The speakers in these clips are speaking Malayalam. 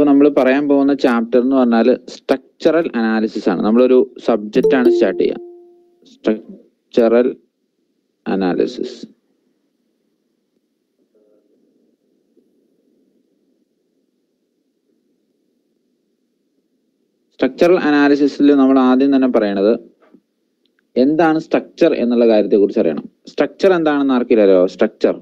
അപ്പൊ നമ്മൾ പറയാൻ പോകുന്ന ചാപ്റ്റർ എന്ന് പറഞ്ഞാൽ സ്ട്രക്ചറൽ അനാലിസിസ് ആണ് നമ്മളൊരു സബ്ജക്റ്റ് ആണ് സ്റ്റാർട്ട് ചെയ്യുക സ്ട്രക്ചറൽ അനാലിസിസ് സ്ട്രക്ചറൽ അനാലിസിസിൽ നമ്മൾ ആദ്യം തന്നെ പറയണത് എന്താണ് സ്ട്രക്ചർ എന്നുള്ള കാര്യത്തെ കുറിച്ച് അറിയണം സ്ട്രക്ചർ എന്താണെന്ന് ആർക്കില്ലല്ലോ സ്ട്രക്ചർ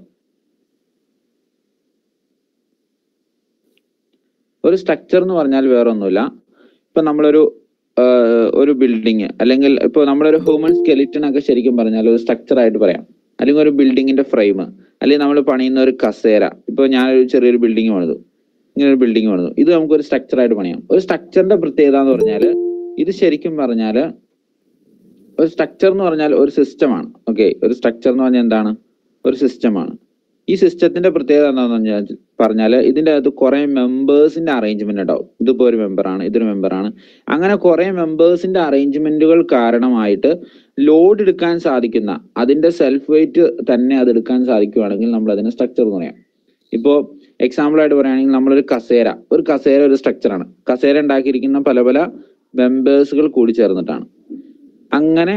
ഒരു സ്ട്രക്ചർ എന്ന് പറഞ്ഞാൽ വേറെ ഒന്നുമില്ല ഇപ്പൊ നമ്മളൊരു ആഹ്, ഒരു ബിൽഡിങ് അല്ലെങ്കിൽ ഇപ്പൊ നമ്മളൊരു ഹ്യൂമൻ സ്കെലിറ്റൺ ഒക്കെ ശരിക്കും പറഞ്ഞാൽ ഒരു സ്ട്രക്ചർ ആയിട്ട് പറയാം അല്ലെങ്കിൽ ഒരു ബിൽഡിങ്ങിന്റെ ഫ്രെയിം അല്ലെങ്കിൽ നമ്മൾ പണിയുന്ന ഒരു കസേര ഇപ്പൊ ഞാനൊരു ചെറിയൊരു ബിൽഡിംഗ് പണിതു ഇങ്ങനെ ഒരു ബിൽഡിംഗ് പണിതു ഇത് നമുക്ക് ഒരു സ്ട്രക്ചർ ആയിട്ട് പണിയാം ഒരു സ്ട്രക്ചറിന്റെ പ്രത്യേകത എന്ന് പറഞ്ഞാൽ ഇത് ശരിക്കും പറഞ്ഞാല് ഒരു സ്ട്രക്ചർ എന്ന് പറഞ്ഞാൽ ഒരു സിസ്റ്റമാണ് ഓക്കെ ഒരു സ്ട്രക്ചർ എന്ന് പറഞ്ഞാൽ എന്താണ് ഒരു സിസ്റ്റമാണ് ഈ സിസ്റ്റത്തിന്റെ പ്രത്യേകത എന്താണെന്ന് പറഞ്ഞാൽ പറഞ്ഞാൽ ഇതിന്റെ അകത്ത് കുറെ മെമ്പേഴ്സിന്റെ അറേഞ്ച്മെന്റ് ഉണ്ടാവും ഇതിപ്പോ ഒരു മെമ്പറാണ് ഇതൊരു മെമ്പറാണ് അങ്ങനെ കുറെ മെമ്പേഴ്സിന്റെ അറേഞ്ച്മെന്റുകൾ കാരണമായിട്ട് ലോഡ് എടുക്കാൻ സാധിക്കുന്ന അതിന്റെ സെൽഫ് വെയിറ്റ് തന്നെ അത് എടുക്കാൻ സാധിക്കുകയാണെങ്കിൽ നമ്മൾ അതിനെ സ്ട്രക്ചർ എന്ന് പറയാം ഇപ്പോ എക്സാമ്പിൾ ആയിട്ട് പറയുകയാണെങ്കിൽ നമ്മളൊരു കസേര ഒരു കസേര ഒരു സ്ട്രക്ചറാണ് കസേര ഉണ്ടാക്കിയിരിക്കുന്ന പല പല മെമ്പേഴ്സുകൾ കൂടി ചേർന്നിട്ടാണ് അങ്ങനെ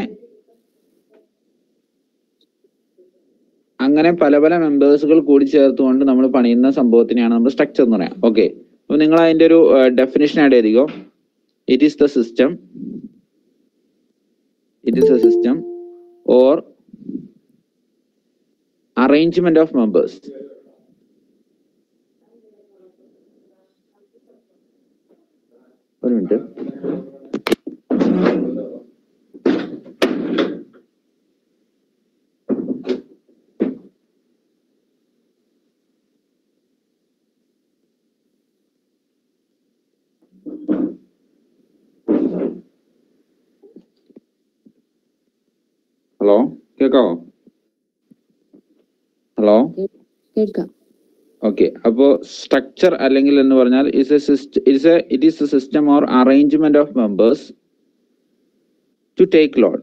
അങ്ങനെ പല പല മെമ്പേഴ്സുകൾ കൂടി ചേർത്തുകൊണ്ട് നമ്മൾ പണിയുന്ന സംഭവത്തിനെയാണ് നമ്മൾ സ്ട്രക്ചർ എന്ന് പറയാം ഓക്കെ അപ്പൊ നിങ്ങൾ അതിന്റെ ഒരു ഡെഫിനേഷൻ ആഡ് ചെയ്തിക്കോ it is the system it is a system or arrangement of members ഒരു മിനിറ്റ് ഹലോ കേക്കാവോ ഹലോ കേൾക്കാം ഓക്കെ അപ്പോ സ്ട്രക്ചർ അല്ലെങ്കിൽ എന്ന് പറഞ്ഞാൽ is a it's a it is a system or arrangement of members to take load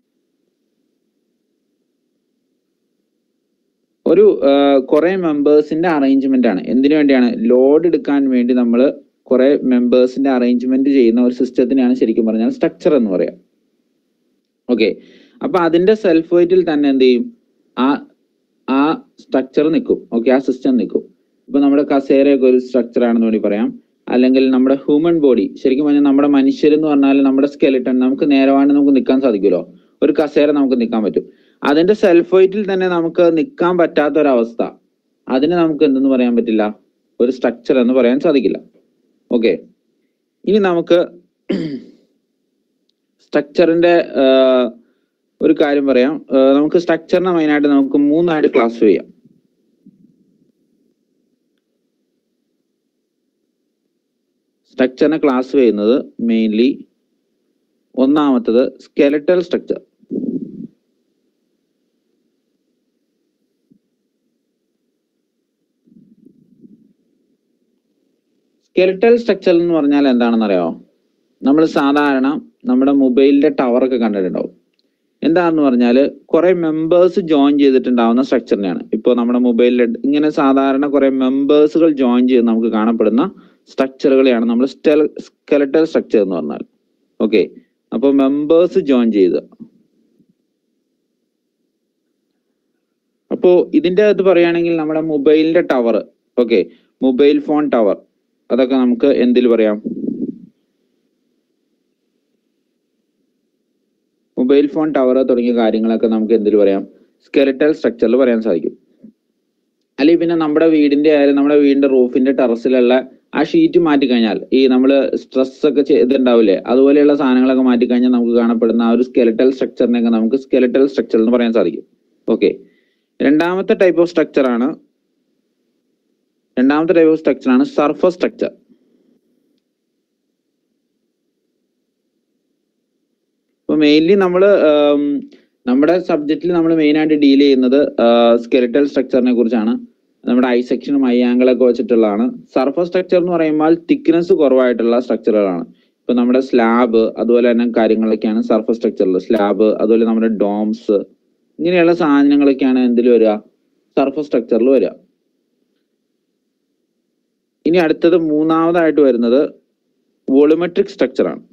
ഒരു കുറെ മെമ്പേഴ്സിന്റെ അറേഞ്ച്മെന്റ് ആണ് എന്തിനു വേണ്ടിയാണ് ലോഡ് എടുക്കാൻ വേണ്ടി നമ്മൾ കുറെ മെമ്പേഴ്സിന്റെ അറേഞ്ച്മെന്റ് ചെയ്യുന്ന ഒരു സിസ്റ്റത്തിനെയാണ് ശരിക്കും പറഞ്ഞാൽ സ്ട്രക്ചർ എന്ന് പറയാം ഓക്കെ അപ്പൊ അതിന്റെ സെൽഫ് വെയിറ്റിൽ തന്നെ എന്ത് ചെയ്യും ആ ആ സ്ട്രക്ചർ നിൽക്കും ഓക്കെ ആ സിസ്റ്റം നിൽക്കും ഇപ്പൊ നമ്മുടെ കസേരയൊക്കെ ഒരു സ്ട്രക്ചർ ആണെന്ന് വേണ്ടി പറയാം അല്ലെങ്കിൽ നമ്മുടെ ഹ്യൂമൻ ബോഡി ശരിക്കും പറഞ്ഞാൽ നമ്മുടെ മനുഷ്യർ എന്ന് പറഞ്ഞാൽ നമ്മുടെ സ്കെലിട്ടൺ നമുക്ക് നേരവാണ്ട് നമുക്ക് നിൽക്കാൻ സാധിക്കുമല്ലോ ഒരു കസേര നമുക്ക് നിൽക്കാൻ പറ്റും അതിന്റെ സെൽഫ് വെയിറ്റിൽ തന്നെ നമുക്ക് നിൽക്കാൻ പറ്റാത്ത ഒരവസ്ഥ അതിന് നമുക്ക് എന്തെന്ന് പറയാൻ പറ്റില്ല ഒരു സ്ട്രക്ചർ എന്ന് പറയാൻ സാധിക്കില്ല ഓക്കെ ഇനി നമുക്ക് സ്ട്രക്ചറിന്റെ ഒരു കാര്യം പറയാം ആ, നമുക്ക് സ്ട്രക്ചറിനെ മെയിനായിട്ട് നമുക്ക് മൂന്നായിട്ട് ക്ലാസ് ചെയ്യാം സ്ട്രക്ചറിനെ ക്ലാസ് ചെയ്യുന്നത് മെയിൻലി ഒന്നാമത്തത് സ്കെലറ്റൽ സ്ട്രക്ചർ സ്കെലറ്റൽ സ്ട്രക്ചർ എന്ന് പറഞ്ഞാൽ എന്താണെന്ന് അറിയാമോ നമ്മൾ സാധാരണ നമ്മുടെ മൊബൈലിന്റെ ടവർ ഒക്കെ കണ്ടിട്ടുണ്ടാവും എന്താന്ന് പറഞ്ഞാല് കുറെ മെമ്പേഴ്സ് ജോയിൻ ചെയ്തിട്ടുണ്ടാവുന്ന സ്ട്രക്ചറിനെയാണ് ഇപ്പോൾ നമ്മുടെ മൊബൈലിൽ ഇങ്ങനെ സാധാരണ കുറെ മെമ്പേഴ്സുകൾ ജോയിൻ ചെയ്ത് നമുക്ക് കാണപ്പെടുന്ന സ്ട്രക്ചറുകളെയാണ് നമ്മൾ സ്കെലറ്റൽ സ്ട്രക്ചർ എന്ന് പറഞ്ഞാൽ ഓക്കെ അപ്പൊ മെമ്പേഴ്സ് ജോയിൻ ചെയ്ത് അപ്പോ ഇതിന്റെ അകത്ത് പറയുകയാണെങ്കിൽ നമ്മുടെ മൊബൈലിന്റെ tower okay mobile phone tower അതൊക്കെ നമുക്ക് എന്തിൽ പറയാം മൊബൈൽ ഫോൺ ടവർ തുടങ്ങിയ കാര്യങ്ങളൊക്കെ നമുക്ക് എന്തിൽ പറയാം സ്കെലറ്റൽ സ്ട്രക്ചറിൽ പറയാൻ സാധിക്കും അല്ലെങ്കിൽ പിന്നെ നമ്മുടെ വീടിന്റെ ആയാലും നമ്മുടെ വീടിന്റെ റൂഫിന്റെ ടെറസിലുള്ള ആ ഷീറ്റ് മാറ്റി കഴിഞ്ഞാൽ ഈ നമ്മൾ സ്ട്രെസ് ഒക്കെ ചെയ്തിട്ടുണ്ടാവില്ലേ അതുപോലെയുള്ള സാധനങ്ങളൊക്കെ മാറ്റി കഴിഞ്ഞാൽ നമുക്ക് കാണപ്പെടുന്ന ആ ഒരു സ്കെലറ്റൽ സ്ട്രക്ചറിനെയൊക്കെ നമുക്ക് സ്കെലറ്റൽ സ്ട്രക്ചർ എന്ന് പറയാൻ സാധിക്കും ഓക്കെ രണ്ടാമത്തെ ടൈപ്പ് ഓഫ് സ്ട്രക്ചർ ആണ് രണ്ടാമത്തെ ടൈപ്പ് ഓഫ് സ്ട്രക്ചർ ആണ് സർഫസ് സ്ട്രക്ചർ ഇപ്പൊ മെയിൻലി നമ്മൾ നമ്മുടെ സബ്ജക്റ്റിൽ നമ്മൾ മെയിൻ ആയിട്ട് ഡീൽ ചെയ്യുന്നത് സ്കെലിറ്റൽ സ്ട്രക്ചറിനെ കുറിച്ചാണ് നമ്മുടെ ഐ സെക്ഷനും ഐ ആംഗിളൊക്കെ വെച്ചിട്ടുള്ളതാണ് സർഫസ് സ്ട്രക്ചർ എന്ന് പറയുമ്പോൾ തിക്നെസ് കുറവായിട്ടുള്ള സ്ട്രക്ചറുകളാണ് ഇപ്പൊ നമ്മുടെ സ്ലാബ് അതുപോലെ തന്നെ കാര്യങ്ങളൊക്കെയാണ് സർഫസ് സ്ട്രക്ചറിൽ സ്ലാബ് അതുപോലെ നമ്മുടെ ഡോംസ് ഇങ്ങനെയുള്ള സാധനങ്ങളൊക്കെയാണ് എന്തിൽ വരിക സർഫസ് സ്ട്രക്ചറിൽ വരിക ഇനി അടുത്തത് മൂന്നാമതായിട്ട് വരുന്നത് വോളിമെട്രിക് സ്ട്രക്ചർ ആണ്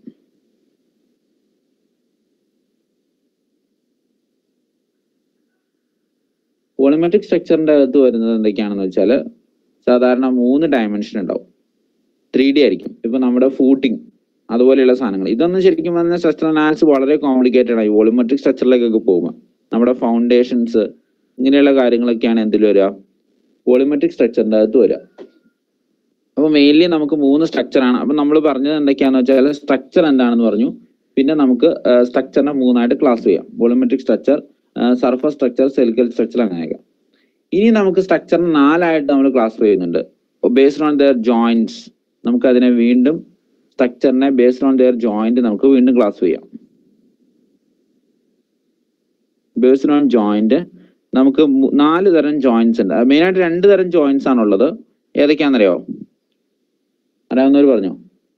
വോളിമെട്രിക് സ്ട്രക്ചറിന്റെ അകത്ത് വരുന്നത് എന്തൊക്കെയാണെന്ന് വെച്ചാൽ സാധാരണ മൂന്ന് ഡയമെൻഷൻ ഉണ്ടാവും ത്രീ ഡി ആയിരിക്കും ഇപ്പൊ നമ്മുടെ ഫൂട്ടിങ് അതുപോലെയുള്ള സാധനങ്ങൾ ഇതൊന്നും ശരിക്കും പറഞ്ഞാൽ സ്ട്രക്ചർ അനാലിസിസ് വളരെ കോംപ്ലിക്കേറ്റഡ് ആയി വോളിമെട്രിക് സ്ട്രക്ചറിലേക്കൊക്കെ പോകുമ്പോൾ നമ്മുടെ ഫൗണ്ടേഷൻസ് ഇങ്ങനെയുള്ള കാര്യങ്ങളൊക്കെയാണ് എന്തിൽ വരിക വോളിമെട്രിക് സ്ട്രക്ചറിന്റെ അകത്ത് വരിക അപ്പൊ മെയിൻലി നമുക്ക് മൂന്ന് സ്ട്രക്ചർ ആണ് അപ്പൊ നമ്മൾ പറഞ്ഞത് എന്തൊക്കെയാന്ന് വെച്ചാൽ സ്ട്രക്ചർ എന്താണെന്ന് പറഞ്ഞു പിന്നെ നമുക്ക് സ്ട്രക്ചറിനെ മൂന്നായിട്ട് ക്ലാസ് ചെയ്യാം volumetric structure surface structure skeletal structure അങ്ങനെയൊക്കെ ഇനി നമുക്ക് സ്ട്രക്ചറിനെ നാലായിട്ട് നമ്മൾ ക്ലാസ് ചെയ്യുന്നുണ്ട് ബേസ്ഡ് ഓൺ ദെയർ ജോയിന്റ്സ് നമുക്ക് അതിനെ വീണ്ടും സ്ട്രക്ചറിനെ ബേസ്ഡ് ഓൺ ദെയർ ജോയിന്റ് നമുക്ക് വീണ്ടും ക്ലാസ് ചെയ്യാം ബേസ്ഡ് ഓൺ ജോയിന്റ് നമുക്ക് മു- നാല് തരം ജോയിന്റ്സ് ഉണ്ട് മെയിൻ ആയിട്ട് രണ്ട് തരം ജോയിന്റ്സ് ആണുള്ളത് ഏതൊക്കെയാണെന്നറിയോ അറിയാവുന്നവർ പറഞ്ഞോ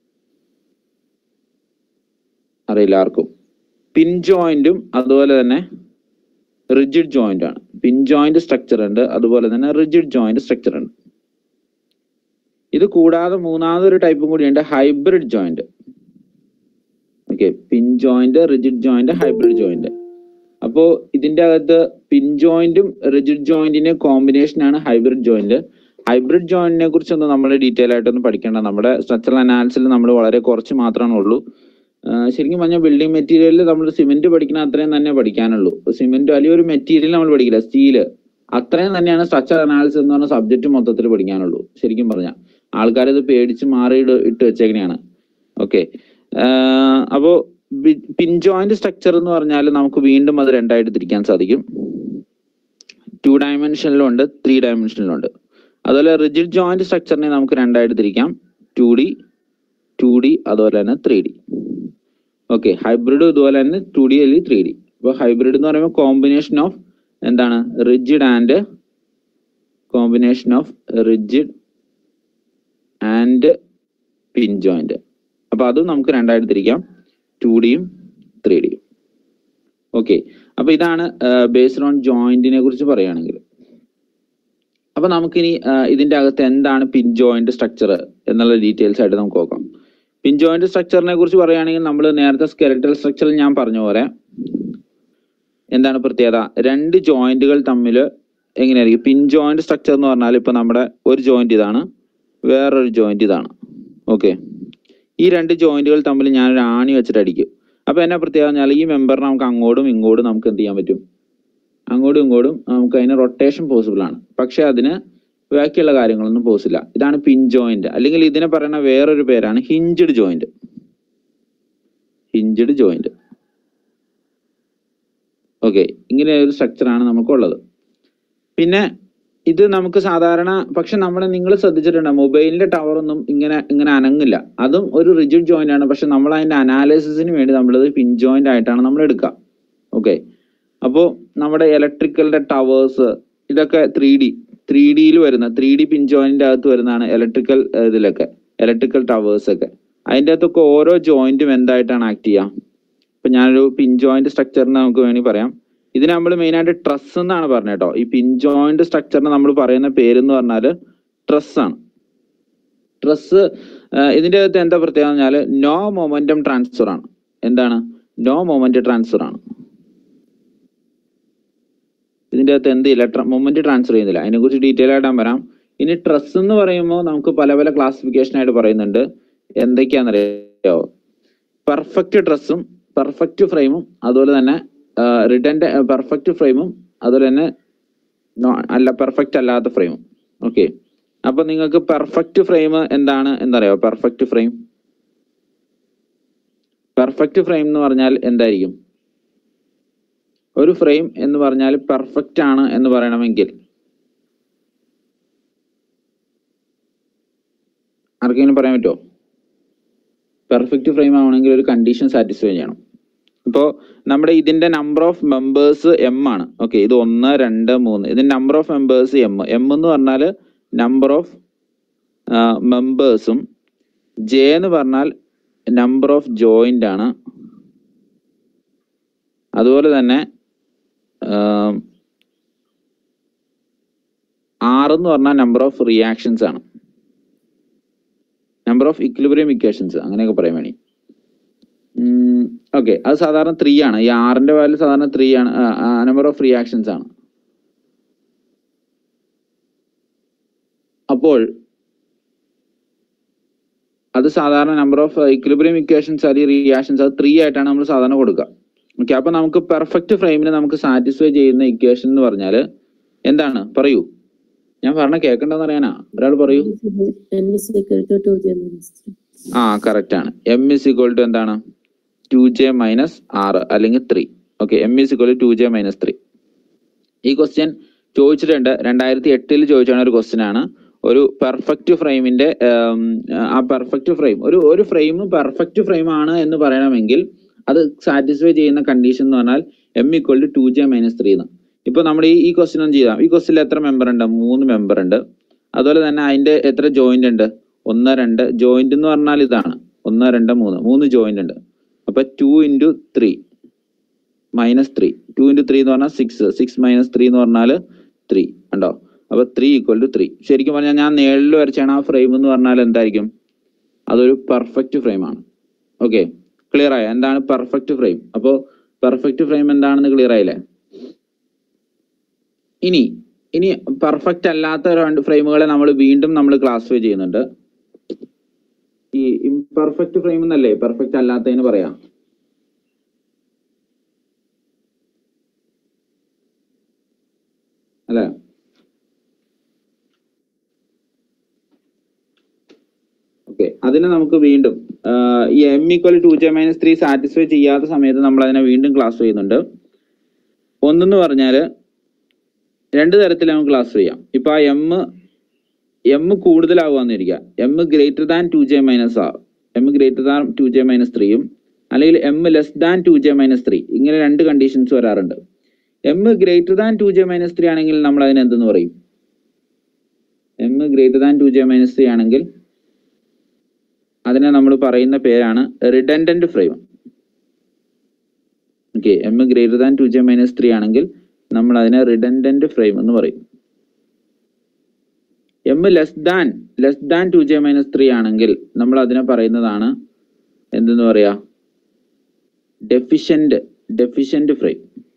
അറിയില്ല ആർക്കും പിൻ ജോയിന്റും അതുപോലെ തന്നെ റിജിഡ് ജോയിന്റ് ആണ് പിൻ ജോയിന്റ് സ്ട്രക്ചർ ഉണ്ട് അതുപോലെ തന്നെ റിജിഡ് ജോയിന്റ് സ്ട്രക്ചർ ഉണ്ട് ഇത് കൂടാതെ മൂന്നാമതൊരു ടൈപ്പും കൂടിയുണ്ട് hybrid joint okay pin joint rigid joint hybrid joint അപ്പോ ഇതിന്റെ അകത്ത് പിൻ ജോയിന്റും റിജിഡ് ജോയിന്റിന്റെ കോമ്പിനേഷൻ ആണ് ഹൈബ്രിഡ് ജോയിന്റ് ഹൈബ്രിഡ് ജോയിന്റിനെ കുറിച്ചൊന്നും നമ്മൾ ഡീറ്റെയിൽ ആയിട്ടൊന്നും പഠിക്കേണ്ട നമ്മുടെ സ്ട്രക്ചറൽ അനാലിസിൽ നമ്മൾ വളരെ കുറച്ച് മാത്രമേ ഉള്ളൂ ആ, ശരിക്കും പറഞ്ഞാൽ ബിൽഡിംഗ് മെറ്റീരിയലിൽ നമ്മൾ സിമെന്റ് പഠിക്കുന്ന അത്രയും തന്നെ പഠിക്കാനുള്ളൂ സിമെന്റ് അല്ലെങ്കിൽ ഒരു മെറ്റീരിയൽ നമ്മൾ പഠിക്കില്ല സ്റ്റീല് അത്രയും തന്നെയാണ് സ്ട്രക്ചർ അനാലിസിസ് എന്ന് പറഞ്ഞ സബ്ജക്ട് മൊത്തത്തിൽ പഠിക്കാനുള്ളൂ ശരിക്കും പറഞ്ഞാൽ ആൾക്കാർ ഇത് പേടിച്ച് മാറി ഇട് ഇട്ട് വെച്ചേക്കണെയാണ് ഓക്കെ അപ്പോ പിൻ ജോയിന്റ് സ്ട്രക്ചർ എന്ന് പറഞ്ഞാൽ നമുക്ക് വീണ്ടും അത് രണ്ടായിട്ട് തിരിക്കാൻ സാധിക്കും ടു ഡയമെൻഷനിലും ഉണ്ട് ത്രീ ഡയമെൻഷനിലും ഉണ്ട് അതുപോലെ റിജിഡ് ജോയിന്റ് സ്ട്രക്ചറിനെ നമുക്ക് രണ്ടായിട്ട് തിരിക്കാം ടു ഡി ടു ഡി അതുപോലെ തന്നെ ത്രീ ഡി ഓക്കെ ഹൈബ്രിഡ് ഇതുപോലെ തന്നെ ടു ഡി അല്ലെങ്കിൽ ത്രീ ഡി അപ്പോൾ ഹൈബ്രിഡ് എന്ന് പറയുമ്പോൾ കോമ്പിനേഷൻ ഓഫ് എന്താണ് rigid and combination of rigid and pin joint അപ്പൊ അതും നമുക്ക് രണ്ടായിട്ട് തിരിക്കാം ടു ഡിയും ത്രീ ഡിയും ഓക്കെ അപ്പൊ ഇതാണ് ബേസ്ഡ് ഓൺ ജോയിന്റിനെ കുറിച്ച് പറയുകയാണെങ്കിൽ അപ്പൊ നമുക്കിനി ആ, ഇതിന്റെ അകത്ത് എന്താണ് പിൻ ജോയിന്റ് സ്ട്രക്ചർ എന്നുള്ള ഡീറ്റെയിൽസ് ആയിട്ട് നമുക്ക് നോക്കാം പിൻ ജോയിന്റ് സ്ട്രക്ചറിനെ കുറിച്ച് പറയുകയാണെങ്കിൽ നമ്മൾ നേരത്തെ സ്കെലറ്റൽ സ്ട്രക്ചറിൽ ഞാൻ പറഞ്ഞ പോലെ എന്താണ് പ്രത്യേകത രണ്ട് ജോയിന്റുകൾ തമ്മിൽ എങ്ങനെയായിരിക്കും പിൻ ജോയിന്റ് സ്ട്രക്ചർ എന്ന് പറഞ്ഞാൽ ഇപ്പൊ നമ്മുടെ ഒരു ജോയിന്റ് ഇതാണ് വേറൊരു ജോയിന്റ് ഇതാണ് ഓക്കെ ഈ രണ്ട് ജോയിന്റുകൾ തമ്മിൽ ഞാനൊരു ആണി വെച്ചിട്ട് അടിക്കും അപ്പൊ എന്നാ പ്രത്യേകത പറഞ്ഞാൽ ഈ മെമ്പറിനെ നമുക്ക് അങ്ങോട്ടും ഇങ്ങോട്ടും നമുക്ക് എന്ത് ചെയ്യാൻ പറ്റും അങ്ങോട്ടും ഇങ്ങോട്ടും നമുക്ക് അതിന് റൊട്ടേഷൻ പോസിബിൾ ആണ് പക്ഷെ അതിന് ബാക്കിയുള്ള കാര്യങ്ങളൊന്നും പോസില്ല ഇതാണ് പിൻ ജോയിന്റ് അല്ലെങ്കിൽ ഇതിനെ പറയുന്ന വേറൊരു പേരാണ് hinged joint hinged joint okay ഇങ്ങനെ ഒരു സ്ട്രക്ചർ ആണ് നമുക്കുള്ളത് പിന്നെ ഇത് നമുക്ക് സാധാരണ പക്ഷെ നമ്മൾ നിങ്ങൾ ശ്രദ്ധിച്ചിട്ടുണ്ട് മൊബൈലിന്റെ ടവർ ഒന്നും ഇങ്ങനെ ഇങ്ങനെ അനങ്ങില്ല അതും ഒരു റിജിഡ് ജോയിന്റ് ആണ് പക്ഷെ നമ്മൾ അതിന്റെ അനാലിസിസിന് വേണ്ടി നമ്മളത് പിൻ ജോയിന്റ് ആയിട്ടാണ് നമ്മൾ എടുക്കുക ഓക്കെ അപ്പോൾ നമ്മുടെ ഇലക്ട്രിക്കലിന്റെ ടവേഴ്സ് ഇതൊക്കെ ത്രീ ഡി ത്രീ ഡിയിൽ വരുന്ന ത്രീ ഡി പിൻ ജോയിന്റിന്റെ അകത്ത് വരുന്നതാണ് ഇലക്ട്രിക്കൽ ഇതിലൊക്കെ ഇലക്ട്രിക്കൽ ടവേഴ്സ് ഒക്കെ അതിന്റെ അകത്തൊക്കെ ഓരോ ജോയിന്റും എന്തായിട്ടാണ് ആക്ട് ചെയ്യുക ഇപ്പൊ ഞാനൊരു പിൻ ജോയിന്റ് സ്ട്രക്ചറിന് നമുക്ക് വേണമെങ്കിൽ പറയാം ഇതിന് നമ്മൾ മെയിൻ ആയിട്ട് ട്രസ് എന്നാണ് പറഞ്ഞത് കേട്ടോ ഈ പിൻ ജോയിന്റ് സ്ട്രക്ചറിന് നമ്മൾ പറയുന്ന പേരെന്ന് പറഞ്ഞാൽ ട്രസ് ആണ് ട്രസ് ഇതിന്റെ അകത്ത് എന്താ പ്രത്യേകത പറഞ്ഞാൽ നോ മൊമെന്റം ട്രാൻസ്ഫർ ആണ് എന്താണ് നോ മൊമെന്റ് ട്രാൻസ്ഫർ ആണ് ഇതിന്റെ അകത്ത് എന്ത് ഇല്ല മൊമെന്റ് ട്രാൻസ്ഫർ ചെയ്യുന്നില്ല അതിനെ കുറിച്ച് ഡീറ്റെയിൽ ആയിട്ട് ഞാൻ പറയാം ഇനി ട്രസ് എന്ന് പറയുമ്പോൾ നമുക്ക് പല പല ക്ലാസിഫിക്കേഷൻ ആയിട്ട് പറയുന്നുണ്ട് എന്തൊക്കെയാണെന്നറിയോ പെർഫെക്റ്റ് ഡ്രസ്സും പെർഫെക്റ്റ് ഫ്രെയിമും അതുപോലെ തന്നെ റിട്ടേൺഡ് പെർഫെക്റ്റ് ഫ്രെയിമും അതുപോലെ തന്നെ നോ- അല്ല പെർഫെക്റ്റ് അല്ലാത്ത ഫ്രെയിമും ഓക്കെ അപ്പൊ നിങ്ങൾക്ക് പെർഫെക്റ്റ് ഫ്രെയിം എന്താണ് എന്നറിയോ പെർഫെക്റ്റ് ഫ്രെയിം പെർഫെക്റ്റ് ഫ്രെയിം എന്ന് പറഞ്ഞാൽ എന്തായിരിക്കും ഒരു ഫ്രെയിം എന്ന് പറഞ്ഞാൽ പെർഫെക്റ്റ് ആണ് എന്ന് പറയണമെങ്കിൽ ആർക്കെങ്കിലും പറയാൻ പറ്റുമോ പെർഫെക്റ്റ് ഫ്രെയിം ആവണമെങ്കിൽ ഒരു കണ്ടീഷൻ സാറ്റിസ്ഫൈ ചെയ്യണം ഇപ്പോ നമ്മുടെ ഇതിന്റെ നമ്പർ ഓഫ് മെമ്പേഴ്സ് എം ആണ് ഓക്കെ ഇത് ഒന്ന് രണ്ട് മൂന്ന് ഇതിന്റെ number of members M M എന്ന് പറഞ്ഞാൽ നമ്പർ ഓഫ് മെമ്പേഴ്സും ജെ എന്ന് പറഞ്ഞാൽ നമ്പർ ഓഫ് ജോയിന്റ് ആണ് അതുപോലെ തന്നെ ആറ് എന്ന് പറഞ്ഞാൽ നമ്പർ ഓഫ് റിയാക്ഷൻസ് ആണ് നമ്പർ ഓഫ് ഇക്വിലിബ്രിയം ഇക്വേഷൻസ് അങ്ങനെയൊക്കെ പറയാൻ വേണ്ടി ഓക്കെ അത് സാധാരണ ത്രീ ആണ് ഈ ആറിന്റെ വാല്യൂ സാധാരണ ത്രീ ആണ് നമ്പർ ഓഫ് റിയാക്ഷൻസ് ആണ് അപ്പോൾ അത് സാധാരണ നമ്പർ ഓഫ് ഇക്വിലിബ്രിയം ഇക്വേഷൻസ് അല്ലെങ്കിൽ റിയാക്ഷൻസ് അത് ത്രീ ആയിട്ടാണ് നമ്മൾ സാധാരണ കൊടുക്കുക ഓക്കെ അപ്പൊ നമുക്ക് പെർഫെക്റ്റ് ഫ്രെയിമിനെ നമുക്ക് സാറ്റിസ്ഫൈ ചെയ്യുന്ന ഇക്വേഷൻ എന്ന് പറഞ്ഞാൽ എന്താണ് പറയൂ ഞാൻ പറഞ്ഞ കേൾക്കണ്ടെന്ന് അറിയാനാ ഒരാൾ പറയൂ n is equal to 2j minus 3. ആ കറക്റ്റ് ആണ് എം ഇസ് ഇക്വൽ ടു എന്താണ് ടു ജെ മൈനസ് ആറ് അല്ലെങ്കിൽ three okay M is equal to two J minus three ഈ ക്വസ്റ്റ്യൻ ചോദിച്ചിട്ടുണ്ട് രണ്ടായിരത്തി എട്ടിൽ ചോദിച്ചാണ് ഒരു ക്വസ്റ്റ്യൻ ആണ് ഒരു പെർഫെക്റ്റ് ഫ്രെയിമിന്റെ ആ പെർഫെക്റ്റ് ഫ്രെയിം ഒരു ഒരു ഫ്രെയിം പെർഫെക്റ്റ് ഫ്രെയിം ആണ് എന്ന് പറയണമെങ്കിൽ അത് സാറ്റിസ്ഫൈ ചെയ്യുന്ന കണ്ടീഷൻ എന്ന് പറഞ്ഞാൽ M equal to two J minus three എന്ന് ഇപ്പൊ നമ്മുടെ ഈ ഈ ക്വസ്റ്റ്യൻ ഒന്ന് ചെയ്താൽ ഈ ക്വസ്റ്റ്യനിൽ എത്ര മെമ്പർ ഉണ്ട് മൂന്ന് മെമ്പർ ഉണ്ട് അതുപോലെ തന്നെ അതിന്റെ എത്ര ജോയിന്റ് ഉണ്ട് ഒന്ന് രണ്ട് ജോയിന്റ് എന്ന് പറഞ്ഞാൽ ഇതാണ് ഒന്ന് രണ്ട് മൂന്ന് മൂന്ന് ജോയിന്റ് ഉണ്ട് അപ്പൊ two into three minus three two into three എന്ന് പറഞ്ഞാൽ സിക്സ് സിക്സ് മൈനസ് ത്രീ എന്ന് പറഞ്ഞാൽ ത്രീ ഉണ്ടോ അപ്പൊ ത്രീ ഈക്വൽ ടു ത്രീ ശരിക്കും പറഞ്ഞാൽ ഞാൻ നേരിൽ വരച്ചാണ് ആ ഫ്രെയിം എന്ന് പറഞ്ഞാൽ എന്തായിരിക്കും അതൊരു പെർഫെക്റ്റ് ഫ്രെയിം ആണ് ഓക്കെ ക്ലിയർ ആയ എന്താണ് പെർഫെക്റ്റ് ഫ്രെയിം അപ്പോ പെർഫെക്റ്റ് ഫ്രെയിം എന്താണെന്ന് ക്ലിയർ ആയില്ലേ ഇനി ഇനി പെർഫെക്റ്റ് അല്ലാത്ത രണ്ട് ഫ്രെയിമുകളെ നമ്മൾ വീണ്ടും നമ്മൾ ക്ലാസിഫൈ ചെയ്യുന്നുണ്ട് ഈ ഇംപെർഫെക്റ്റ് ഫ്രെയിം എന്നല്ലേ പെർഫെക്റ്റ് അല്ലാത്തതിന് പറയാം അല്ലേ ഓക്കെ അതിനെ നമുക്ക് വീണ്ടും ആഹ് ഈ M equal to J minus three satisfy ചെയ്യാത്ത സമയത്ത് നമ്മൾ അതിനെ വീണ്ടും ക്ലാസ് ചെയ്യുന്നുണ്ട് ഒന്നെന്ന് പറഞ്ഞാല് രണ്ട് തരത്തിൽ നമുക്ക് ക്ലാസ് ചെയ്യാം ഇപ്പൊ ആ എം എം കൂടുതലാവുകയെന്നിരിക്കുക M greater than two J minus ആ M greater than two J minus ത്രീയും അല്ലെങ്കിൽ M less than two J minus three ഇങ്ങനെ രണ്ട് കണ്ടീഷൻസ് വരാറുണ്ട് M greater than two J minus three ആണെങ്കിൽ നമ്മൾ അതിന് എന്തെന്ന് പറയും M greater than two J minus three ആണെങ്കിൽ അതിനെ നമ്മൾ പറയുന്ന പേരാണ് redundant frame okay M greater than two J minus three ആണെങ്കിൽ നമ്മൾ അതിനെ റിഡൻഡന്റ് ഫ്രെയിം എന്ന് പറയും M less than less than two J minus three ആണെങ്കിൽ നമ്മൾ അതിനെ പറയുന്നതാണ് എന്തെന്ന് പറയാ deficient deficient frame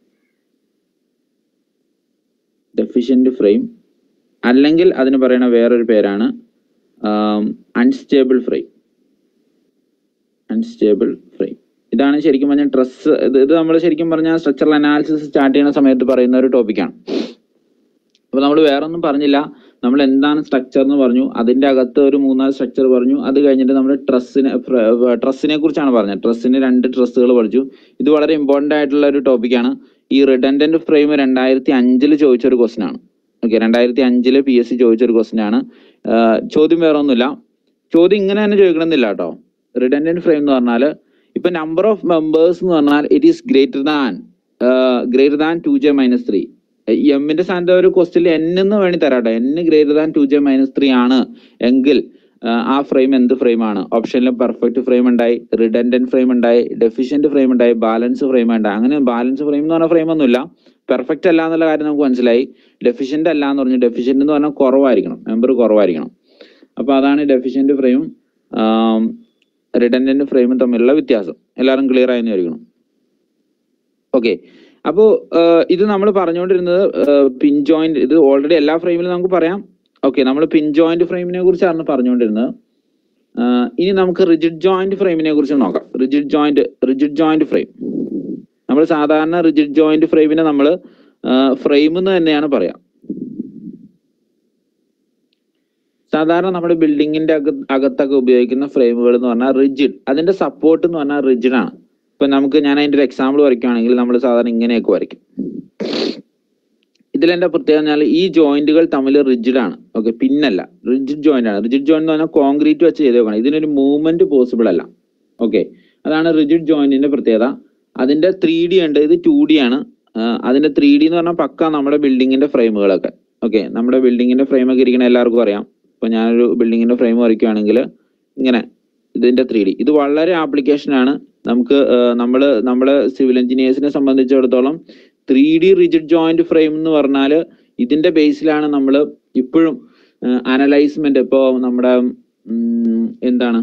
deficient frame അല്ലെങ്കിൽ അതിന് പറയുന്ന വേറൊരു പേരാണ് അൺസ്റ്റേബിൾ ഫ്രെയിം അൺസ്റ്റേബിൾ ഫ്രെയിം ഇതാണ് ശരിക്കും പറഞ്ഞാൽ ട്രസ് ഇത് ഇത് നമ്മൾ ശരിക്കും പറഞ്ഞാൽ സ്ട്രക്ചറൽ അനാലിസിസ് സ്റ്റാർട്ട് ചെയ്യുന്ന സമയത്ത് പറയുന്ന ഒരു ടോപ്പിക്കാണ് അപ്പൊ നമ്മൾ വേറെ ഒന്നും പറഞ്ഞില്ല നമ്മൾ എന്താണ് സ്ട്രക്ചർ എന്ന് പറഞ്ഞു അതിന്റെ അകത്ത് ഒരു മൂന്നാല് സ്ട്രക്ചർ പറഞ്ഞു അത് കഴിഞ്ഞിട്ട് നമ്മൾ ട്രസ്സിനെ ട്രസ്സിനെ കുറിച്ചാണ് പറഞ്ഞത് ട്രസ്സിന് രണ്ട് ട്രസ്സുകൾ പഠിച്ചു ഇത് വളരെ ഇമ്പോർട്ടന്റ് ആയിട്ടുള്ള ഒരു ടോപ്പിക്കാണ് ഈ റിഡൻഡന്റ് ഫ്രെയിം രണ്ടായിരത്തി അഞ്ചില് ചോദിച്ച ഒരു ക്വസ്റ്റൻ ആണ് ഓക്കെ രണ്ടായിരത്തി അഞ്ചില് പി എസ് സി ചോദിച്ച ഒരു ക്വസ്റ്റൻ ആണ് ആഹ് ചോദ്യം വേറെ ഒന്നുമില്ല ചോദ്യം ഇങ്ങനെ തന്നെ ചോദിക്കണമെന്നില്ല കേട്ടോ റിഡൻഡന്റ് ഫ്രെയിം എന്ന് പറഞ്ഞാൽ ഇപ്പൊ നമ്പർ ഓഫ് മെമ്പേഴ്സ് എന്ന് പറഞ്ഞാൽ it is greater than greater than two J minus three എമ്മിന്റെ സ്ഥാനത്ത് ഒരു ക്വസ്റ്റിൽ എൻ എന്ന് വേണ്ടി തരാട്ടോ N greater than two J minus three ആണ് എങ്കിൽ ആഹ് ആ ഫ്രെയിം എന്ത് ഫ്രെയിം ആണ് ഓപ്ഷനിൽ പെർഫെക്റ്റ് ഫ്രെയിം ഉണ്ടായി റിഡൻഡന്റ് ഫ്രെയിം ഉണ്ടായി ഡെഫിഷ്യന്റ് ഫ്രെയിം ഉണ്ടായി ബാലൻസ് ഫ്രെയിം ഉണ്ടായി അങ്ങനെ ബാലൻസ് ഫ്രെയിം എന്ന് പറഞ്ഞ ഫ്രെയിം ഒന്നുമില്ല പെർഫെക്റ്റ് അല്ല എന്നുള്ള കാര്യം നമുക്ക് മനസ്സിലായി ഡെഫിഷ്യന്റ് അല്ല എന്ന് പറഞ്ഞു ഡെഫിഷ്യന്റ് എന്ന് പറഞ്ഞാൽ കുറവായിരിക്കണം മെമ്പർ കുറവായിരിക്കണം അപ്പൊ അതാണ് ഡെഫിഷ്യന്റ് ഫ്രെയിമും റിഡൻഡന്റ് ഫ്രെയിമും തമ്മിലുള്ള വ്യത്യാസം എല്ലാവരും ക്ലിയർ ആയെന്ന് വിചാരിക്കണം ഓക്കെ അപ്പോ ഇത് നമ്മൾ പറഞ്ഞുകൊണ്ടിരുന്നത് പിൻ ജോയിന്റ് ഇത് ഓൾറെഡി എല്ലാ ഫ്രെയിമിലും നമുക്ക് പറയാം ഓക്കെ നമ്മൾ പിൻ ജോയിന്റ് ഫ്രെയിമിനെ കുറിച്ചാണ് പറഞ്ഞുകൊണ്ടിരുന്നത് ആഹ് ഇനി നമുക്ക് റിജിഡ് ജോയിന്റ് ഫ്രെയിമിനെ കുറിച്ച് നോക്കാം rigid joint rigid joint frame നമ്മൾ സാധാരണ റിജിഡ് ജോയിന്റ് ഫ്രെയിമിനെ നമ്മൾ ഫ്രെയിം എന്ന് തന്നെയാണ് പറയാം സാധാരണ നമ്മുടെ ബിൽഡിങ്ങിന്റെ അക അകത്തൊക്കെ ഉപയോഗിക്കുന്ന ഫ്രെയിമുകൾ എന്ന് പറഞ്ഞാൽ റിജിഡ് അതിന്റെ സപ്പോർട്ട് എന്ന് പറഞ്ഞാൽ റിജിഡ് ആണ് ഇപ്പൊ നമുക്ക് ഞാൻ അതിന്റെ ഒരു എക്സാമ്പിൾ വരയ്ക്കുകയാണെങ്കിൽ നമ്മൾ സാധാരണ ഇങ്ങനെയൊക്കെ വരയ്ക്കും ഇതിലെന്റെ പ്രത്യേകത പറഞ്ഞാൽ ഈ ജോയിന്റുകൾ തമ്മിൽ റിജിഡ് ആണ് ഓക്കെ പിന്നല്ല റിജിഡ് ജോയിന്റ് ആണ് റിജിഡ് ജോയിന്റ് എന്ന് പറഞ്ഞാൽ കോൺക്രീറ്റ് വെച്ച് ചെയ്തേക്കണം ഇതിനൊരു മൂവ്മെന്റ് പോസിബിൾ അല്ല ഓക്കെ അതാണ് റിജിഡ് ജോയിന്റിന്റെ പ്രത്യേകത അതിന്റെ ത്രീ ഡി ഉണ്ട് ഇത് ടു ഡി ആണ് ആഹ് അതിന്റെ ത്രീ ഡി എന്ന് പറഞ്ഞാൽ പക്ക നമ്മുടെ ബിൽഡിങ്ങിന്റെ ഫ്രെയിമുകളൊക്കെ ഓക്കെ നമ്മുടെ ബിൽഡിങ്ങിന്റെ ഫ്രെയിം ഒക്കെ ഇരിക്കണ എല്ലാവർക്കും അറിയാം ഇപ്പൊ ഞാനൊരു ബിൽഡിങ്ങിന്റെ ഫ്രെയിം വരയ്ക്കുകയാണെങ്കിൽ ഇങ്ങനെ ഇതിന്റെ ത്രീ ഡി ഇത് വളരെ ആപ്ലിക്കേഷൻ ആണ് നമുക്ക് നമ്മൾ നമ്മള് സിവിൽ എഞ്ചിനീയേഴ്സിനെ സംബന്ധിച്ചിടത്തോളം three D rigid joint frame എന്ന് പറഞ്ഞാൽ ഇതിന്റെ ബേസിലാണ് നമ്മൾ ഇപ്പോഴും അനലൈസ്മെന്റ് ഇപ്പോ നമ്മുടെ ഉം, എന്താണ്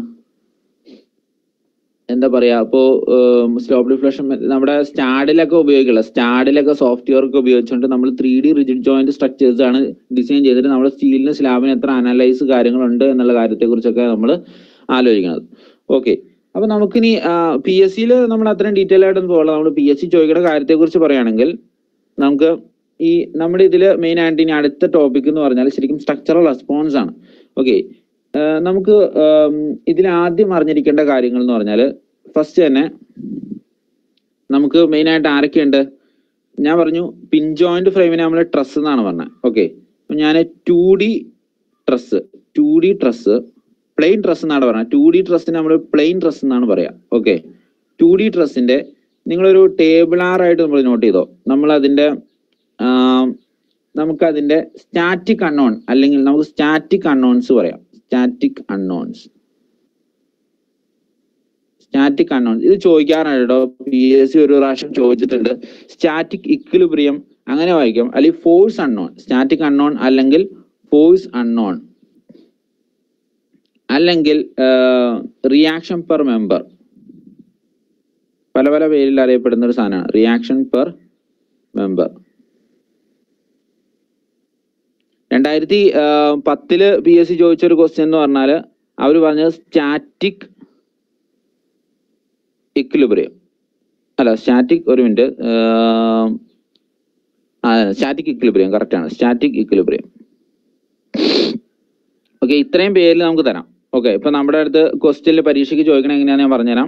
എന്താ പറയാ ഇപ്പോ സ്ലോപ്പ് ഡിഫ്ലക്ഷൻ നമ്മുടെ സ്റ്റാഡിലൊക്കെ ഉപയോഗിക്കില്ല സ്റ്റാഡിലൊക്കെ സോഫ്റ്റ്വെയർ ഒക്കെ ഉപയോഗിച്ചുകൊണ്ട് നമ്മൾ three D rigid joint structures ആണ് ഡിസൈൻ ചെയ്തിട്ട് നമ്മൾ സ്റ്റീലിന് സ്ലാബിന് എത്ര അനലൈസ് കാര്യങ്ങളുണ്ട് എന്നുള്ള കാര്യത്തെ കുറിച്ചൊക്കെ നമ്മൾ ആലോചിക്കുന്നത് ഓക്കെ അപ്പൊ നമുക്കിനി പി എസ് സിയിൽ നമ്മൾ അത്രയും ഡീറ്റെയിൽ ആയിട്ടൊന്നും പോകണം നമ്മൾ പി എസ് സി ചോദിക്കുന്ന കാര്യത്തെ കുറിച്ച് പറയുകയാണെങ്കിൽ നമുക്ക് ഈ നമ്മുടെ ഇതിൽ മെയിൻ ആയിട്ട് ഇനി അടുത്ത ടോപ്പിക് എന്ന് പറഞ്ഞാൽ ശരിക്കും സ്ട്രക്ചറൽ റെസ്പോൺസ് ആണ് ഓക്കെ നമുക്ക് ഇതിൽ ആദ്യം അറിഞ്ഞിരിക്കേണ്ട കാര്യങ്ങൾ എന്ന് പറഞ്ഞാൽ ഫസ്റ്റ് തന്നെ നമുക്ക് മെയിൻ ആയിട്ട് ആരൊക്കെയുണ്ട് ഞാൻ പറഞ്ഞു പിൻ ജോയിന്റ് ഫ്രെയിമിനെ നമ്മൾ ട്രസ് എന്നാണ് പറഞ്ഞത് ഓക്കെ ഞാൻ two D truss two D truss plane truss എന്നാണ് പറഞ്ഞത് ടു ഡി ട്രസ്സിന് നമ്മൾ പ്ലെയിൻ ട്രസ് എന്നാണ് പറയാ ഓക്കെ ടു ഡി ട്രസ്സിന്റെ നിങ്ങളൊരു ടേബിളാർ ആയിട്ട് നമ്മൾ നോട്ട് ചെയ്തോ നമ്മൾ അതിന്റെ നമുക്ക് അതിന്റെ സ്റ്റാറ്റിക് അൺനോൺ അല്ലെങ്കിൽ നമുക്ക് സ്റ്റാറ്റിക് അൺനോൺസ് പറയാം സ്റ്റാറ്റിക് അൺനോൺസ് സ്റ്റാറ്റിക് അൺനോൺസ് ഇത് ചോദിക്കാറുണ്ട് കേട്ടോ പി എസ് സി ഒരു പ്രാവശ്യം ചോദിച്ചിട്ടുണ്ട് സ്റ്റാറ്റിക് ഇക്വിലിബ്രിയം അങ്ങനെ വായിക്കാം അല്ലെങ്കിൽ ഫോഴ്സ് അൺനോൺ സ്റ്റാറ്റിക് അൺനോൺ അല്ലെങ്കിൽ ഫോഴ്സ് അൺനോൺ അല്ലെങ്കിൽ റിയാക്ഷൻ പെർ മെമ്പർ പല പല പേരിൽ അറിയപ്പെടുന്ന ഒരു സാധനമാണ് റിയാക്ഷൻ പെർ മെമ്പർ രണ്ടായിരത്തി പത്തില് പി എസ് സി ചോദിച്ച ഒരു ക്വസ്റ്റ്യൻ എന്ന് പറഞ്ഞാല് അവർ പറഞ്ഞത് സ്റ്റാറ്റിക് ഇക്വിലിബ്രിയം അല്ല സ്റ്റാറ്റിക് ഒരു മിനിറ്റ് സ്റ്റാറ്റിക് ഇക്വിലിബ്രിയം കറക്റ്റ് ആണ് സ്റ്റാറ്റിക് ഇക്വിലിബ്രിയം ഓക്കെ ഇത്രയും പേരിൽ നമുക്ക് തരാം ഓക്കെ ഇപ്പൊ നമ്മുടെ അടുത്ത് ക്വസ്റ്റ്യനിൽ പരീക്ഷയ്ക്ക് ചോദിക്കണ എങ്ങനെയാണെന്ന് ഞാൻ പറഞ്ഞുതരാം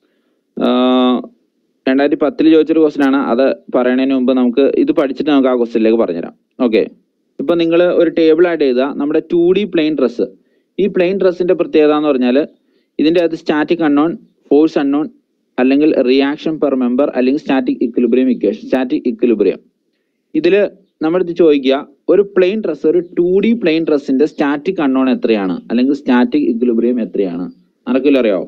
രണ്ടായിരത്തി പത്തിൽ ചോദിച്ചൊരു ക്വസ്റ്റ്യൻ ആണ് അത് പറയണതിന് മുമ്പ് നമുക്ക് ഇത് പഠിച്ചിട്ട് നമുക്ക് ആ ക്വസ്റ്റ്യനിലേക്ക് പറഞ്ഞുതരാം ഓക്കെ ഇപ്പൊ നിങ്ങൾ ഒരു ടേബിൾ ആയിട്ട് എഴുതുക നമ്മുടെ ടു ഡി പ്ലെയിൻ ഡ്രസ്സ് ഈ പ്ലെയിൻ ഡ്രസ്സിന്റെ പ്രത്യേകത എന്ന് പറഞ്ഞാൽ ഇതിന്റെ അകത്ത് സ്റ്റാറ്റിക് അൺനോൺ ഫോഴ്സ് അൺനോൺ അല്ലെങ്കിൽ റിയാക്ഷൻ പെർ മെമ്പർ അല്ലെങ്കിൽ static equilibrium equation static equilibrium ഇതില് നമ്മുടെ ചോദിക്കുക ഒരു പ്ലെയിൻ ഡ്രസ് ഒരു ടു ഡി പ്ലെയിൻ ഡ്രസ്സിന്റെ സ്റ്റാറ്റിക് അൺനോൺ എത്രയാണ് അല്ലെങ്കിൽ സ്റ്റാറ്റിക് ഇക്വിലിബ്രിയം എത്രയാണ് ആർക്കെങ്കിലും അറിയാവോ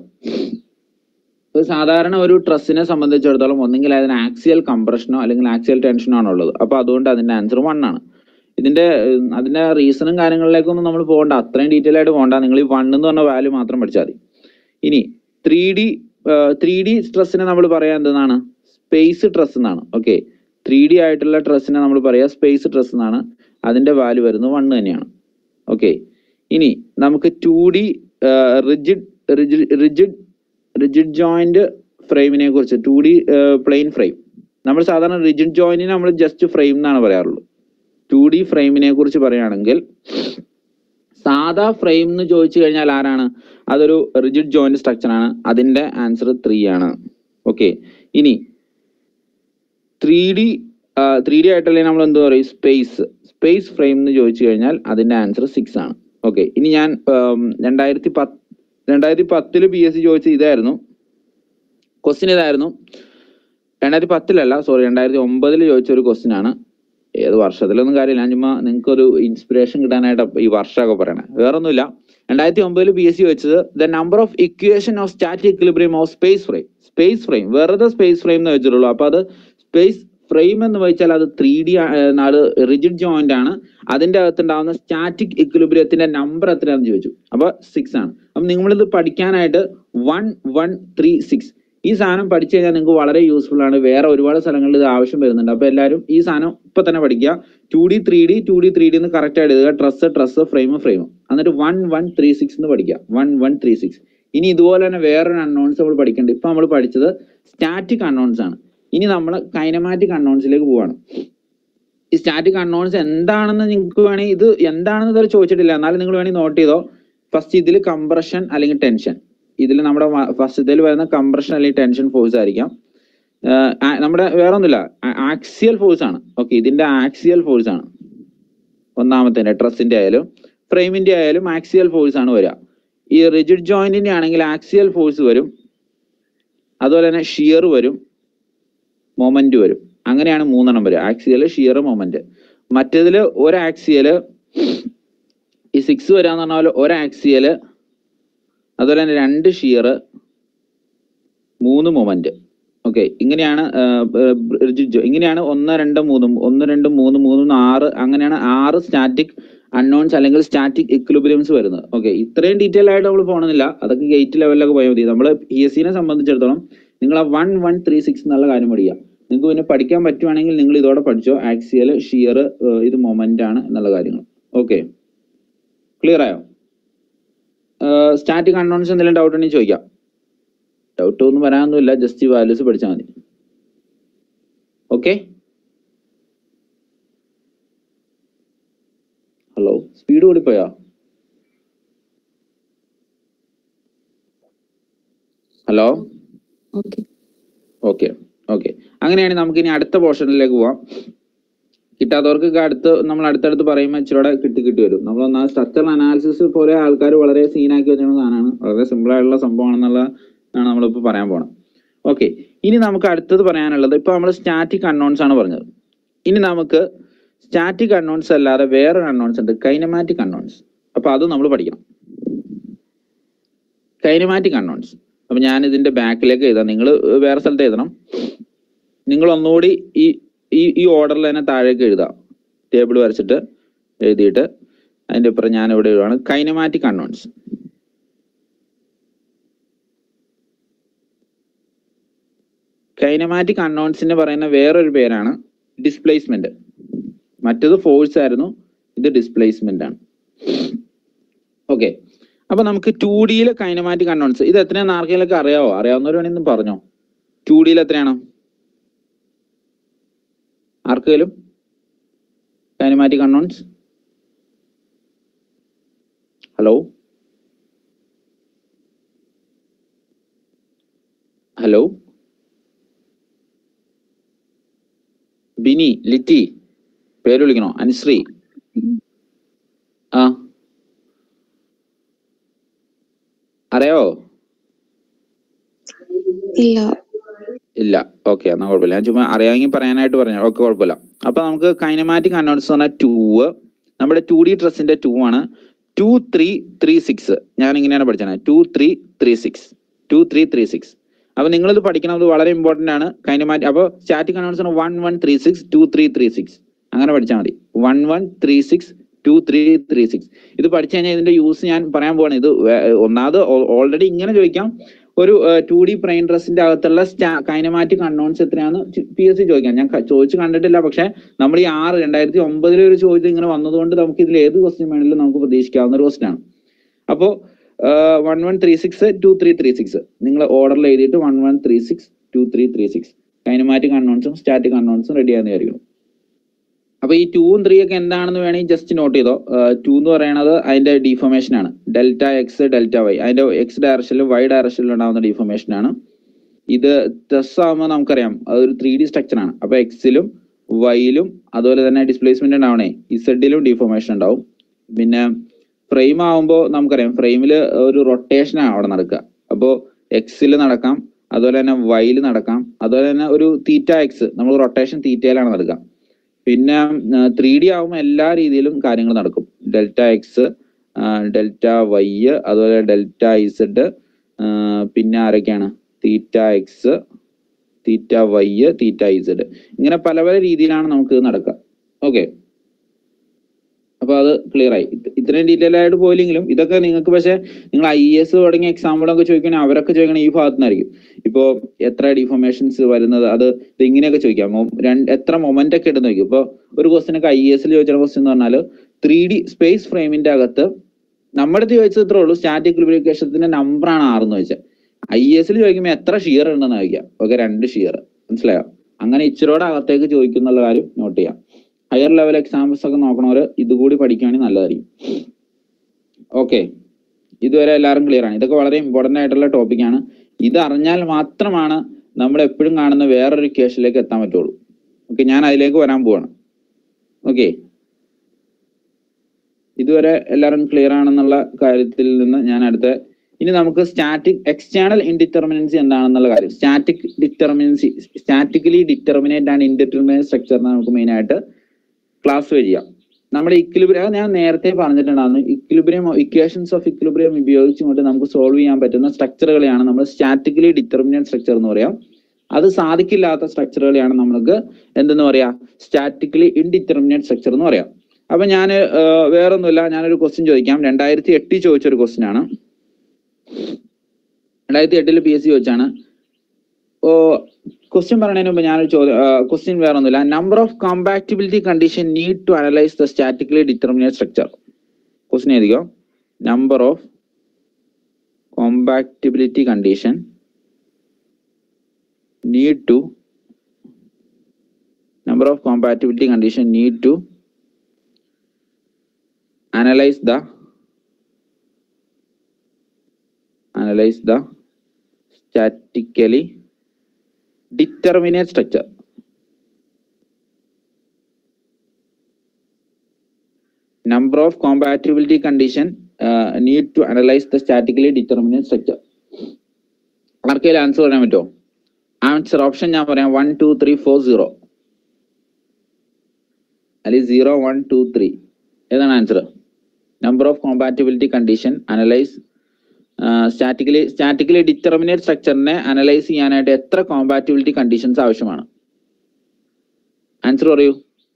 ഒരു സാധാരണ ഒരു ട്രസ്സിനെ സംബന്ധിച്ചിടത്തോളം ഒന്നെങ്കിൽ അതിന് ആക്സിയൽ കംപ്രഷനോ അല്ലെങ്കിൽ ആക്സിയൽ ടെൻഷനോ ആണ് ഉള്ളത് അപ്പൊ അതുകൊണ്ട് അതിന്റെ ആൻസർ വൺ ആണ് ഇതിന്റെ ഉം, അതിന്റെ റീസണും കാര്യങ്ങളിലേക്കൊന്നും നമ്മൾ പോകണ്ട അത്രയും ഡീറ്റെയിൽ ആയിട്ട് പോകണ്ട നിങ്ങൾ ഈ വൺ എന്ന് പറഞ്ഞ വാല്യൂ മാത്രം പഠിച്ചാൽ മതി ഇനി ത്രീ ഡി ത്രീ ഡി സ്ട്രെസ്സിനെ നമ്മൾ പറയാ എന്താണ് സ്പേസ് ട്രസ് എന്നാണ് ഓക്കെ ത്രീ ഡി ആയിട്ടുള്ള ട്രസ്സിനെ നമ്മൾ പറയാ സ്പേസ് ട്രസ് എന്നാണ് അതിന്റെ വാല്യൂ വരുന്നത് വൺ തന്നെയാണ് ഓക്കെ ഇനി നമുക്ക് two D rigid rigid rigid joint ഫ്രെയിമിനെ കുറിച്ച് ടു ഡി പ്ലെയിൻ ഫ്രെയിം നമ്മൾ സാധാരണ റിജിഡ് ജോയിന്റിനെ നമ്മൾ ജസ്റ്റ് ഫ്രെയിം എന്നാണ് പറയാറുള്ളൂ ടു ഡി ഫ്രെയിമിനെ കുറിച്ച് പറയുകയാണെങ്കിൽ സാധാ ഫ്രെയിം എന്ന് ചോദിച്ചു കഴിഞ്ഞാൽ ആരാണ് അതൊരു റിജിഡ് ജോയിന്റ് സ്ട്രക്ചർ ആണ് അതിന്റെ ആൻസർ ത്രീ ആണ് ഓക്കെ ഇനി ത്രീ ഡി ത്രീ ഡി ആയിട്ടല്ലേ നമ്മൾ എന്ത് പറയും സ്പേസ് സ്പേസ് ഫ്രെയിം എന്ന് ചോദിച്ചു കഴിഞ്ഞാൽ അതിന്റെ ആൻസർ സിക്സ് ആണ് ഓക്കെ ഇനി ഞാൻ ഉം, രണ്ടായിരത്തി പത്ത് രണ്ടായിരത്തി പത്തില് പി എസ് സി ചോദിച്ചത് ഇതായിരുന്നു ക്വസ്റ്റ്യൻ ഇതായിരുന്നു രണ്ടായിരത്തി പത്തിലല്ല സോറി രണ്ടായിരത്തി ഒമ്പതിൽ ചോദിച്ച ഒരു ക്വസ്റ്റ്യൻ ആണ് ഏത് വർഷത്തിലൊന്നും കാര്യമില്ല ഞാൻ ചുമ്മാ നിങ്ങൾക്ക് ഒരു ഇൻസ്പിറേഷൻ കിട്ടാനായിട്ട് ഈ വർഷമൊക്കെ പറയണേ വേറൊന്നുമില്ല രണ്ടായിരത്തി ഒമ്പതിൽ പി എസ് സി ചോദിച്ചത് the number of equation of static equilibrium of space frame space frame വെറുതെ സ്പേസ് ഫ്രെയിം എന്ന് വെച്ചിട്ടുള്ളൂ അപ്പൊ അത് സ്പേസ് ഫ്രെയിം എന്ന് വെച്ചാൽ അത് ത്രീ ഡി അത് റിജിഡ് ജോയിന്റ് ആണ് അതിന്റെ അകത്തുണ്ടാവുന്ന സ്റ്റാറ്റിക് ഇക്വിലിബ്രിയത്തിന്റെ നമ്പർ എത്രയാണെന്ന് ചോദിച്ചു അപ്പൊ സിക്സ് ആണ് അപ്പൊ നിങ്ങളിത് പഠിക്കാനായിട്ട് വൺ വൺ ത്രീ സിക്സ് ഈ സാധനം പഠിച്ചു കഴിഞ്ഞാൽ നിങ്ങൾക്ക് വളരെ യൂസ്ഫുൾ ആണ് വേറെ ഒരുപാട് സ്ഥലങ്ങളിൽ ഇത് ആവശ്യം വരുന്നുണ്ട് അപ്പൊ എല്ലാവരും ഈ സാധനം ഇപ്പൊ തന്നെ പഠിക്കുക two D three D two D three D എന്ന് കറക്റ്റ് ആയിട്ട് എഴുതുക ട്രസ് ട്രസ് ഫ്രെയിം ഫ്രെയിം എന്നിട്ട് വൺ വൺ ത്രീ സിക്സ് എന്ന് പഠിക്കുക വൺ വൺ ത്രീ സിക്സ് ഇനി ഇതുപോലെ തന്നെ വേറൊരു അൺനോൺസ് നമ്മൾ പഠിക്കേണ്ടത് ഇപ്പൊ നമ്മൾ പഠിച്ചത് സ്റ്റാറ്റിക് അൺനോൺസ് ആണ് ഇനി നമ്മൾ കൈനമാറ്റിക് അൺനോൺസിലേക്ക് പോവാണ് ഈ സ്റ്റാറ്റിക് അൺനോൺസ് എന്താണെന്ന് നിങ്ങൾക്ക് വേണമെങ്കിൽ ഇത് എന്താണെന്ന് ഇതുവരെ ചോദിച്ചിട്ടില്ല എന്നാലും നിങ്ങൾ വേണമെങ്കിൽ നോട്ട് ചെയ്തോ ഫസ്റ്റ് ഇതിൽ കംപ്രഷൻ അല്ലെങ്കിൽ ടെൻഷൻ ഇതിൽ നമ്മുടെ ഫസ്റ്റ് ഇതിൽ വരുന്ന കംപ്രഷൻ അല്ലെങ്കിൽ ടെൻഷൻ ഫോഴ്സ് ആയിരിക്കാം ആഹ് ആ- നമ്മുടെ വേറെ ഒന്നുമില്ല ആക്സിയൽ ഫോഴ്സ് ആണ് ഓക്കെ ഇതിന്റെ ആക്സിയൽ ഫോഴ്സ് ആണ് ഒന്നാമത്തെ ട്രസിന്റെ ആയാലും ഫ്രെയിമിന്റെ ആയാലും ആക്സിയൽ ഫോഴ്സ് ആണ് വരിക ഈ റിജിഡ് ജോയിന്റിന്റെ ആണെങ്കിൽ ആക്സിയൽ ഫോഴ്സ് വരും അതുപോലെ തന്നെ ഷിയർ വരും മൊമെന്റ് വരും അങ്ങനെയാണ് മൂന്നെണ്ണം വരിക ആക്സിയൽ ഷിയർ മൊമെന്റ് മറ്റേതില് ഒരു ആക്സിയല് ഈ സിക്സ് വരാന്ന് പറഞ്ഞ പോലെ ഒരു ആക്സിയല് അതുപോലെ തന്നെ രണ്ട് ഷിയർ മൂന്ന് മൊമെന്റ് ഓക്കെ ഇങ്ങനെയാണ് ആഹ്, ബ്- റിജിഡ് ജോ- ഇങ്ങനെയാണ് ഒന്ന് രണ്ട് മൂന്ന് ഒന്ന് രണ്ട് മൂന്ന് മൂന്ന് ആറ് അങ്ങനെയാണ് ആറ് സ്റ്റാറ്റിക് അൺനോൺസ് അല്ലെങ്കിൽ സ്റ്റാറ്റിക് ഇക്വിലിബ്രിയംസ് വരുന്നത് ഓക്കെ ഇത്രയും ഡീറ്റെയിൽ ആയിട്ട് നമ്മൾ പോകണമെന്നില്ല അതൊക്കെ ഗേറ്റ് ലെവലിലൊക്കെ പോയാൽ മതി നമ്മൾ പി എസ് സിനെ സംബന്ധിച്ചിടത്തോളം നിങ്ങൾ ആ വൺ വൺ ത്രീ സിക്സ് എന്നുള്ള കാര്യം പഠിക്കുക നിങ്ങൾക്ക് പിന്നെ പഠിക്കാൻ പറ്റുവാണെങ്കിൽ നിങ്ങൾ ഇതോടെ പഠിച്ചോ ആക്സിയൽ ഷിയർ ഇത് മൊമെന്റ് ആണ് എന്നുള്ള കാര്യങ്ങൾ ഓക്കെ ക്ലിയർ ആയോ സ്റ്റാറ്റിക് അൺനോൺസ് എന്തെങ്കിലും ഡൗട്ട് ഉണ്ടെങ്കിൽ ചോദിക്കാം ഡൗട്ട് ഒന്നും വരാനൊന്നുമില്ല ജസ്റ്റ് ഈ വാല്യൂസ് പഠിച്ചാൽ മതി ഓക്കെ ഹലോ സ്പീഡ് കൂടിപ്പോയോ ഹലോ ഓക്കെ ഓക്കെ ഓക്കെ അങ്ങനെയാണെങ്കിൽ നമുക്ക് ഇനി അടുത്ത പോർഷനിലേക്ക് പോവാം കിട്ടാത്തവർക്കൊക്കെ അടുത്ത് നമ്മൾ അടുത്തടുത്ത് പറയുമ്പോൾ ഇച്ചിരൂടെ കിട്ടി കിട്ടി വരും നമ്മൾ ഒന്നാമത് സ്ട്രക്ചറൽ അനാലിസിസ് പോലെ ആൾക്കാർ വളരെ സീനാക്കി വെച്ചിരുന്ന സാധനമാണ് വളരെ സിമ്പിൾ ആയിട്ടുള്ള സംഭവമാണെന്നുള്ള ആണ് നമ്മളിപ്പോൾ പറയാൻ പോണം ഓക്കെ ഇനി നമുക്ക് അടുത്തത് പറയാനുള്ളത് ഇപ്പൊ നമ്മൾ സ്റ്റാറ്റിക് അൺനോൺസ് ആണ് പറഞ്ഞത് ഇനി നമുക്ക് സ്റ്റാറ്റിക് അൺനോൺസ് അല്ലാതെ വേറൊരു അൺനോൺസ് ഉണ്ട് കൈനമാറ്റിക് അൺനോൺസ് അപ്പൊ അത് നമ്മൾ പഠിക്കണം കൈനമാറ്റിക് അൺനോൺസ് അപ്പൊ ഞാൻ ഇതിന്റെ ബാക്കിലേക്ക് എഴുതാം നിങ്ങൾ വേറെ സ്ഥലത്ത് എഴുതണം നിങ്ങൾ ഒന്നുകൂടി ഈ ഈ ഈ ഓർഡറിൽ തന്നെ താഴേക്ക് എഴുതാം ടേബിൾ വരച്ചിട്ട് എഴുതിയിട്ട് അതിന്റെ ഇപ്പുറം ഞാൻ ഇവിടെ എഴുതുകയാണ് കൈനമാറ്റിക് അൺനോൺസ് കൈനമാറ്റിക് അൺനോൺസിന് പറയുന്ന വേറൊരു പേരാണ് ഡിസ്പ്ലേസ്മെന്റ് മറ്റത് ഫോഴ്സ് ആയിരുന്നു ഇത് ഡിസ്പ്ലേസ്മെന്റ് ആണ് ഓക്കെ അപ്പൊ നമുക്ക് ടു ഡിയിലെ കൈനമാറ്റിക് അൺനോൺസ് ഇത് എത്രയാണെന്ന് ആർക്കെങ്കിലൊക്കെ അറിയാവോ അറിയാവുന്നവർ വേണമെങ്കിൽ പറഞ്ഞോ ടു ഡിയിൽ എത്രയാണ് ആർക്കെങ്കിലും kinematic unknowns hello hello Bini Litty പേര് വിളിക്കണോ അനുശ്രീ ആ അറിയാവോ ഇല്ല ഇല്ല ഓക്കെ എന്നാ കുഴപ്പമില്ല ഞാൻ ചുമ്മാ അറിയാമെങ്കിൽ പറയാനായിട്ട് പറഞ്ഞു ഓക്കെ കുഴപ്പമില്ല അപ്പൊ നമുക്ക് കൈനമാറ്റിക് അനൗൺസ് പറഞ്ഞ ടൂ നമ്മുടെ ടു ഡി ഡ്രസ്സിന്റെ ടൂ ആണ് ടു ത്രീ ത്രീ സിക്സ് ഞാൻ ഇങ്ങനെയാണ് പഠിച്ചത് two three three six two three three six അപ്പൊ നിങ്ങളിത് പഠിക്കണം അത് വളരെ ഇമ്പോർട്ടന്റ് ആണ് കൈനമാറ്റി അപ്പൊ static unknowns one one three six two three three six അങ്ങനെ പഠിച്ചാൽ മതി one one three six two three three six ഇത് പഠിച്ചു കഴിഞ്ഞാൽ ഇതിന്റെ യൂസ് ഞാൻ പറയാൻ പോവാണ് ഇത് വേ- ഒന്നാമത് ഓൾറെഡി ഇങ്ങനെ ചോദിക്കാം ഒരു ടു ഡി പ്രൈൻ ഡ്രസ്സിന്റെ അകത്തുള്ള കൈനമാറ്റിക് അൺനോൺസ് എത്രയാന്ന് പി എസ് സി ചോദിക്കാം ഞാൻ ക- ചോദിച്ചു കണ്ടിട്ടില്ല പക്ഷെ നമ്മൾ ഈ ആറ് രണ്ടായിരത്തി ഒമ്പതിലെ ഒരു ചോദ്യം ഇങ്ങനെ വന്നതുകൊണ്ട് നമുക്ക് ഇതിൽ ഏത് ക്വസ്റ്റ്യൻ വേണമെങ്കിലും നമുക്ക് പ്രതീക്ഷിക്കാവുന്ന ഒരു ക്വസ്റ്റ്യൻ ആണ് അപ്പോ one one three six two three three six നിങ്ങൾ ഓർഡറിൽ എഴുതിയിട്ട് one one three six two three three six kinematic അൺനോൺസും സ്റ്റാറ്റിക് അൺനോൺസും റെഡി ആണെന്ന് വിചാരിക്കണം അപ്പൊ ഈ ടൂവും ത്രീ ഒക്കെ എന്താണെന്ന് വേണമെങ്കിൽ ജസ്റ്റ് നോട്ട് ചെയ്തോ ടു എന്ന് പറയുന്നത് അതിന്റെ ഡിഫോമേഷൻ ആണ് ഡെൽറ്റ എക്സ് ഡെൽറ്റ വൈ അതിന്റെ എക്സ് ഡയറക്ഷനിലും വൈ ഡയറക്ഷനിലും ഉണ്ടാവുന്ന ഡിഫോമേഷൻ ആണ് ഇത് ടെസ് ആകുമ്പോൾ നമുക്കറിയാം അതൊരു ത്രീ ഡി സ്ട്രക്ചർ ആണ് അപ്പൊ എക്സിലും വൈയിലും അതുപോലെ തന്നെ ഡിസ്പ്ലേസ്മെന്റ് ഉണ്ടാവണേ ഇസഡിലും ഡിഫോമേഷൻ ഉണ്ടാവും പിന്നെ ഫ്രെയിം ആവുമ്പോൾ നമുക്കറിയാം ഫ്രെയിമിൽ ഒരു റൊട്ടേഷൻ ആണ് അവിടെ നടക്കുക അപ്പോൾ എക്സിൽ നടക്കാം അതുപോലെ തന്നെ വൈയിൽ നടക്കാം അതുപോലെ തന്നെ ഒരു തീറ്റ എക്സ് നമ്മൾ റൊട്ടേഷൻ തീറ്റയിലാണ് നടക്കുക പിന്നെ ത്രീ ഡി ആവുമ്പോൾ എല്ലാ രീതിയിലും കാര്യങ്ങൾ നടക്കും ഡെൽറ്റ എക്സ് ഡെൽറ്റ വൈ അതുപോലെ ഡെൽറ്റ ഇസഡ് പിന്നെ ആരൊക്കെയാണ് theta X theta Y theta Z ഇങ്ങനെ പല പല രീതിയിലാണ് നമുക്ക് ഇത് നടക്കുക ഓക്കെ അപ്പൊ അത് ക്ലിയർ ആയി ഇത് ഇത്രയും ഡീറ്റെയിൽ ആയിട്ട് പോയില്ലെങ്കിലും ഇതൊക്കെ നിങ്ങൾക്ക് പക്ഷെ നിങ്ങൾ ഐ എസ് തുടങ്ങിയ എക്സാമ്പിളൊക്കെ ചോദിക്കണേ അവരൊക്കെ ചോദിക്കണേ ഈ ഭാഗത്തു നിന്നായിരിക്കും ഇപ്പോ എത്ര ഡിഫോമേഷൻസ് വരുന്നത് അത് ഇത് ഇങ്ങനെയൊക്കെ ചോദിക്കാം മൊ- രണ്ട് എത്ര മൊമെന്റ് ഒക്കെ ഇടുന്ന ചോദിക്കും ഇപ്പൊ ഒരു ക്വസ്റ്റ്യൻ ഒക്കെ ഐ എസിൽ ചോദിച്ച ക്വസ്റ്റ്യൻ എന്ന് പറഞ്ഞാൽ ത്രീ ഡി സ്പേസ് ഫ്രെയിമിന്റെ അകത്ത് നമ്മുടെ അടുത്ത് ചോദിച്ചത് ഇത്രേ ഉള്ളൂ സ്റ്റാറ്റിക് ലുബ്രിക്കേഷത്തിന്റെ നമ്പർ ആണ് ആറെന്ന് ചോദിച്ചത് ഐ എസിൽ ചോദിക്കുമ്പോൾ എത്ര ഷിയർ ഉണ്ടെന്ന് ചോദിക്കാം ഓക്കെ രണ്ട് ഷിയർ മനസ്സിലായോ അങ്ങനെ ഇച്ചിരോടെ അകത്തേക്ക് ചോദിക്കുന്നുള്ള കാര്യം നോട്ട് ചെയ്യാം ഹയർ ലെവൽ എക്സാംസ് ഒക്കെ നോക്കണവര് ഇതുകൂടി പഠിക്കുകയാണെങ്കിൽ നല്ലതായിരിക്കും ഓക്കെ ഇതുവരെ എല്ലാവരും ക്ലിയർ ആണ് ഇതൊക്കെ വളരെ ഇമ്പോർട്ടന്റ് ആയിട്ടുള്ള ടോപ്പിക്കാണ് ഇത് അറിഞ്ഞാൽ മാത്രമാണ് നമ്മൾ എപ്പോഴും കാണുന്ന വേറൊരു കേസിലേക്ക് എത്താൻ പറ്റുള്ളൂ ഓക്കെ ഞാൻ അതിലേക്ക് വരാൻ പോവാണ് ഓക്കെ ഇതുവരെ എല്ലാവരും ക്ലിയർ ആണെന്നുള്ള കാര്യത്തിൽ നിന്ന് ഞാൻ അടുത്ത ഇനി നമുക്ക് സ്റ്റാറ്റിക് എക്സ്റ്റേണൽ ഇൻഡിറ്റർമിനൻസി എന്താണെന്നുള്ള കാര്യം static determinacy statically determinate and indeterminate structure നമുക്ക് മെയിൻ ആയിട്ട് ക്ലാസ് ചെയ്യാം നമ്മുടെ ഇക്വിലിബ്രിയം ഞാൻ നേരത്തെ പറഞ്ഞിട്ടുണ്ടായിരുന്നു ഇക്വിലിബ്രിയം ഇക്വേഷൻസ് ഓഫ് ഇക്വിലിബ്രിയം ഉപയോഗിച്ചുകൊണ്ട് നമുക്ക് സോൾവ് ചെയ്യാൻ പറ്റുന്ന സ്ട്രക്ചറുകളെയാണ് നമ്മൾ സ്റ്റാറ്റിക്കലി ഡിറ്റർമിനേറ്റ് സ്ട്രക്ചർ എന്ന് പറയാം അത് സാധിക്കില്ലാത്ത സ്ട്രക്ചറുകളെയാണ് നമുക്ക് എന്തെന്ന് പറയാ സ്റ്റാറ്റിക്കലി ഇൻഡിറ്റർമിനേറ്റ് സ്ട്രക്ചർ എന്ന് പറയാം അപ്പൊ ഞാൻ വേറൊന്നുമില്ല ഞാനൊരു ക്വസ്റ്റ്യൻ ചോദിക്കാം രണ്ടായിരത്തി എട്ടിൽ ചോദിച്ചൊരു ക്വസ്റ്റ്യൻ ആണ് രണ്ടായിരത്തി എട്ടില് പി എസ് സി ചോദിച്ചാണ് ഓ ക്വസ്റ്റ്യൻ പറയുന്നതിന് മുമ്പ് ഞാനൊരു ചോദ്യം ക്വസ്റ്റ്യൻ വേറെ ഒന്നുമില്ല number of compatibility condition need to analyse the statically determinate structure question എഴുതിക്കോ number of compatibility condition need to number of compatibility condition need to analyze the analyze the statically determinate structure number of compatibility condition uh, need to analyze the statically determinate structure ആർക്കെങ്കിലും ആൻസർ പറയാൻ പറ്റുമോ ആൻസർ ഓപ്ഷൻ ഞാൻ പറയാം one two three four zero അല്ലെങ്കിൽ സീറോ വൺ ടു ത്രീ ഏതാണ് answer number of compatibility condition analyse statically statically determinate സ്ട്രക്ചറിനെ അനലൈസ് ചെയ്യാനായിട്ട് എത്ര കോമ്പാറ്റബിലിറ്റി കണ്ടീഷൻസ് ആവശ്യമാണ് ആൻസർ പറയൂ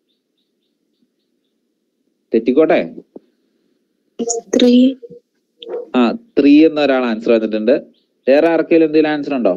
തെറ്റിക്കോട്ടെ ത്രീ ആ ത്രീ എന്ന ഒരാൾ ആൻസർ വന്നിട്ടുണ്ട് വേറെ ആർക്കെങ്കിലും എന്തെങ്കിലും ആൻസർ ഉണ്ടോ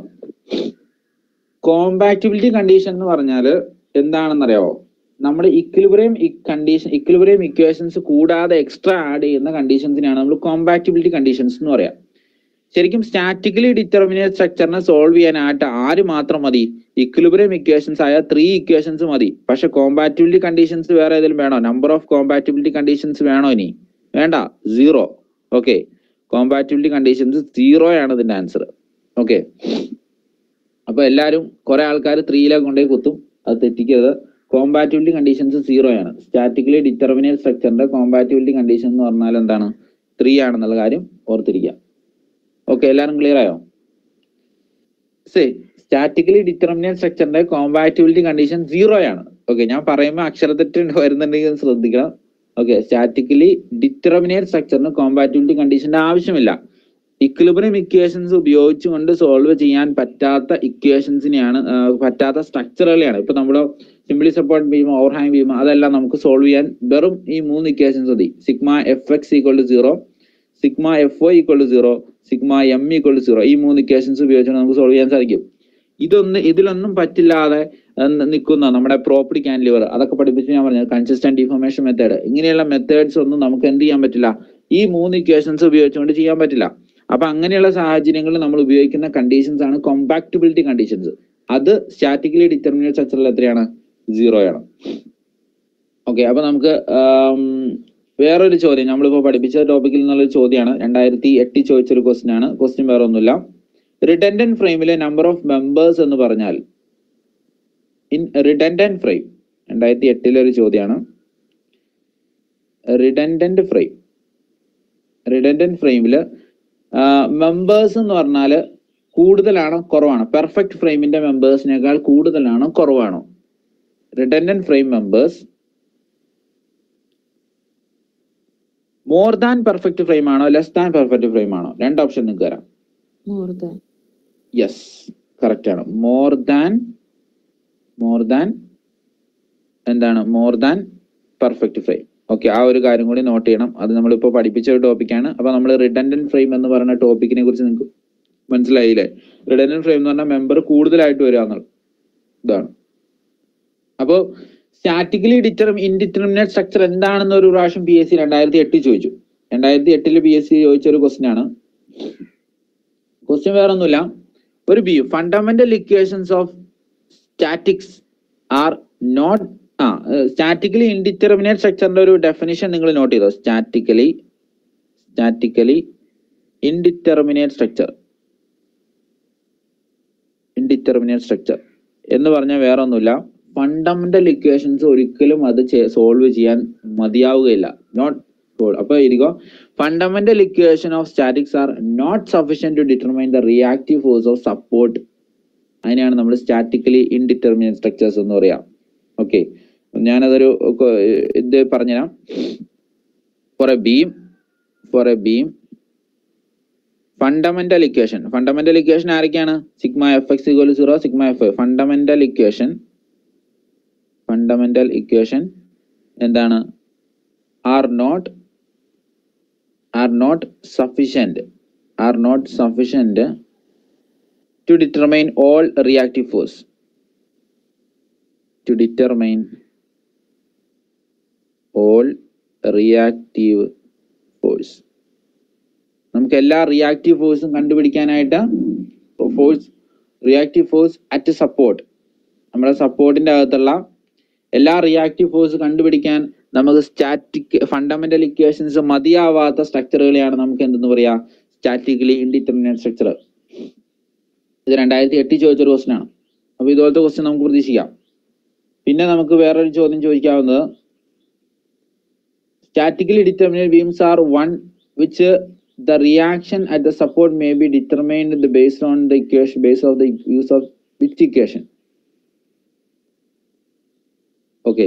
കോമ്പാക്ടിബിലിറ്റി കണ്ടീഷൻ എന്ന് പറഞ്ഞാൽ എന്താണെന്നറിയാവോ നമ്മുടെ ഇക്വിലിബ്രിയം കണ്ടീഷൻ ഇക്വിലിബ്രിയം ഇക്വേഷൻസ് കൂടാതെ എക്സ്ട്രാ ആഡ് ചെയ്യുന്ന കണ്ടീഷൻസിനെയാണ് നമ്മൾ കോമ്പാക്ടിബിലിറ്റി കണ്ടീഷൻസ് എന്ന് പറയാം ശരിക്കും സ്റ്റാറ്റിക്കലി ഡിറ്റർമിനേറ്റ് സ്ട്രക്ചറിനെ സോൾവ് ചെയ്യാനായിട്ട് ആര് മാത്രം മതി ഇക്വിലിബ്രിയം ഇക്വേഷൻസ് ആയ ത്രീ ഇക്വേഷൻസ് മതി പക്ഷെ കോമ്പാറ്റിബിലിറ്റി കണ്ടീഷൻസ് വേറെ ഏതെങ്കിലും വേണോ നമ്പർ ഓഫ് കോമ്പാറ്റിബിലിറ്റി കണ്ടീഷൻസ് വേണോ ഇനി വേണ്ട zero okay compatibility conditions zero ആണ് ഇതിന്റെ ആൻസർ ഓക്കെ അപ്പൊ എല്ലാരും കുറെ ആൾക്കാർ ത്രീയിലേക്ക് കൊണ്ടുപോയി കുത്തും അത് തെറ്റിക്കരുത് കോമ്പാറ്റിബിലിറ്റി കണ്ടീഷൻസ് സീറോ ആണ് സ്റ്റാറ്റിക്കലി ഡിറ്റർമിനേറ്റ് സ്ട്രക്ചറിന്റെ കോമ്പാറ്റിബിലിറ്റി കണ്ടീഷൻ എന്ന് പറഞ്ഞാൽ എന്താണ് ത്രീ ആണെന്നുള്ള കാര്യം ഓർത്തിരിക്കുക ഓക്കെ എല്ലാരും ക്ലിയർ ആയോ സേ സ്റ്റാറ്റിക്കലി ഡിറ്റർമിനേറ്റ് സ്ട്രക്ചറിന്റെ കോമ്പാറ്റിബിലിറ്റി കണ്ടീഷൻ സീറോ ആണ് ഓക്കെ ഞാൻ പറയുമ്പോൾ അക്ഷരത്തെറ്റ് വരുന്നുണ്ടെങ്കിൽ ശ്രദ്ധിക്കണം ഓക്കെ സ്റ്റാറ്റിക്കലി ഡിറ്റർമിനേറ്റ് സ്ട്രക്ചറിന് കോമ്പാറ്റിബിലിറ്റി കണ്ടീഷന്റെ ആവശ്യമില്ല ഇക്വിലിബ്രിയം ഇക്വേഷൻസ് ഉപയോഗിച്ചുകൊണ്ട് സോൾവ് ചെയ്യാൻ പറ്റാത്ത ഇക്വേഷൻസിനെയാണ് പറ്റാത്ത സ്ട്രക്ചറുകളെയാണ് ഇപ്പൊ നമ്മൾ simply support beam overhang beam അതെല്ലാം നമുക്ക് സോൾവ് ചെയ്യാൻ വെറും ഈ മൂന്ന് ഇക്വേഷൻസ് മതി sigma F X equal to zero sigma F O equal to zero sigma M equal to zero ഈ മൂന്ന് ഇക്വേഷൻസ് ഉപയോഗിച്ചുകൊണ്ട് നമുക്ക് സോൾവ് ചെയ്യാൻ സാധിക്കും ഇതൊന്ന് ഇതിലൊന്നും പറ്റില്ലാതെ ഏഹ് നിൽക്കുന്ന നമ്മുടെ പ്രോപ്പർട്ടി കാൻലിവർ അതൊക്കെ പഠിപ്പിച്ച് ഞാൻ പറഞ്ഞത് കൺസിസ്റ്റന്റ് ഡിഫോർമേഷൻ മെത്തേഡ് ഇങ്ങനെയുള്ള മെത്തേഡ്സ് ഒന്നും നമുക്ക് എന്ത് ചെയ്യാൻ പറ്റില്ല ഈ മൂന്ന് ഇക്വേഷൻസ് ഉപയോഗിച്ചുകൊണ്ട് ചെയ്യാൻ പറ്റില്ല അപ്പൊ അങ്ങനെയുള്ള സാഹചര്യങ്ങളിൽ നമ്മൾ ഉപയോഗിക്കുന്ന കണ്ടീഷൻസ് ആണ് കോമ്പാക്ടിബിലിറ്റി കണ്ടീഷൻസ് അത് സ്റ്റാറ്റിക്കലി ഡിറ്റർമിനേറ്റ് സ്ട്രക്ചറിൽ എത്രയാണ് സീറോ ആണ് ഓക്കെ അപ്പൊ നമുക്ക് ആം, വേറൊരു ചോദ്യം നമ്മളിപ്പോ പഠിപ്പിച്ച ടോപ്പിക്കിൽ നിന്നുള്ള ഒരു ചോദ്യമാണ് രണ്ടായിരത്തി എട്ടിൽ ചോദിച്ചൊരു ക്വസ്റ്റ്യൻ ആണ് ക്വസ്റ്റ്യൻ വേറെ ഒന്നുമില്ല റിഡൻഡന്റ് ഫ്രെയിമിലെ നമ്പർ ഓഫ് മെമ്പേഴ്സ് എന്ന് പറഞ്ഞാൽ ഇൻ റിഡൻഡന്റ് ഫ്രെയിം രണ്ടായിരത്തി എട്ടിലെ ഒരു ചോദ്യമാണ് റിഡൻഡന്റ് ഫ്രെയിം റിഡൻഡന്റ് ഫ്രെയിമിൽ മെമ്പേഴ്സ് എന്ന് പറഞ്ഞാൽ കൂടുതലാണോ കുറവാണോ പെർഫെക്റ്റ് ഫ്രെയിമിന്റെ മെമ്പേഴ്സിനേക്കാൾ കൂടുതലാണോ കുറവാണോ redundant frame members more than perfect frame ആണോ ലെസ് ദാൻ പെർഫെക്റ്റ് ഫ്രെയിം ആണോ രണ്ട് ഓപ്ഷൻ നിങ്ങൾക്ക് തരാം മോർ ദാൻ യെസ് കറക്റ്റ് ആണ് മോർ ദാൻ മോർ ദാൻ എന്താണ് more than perfect frame okay ആ ഒരു കാര്യം കൂടി നോട്ട് ചെയ്യണം അത് നമ്മളിപ്പോൾ പഠിപ്പിച്ച ഒരു ടോപ്പിക്കാണ് അപ്പൊ നമ്മൾ റിഡൻഡന്റ് ഫ്രെയിം എന്ന് പറയുന്ന ടോപ്പിക്കിനെ കുറിച്ച് നിങ്ങൾക്ക് മനസ്സിലായില്ലേ റിഡൻഡന്റ് ഫ്രെയിം എന്ന് പറഞ്ഞാൽ മെമ്പർ കൂടുതലായിട്ട് വരിക എന്നുള്ളത് ഇതാണ് അപ്പോ സ്റ്റാറ്റിക്കലി ഡിറ്റർമി ഇൻഡിറ്റർമിനേറ്റ് സ്ട്രക്ചർ എന്താണെന്ന് ഒരു പ്രാവശ്യം പി എസ് സി രണ്ടായിരത്തി എട്ടിൽ ചോദിച്ചു രണ്ടായിരത്തി എട്ടില് പി എസ് സി ചോദിച്ച ഒരു ക്വസ്റ്റ്യൻ ആണ് ക്വസ്റ്റ്യൻ വേറെ ഒന്നുമില്ല ഒരു B fundamental equations of statics are not ആ സ്റ്റാറ്റിക്കലി ഇൻഡിറ്റർമിനേറ്റ് സ്ട്രക്ചറിന്റെ ഒരു ഡെഫിനിഷൻ നിങ്ങൾ നോട്ട് ചെയ്തോ statically statically indeterminate structure indeterminate structure എന്ന് പറഞ്ഞാൽ വേറെ ഒന്നുമില്ല ഫണ്ടമെന്റൽ ഇക്വേഷൻസ് ഒരിക്കലും അത് സോൾവ് ചെയ്യാൻ മതിയാവുകയില്ല നോട്ട് അപ്പൊ ഇരിക്കോ fundamental equation of statics are not sufficient to determine the reactive force of support അതിനെയാണ് നമ്മൾ സ്റ്റാറ്റിക്കലി ഇൻഡിറ്റർമിനേറ്റ് സ്ട്രക്ചേഴ്സ് എന്ന് പറയാം ഓക്കെ ഞാനതൊരു കൊ- ഇത് പറഞ്ഞുതരാം for a beam for a beam fundamental equation fundamental equation ആരൊക്കെയാണ് sigma F X equal zero sigma F fundamental equation fundamental equation എന്താണ് are not are not sufficient are not sufficient to determine all reactive force to determine all reactive force നമുക്ക് എല്ലാ റിയാക്റ്റീവ് ഫോഴ്സും കണ്ടുപിടിക്കാനായിട്ട് force reactive force at support നമ്മുടെ സപ്പോർട്ടിന്റെ അകത്തുള്ള എല്ലാ റിയാക്റ്റീവ് ഫോഴ്സ് കണ്ടുപിടിക്കാൻ നമുക്ക് സ്റ്റാറ്റിക് ഫണ്ടമെന്റൽ ഇക്വേഷൻസ് മതിയാവാത്ത സ്ട്രക്ചറുകളെയാണ് നമുക്ക് എന്തെന്ന് പറയാ സ്റ്റാറ്റിക്കലി ഇൻഡിറ്റർമിനേറ്റ് സ്ട്രക്ചർ ഇത് രണ്ടായിരത്തി എട്ടിൽ ചോദിച്ചൊരു ക്വസ്റ്റൻ ആണ് അപ്പൊ ഇതുപോലത്തെ ക്വസ്റ്റ്യൻ നമുക്ക് പ്രതീക്ഷിക്കാം പിന്നെ നമുക്ക് വേറൊരു ചോദ്യം ചോദിക്കാവുന്നത് statically determinate beams are one which the reaction at the support may be determined the based on the equation based of the use of which equation okay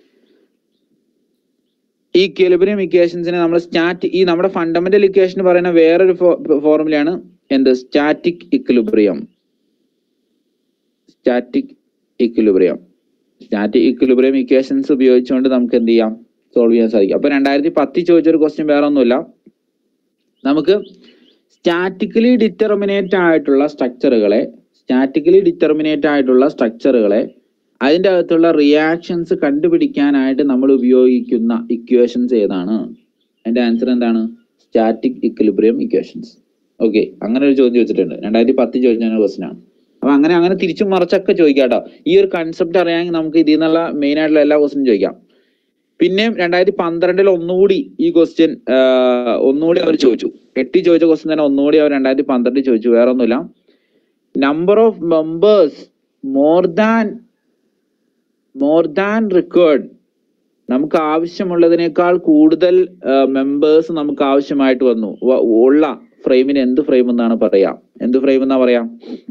ഈ ഇക്വലിബ്രിയം ഇക്വേഷൻസിനെ നമ്മൾ സ്റ്റാറ്റ് ഈ നമ്മുടെ ഫണ്ടമെന്റൽ ഇക്വേഷൻ പറയുന്ന വേറൊരു ഫോർമുലയാണ് എന്ത് static equilibrium static equilibrium static equilibrium equations ഉപയോഗിച്ചുകൊണ്ട് നമുക്ക് എന്ത് ചെയ്യാം സോൾവ് ചെയ്യാൻ സാധിക്കും അപ്പൊ രണ്ടായിരത്തി പത്തിൽ ചോദിച്ചൊരു ക്വസ്റ്റ്യൻ വേറെ ഒന്നുമില്ല നമുക്ക് സ്റ്റാറ്റിക്കലി ഡിറ്റർമിനേറ്റ് ആയിട്ടുള്ള സ്ട്രക്ചറുകളെ സ്റ്റാറ്റിക്കലി ഡിറ്റർമിനേറ്റ് ആയിട്ടുള്ള സ്ട്രക്ചറുകളെ അതിൻ്റെ അകത്തുള്ള റിയാക്ഷൻസ് കണ്ടുപിടിക്കാനായിട്ട് നമ്മൾ ഉപയോഗിക്കുന്ന ഇക്വേഷൻസ് ഏതാണ് അതിന്റെ ആൻസർ എന്താണ് സ്റ്റാറ്റിക് ഇക്വിലിബ്രിയം ഇക്വേഷൻസ് ഓക്കെ അങ്ങനെ ഒരു ചോദ്യം ചോദിച്ചിട്ടുണ്ട് രണ്ടായിരത്തി പത്തിൽ ചോദിച്ച ക്വസ്റ്റൻ ആണ് അപ്പൊ അങ്ങനെ അങ്ങനെ തിരിച്ചും മറിച്ചൊക്കെ ചോദിക്കാം കേട്ടോ ഈ ഒരു കൺസെപ്റ്റ് അറിയാമെങ്കിൽ നമുക്ക് ഇതിൽ നിന്നുള്ള മെയിൻ ആയിട്ടുള്ള എല്ലാ ക്വസ്റ്റനും ചോദിക്കാം പിന്നെയും രണ്ടായിരത്തി പന്ത്രണ്ടിൽ ഒന്നുകൂടി ഈ ക്വസ്റ്റ്യൻ ഒന്നുകൂടി അവർ ചോദിച്ചു എട്ടി ചോദിച്ച ക്വസ്റ്റ്യൻ തന്നെ ഒന്നുകൂടി അവർ രണ്ടായിരത്തി പന്ത്രണ്ടിൽ ചോദിച്ചു വേറെ ഒന്നുമില്ല number of members more than more than required നമുക്ക് ആവശ്യമുള്ളതിനേക്കാൾ കൂടുതൽ മെമ്പേഴ്സ് നമുക്ക് ആവശ്യമായിട്ട് വന്നു വ- ഉള്ള ഫ്രെയിമിന് എന്ത് ഫ്രെയിം എന്നാണ് പറയാ എന്ത് ഫ്രെയിം എന്നാ പറയാ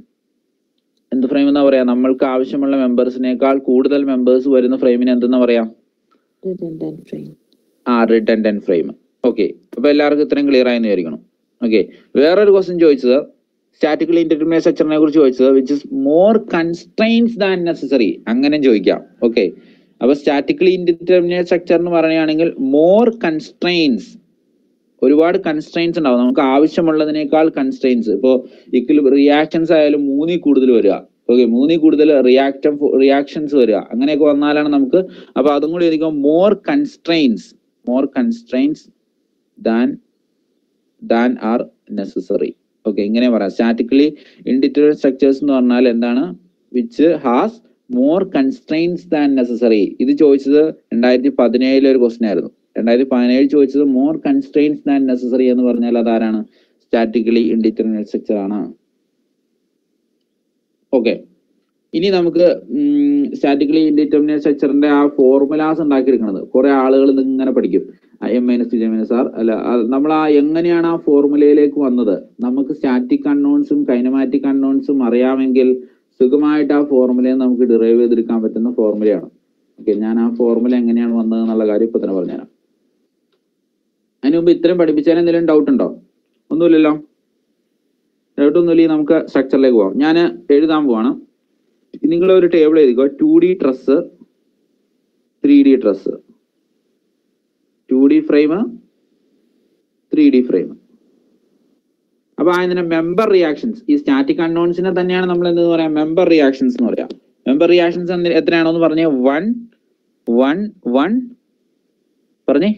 എന്ത് ഫ്രെയിം എന്നാ പറയാ നമ്മൾക്ക് ആവശ്യമുള്ള മെമ്പേഴ്സിനേക്കാൾ കൂടുതൽ മെമ്പേഴ്സ് വരുന്ന ഫ്രെയിമിന് എന്തെന്നാ പറയാ redundant frame. ആ റിഡൻഡന്റ് ഫ്രെയിം ഓക്കെ അപ്പൊ എല്ലാവർക്കും ഇത്രയും ക്ലിയർ ആയെന്ന് വിചാരിക്കണം ഓക്കെ വേറൊരു ക്വസ്റ്റ്യൻ ചോദിച്ചത് സ്റ്റാറ്റിക്കലി ഇൻഡിറ്റർമിനേറ്റ് സ്ട്രക്ചറിനെ കുറിച്ച് ചോദിച്ചത് which is more constraints than necessary അങ്ങനെ ചോദിക്കാം ഓക്കെ അപ്പൊ സ്റ്റാറ്റിക്കലി ഇൻഡിറ്റർമിനേറ്റ് സ്ട്രക്ചർ എന്ന് പറയുകയാണെങ്കിൽ മോർ കൺസ്ട്രെയിൻസ് ഒരുപാട് കൺസ്ട്രെയിൻസ് ഉണ്ടാവും നമുക്ക് ആവശ്യമുള്ളതിനേക്കാൾ കൺസ്ട്രെയിൻസ് ഇപ്പോ ഇക്വലി റിയാക്ഷൻസ് ആയാലും മൂന്നിൽ കൂടുതൽ വരിക ഓക്കെ മൂന്നിൽ കൂടുതൽ റിയാക്റ്റം റിയാക്ഷൻസ് വരിക അങ്ങനെയൊക്കെ വന്നാലാണ് നമുക്ക് അപ്പൊ അതും കൂടി ആയിരിക്കും more constraints more constraints than than are necessary okay ഇങ്ങനെ പറയാം സ്റ്റാറ്റിക്കലി ഇൻഡിറ്റർമിനേറ്റ് സ്ട്രക്ചേഴ്സ് എന്ന് പറഞ്ഞാൽ എന്താണ് which has more constraints than necessary ഇത് ചോദിച്ചത് രണ്ടായിരത്തി പതിനേഴിലെ ഒരു ക്വസ്റ്റൻ ആയിരുന്നു രണ്ടായിരത്തി പതിനേഴ് ചോദിച്ചത് മോർ കൺസ്ട്രെയിൻസ് ദാൻ നെസസറി എന്ന് പറഞ്ഞാൽ അതാരാണ് സ്റ്റാറ്റിക്കലി ഇൻഡിറ്റർമിനേറ്റ് സ്ട്രക്ചർ ആണ് ഓക്കെ ഇനി നമുക്ക് സ്റ്റാറ്റിക്കലി ഇൻഡിറ്റർമിനേറ്റ് സ്ട്രക്ചറിന്റെ ആ ഫോർമുലാസ് ഉണ്ടാക്കിയെടുക്കുന്നത് കുറെ ആളുകൾ ഇത് ഇങ്ങനെ പഠിക്കും M minus J minus R അല്ല അത് നമ്മൾ ആ എങ്ങനെയാണ് ആ ഫോർമുലയിലേക്ക് വന്നത് നമുക്ക് സ്റ്റാറ്റിക് അൺനോൺസും കൈനമാറ്റിക് അൺനോൺസും അറിയാമെങ്കിൽ സുഖമായിട്ട് ആ ഫോർമുലയെ നമുക്ക് ഡിറൈവ് ചെയ്തെടുക്കാൻ പറ്റുന്ന ഫോർമുലയാണ് ഓക്കെ ഞാൻ ആ ഫോർമുല എങ്ങനെയാണ് വന്നത് എന്നുള്ള കാര്യം ഇപ്പൊ തന്നെ പറഞ്ഞുതരാം അതിന് മുമ്പ് ഇത്രയും പഠിപ്പിച്ചാൽ എന്തെങ്കിലും ഡൗട്ട് ഉണ്ടോ ഒന്നുമില്ലല്ലോ ഡൗട്ട് ഒന്നുമില്ലെങ്കിൽ നമുക്ക് സ്ട്രക്ചറിലേക്ക് പോവാം ഞാൻ എഴുതാൻ പോവാണ് നിങ്ങൾ ഒരു ടേബിൾ എഴുതിക്കോ two D truss three D truss two D frame three D frame അപ്പൊ അതിന് മെമ്പർ റിയാക്ഷൻസ് ഈ സ്റ്റാറ്റിക് അൺനോൺസിനെ തന്നെയാണ് നമ്മൾ എന്ത് പറയാം മെമ്പർ റിയാക്ഷൻസ് എന്ന് പറയാം മെമ്പർ റിയാക്ഷൻസ് എത്രയാണോന്ന് പറഞ്ഞേ വൺ വൺ വൺ പറഞ്ഞേ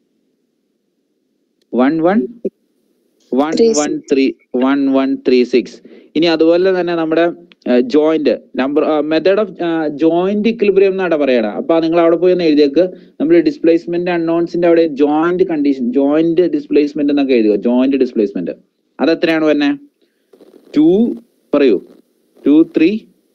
one one one Three one three one one three six ഇനി അതുപോലെ തന്നെ നമ്മുടെ joint number method of joint equilibrium എന്നാണ് പറയണ അപ്പൊ നിങ്ങൾ അവിടെ പോയി ഒന്ന് എഴുതിയേക്ക് നമ്മൾ ഡിസ്പ്ലേസ്മെന്റ് അൺനോൺസിന്റെ അവിടെ ജോയിന്റ് കണ്ടീഷൻ ജോയിന്റ് ഡിസ്പ്ലേസ്മെന്റ് എന്നൊക്കെ എഴുതുക ജോയിന്റ് ഡിസ്പ്ലേസ്മെന്റ് അത് എത്രയാണ് തന്നെ ടു പറയൂ two three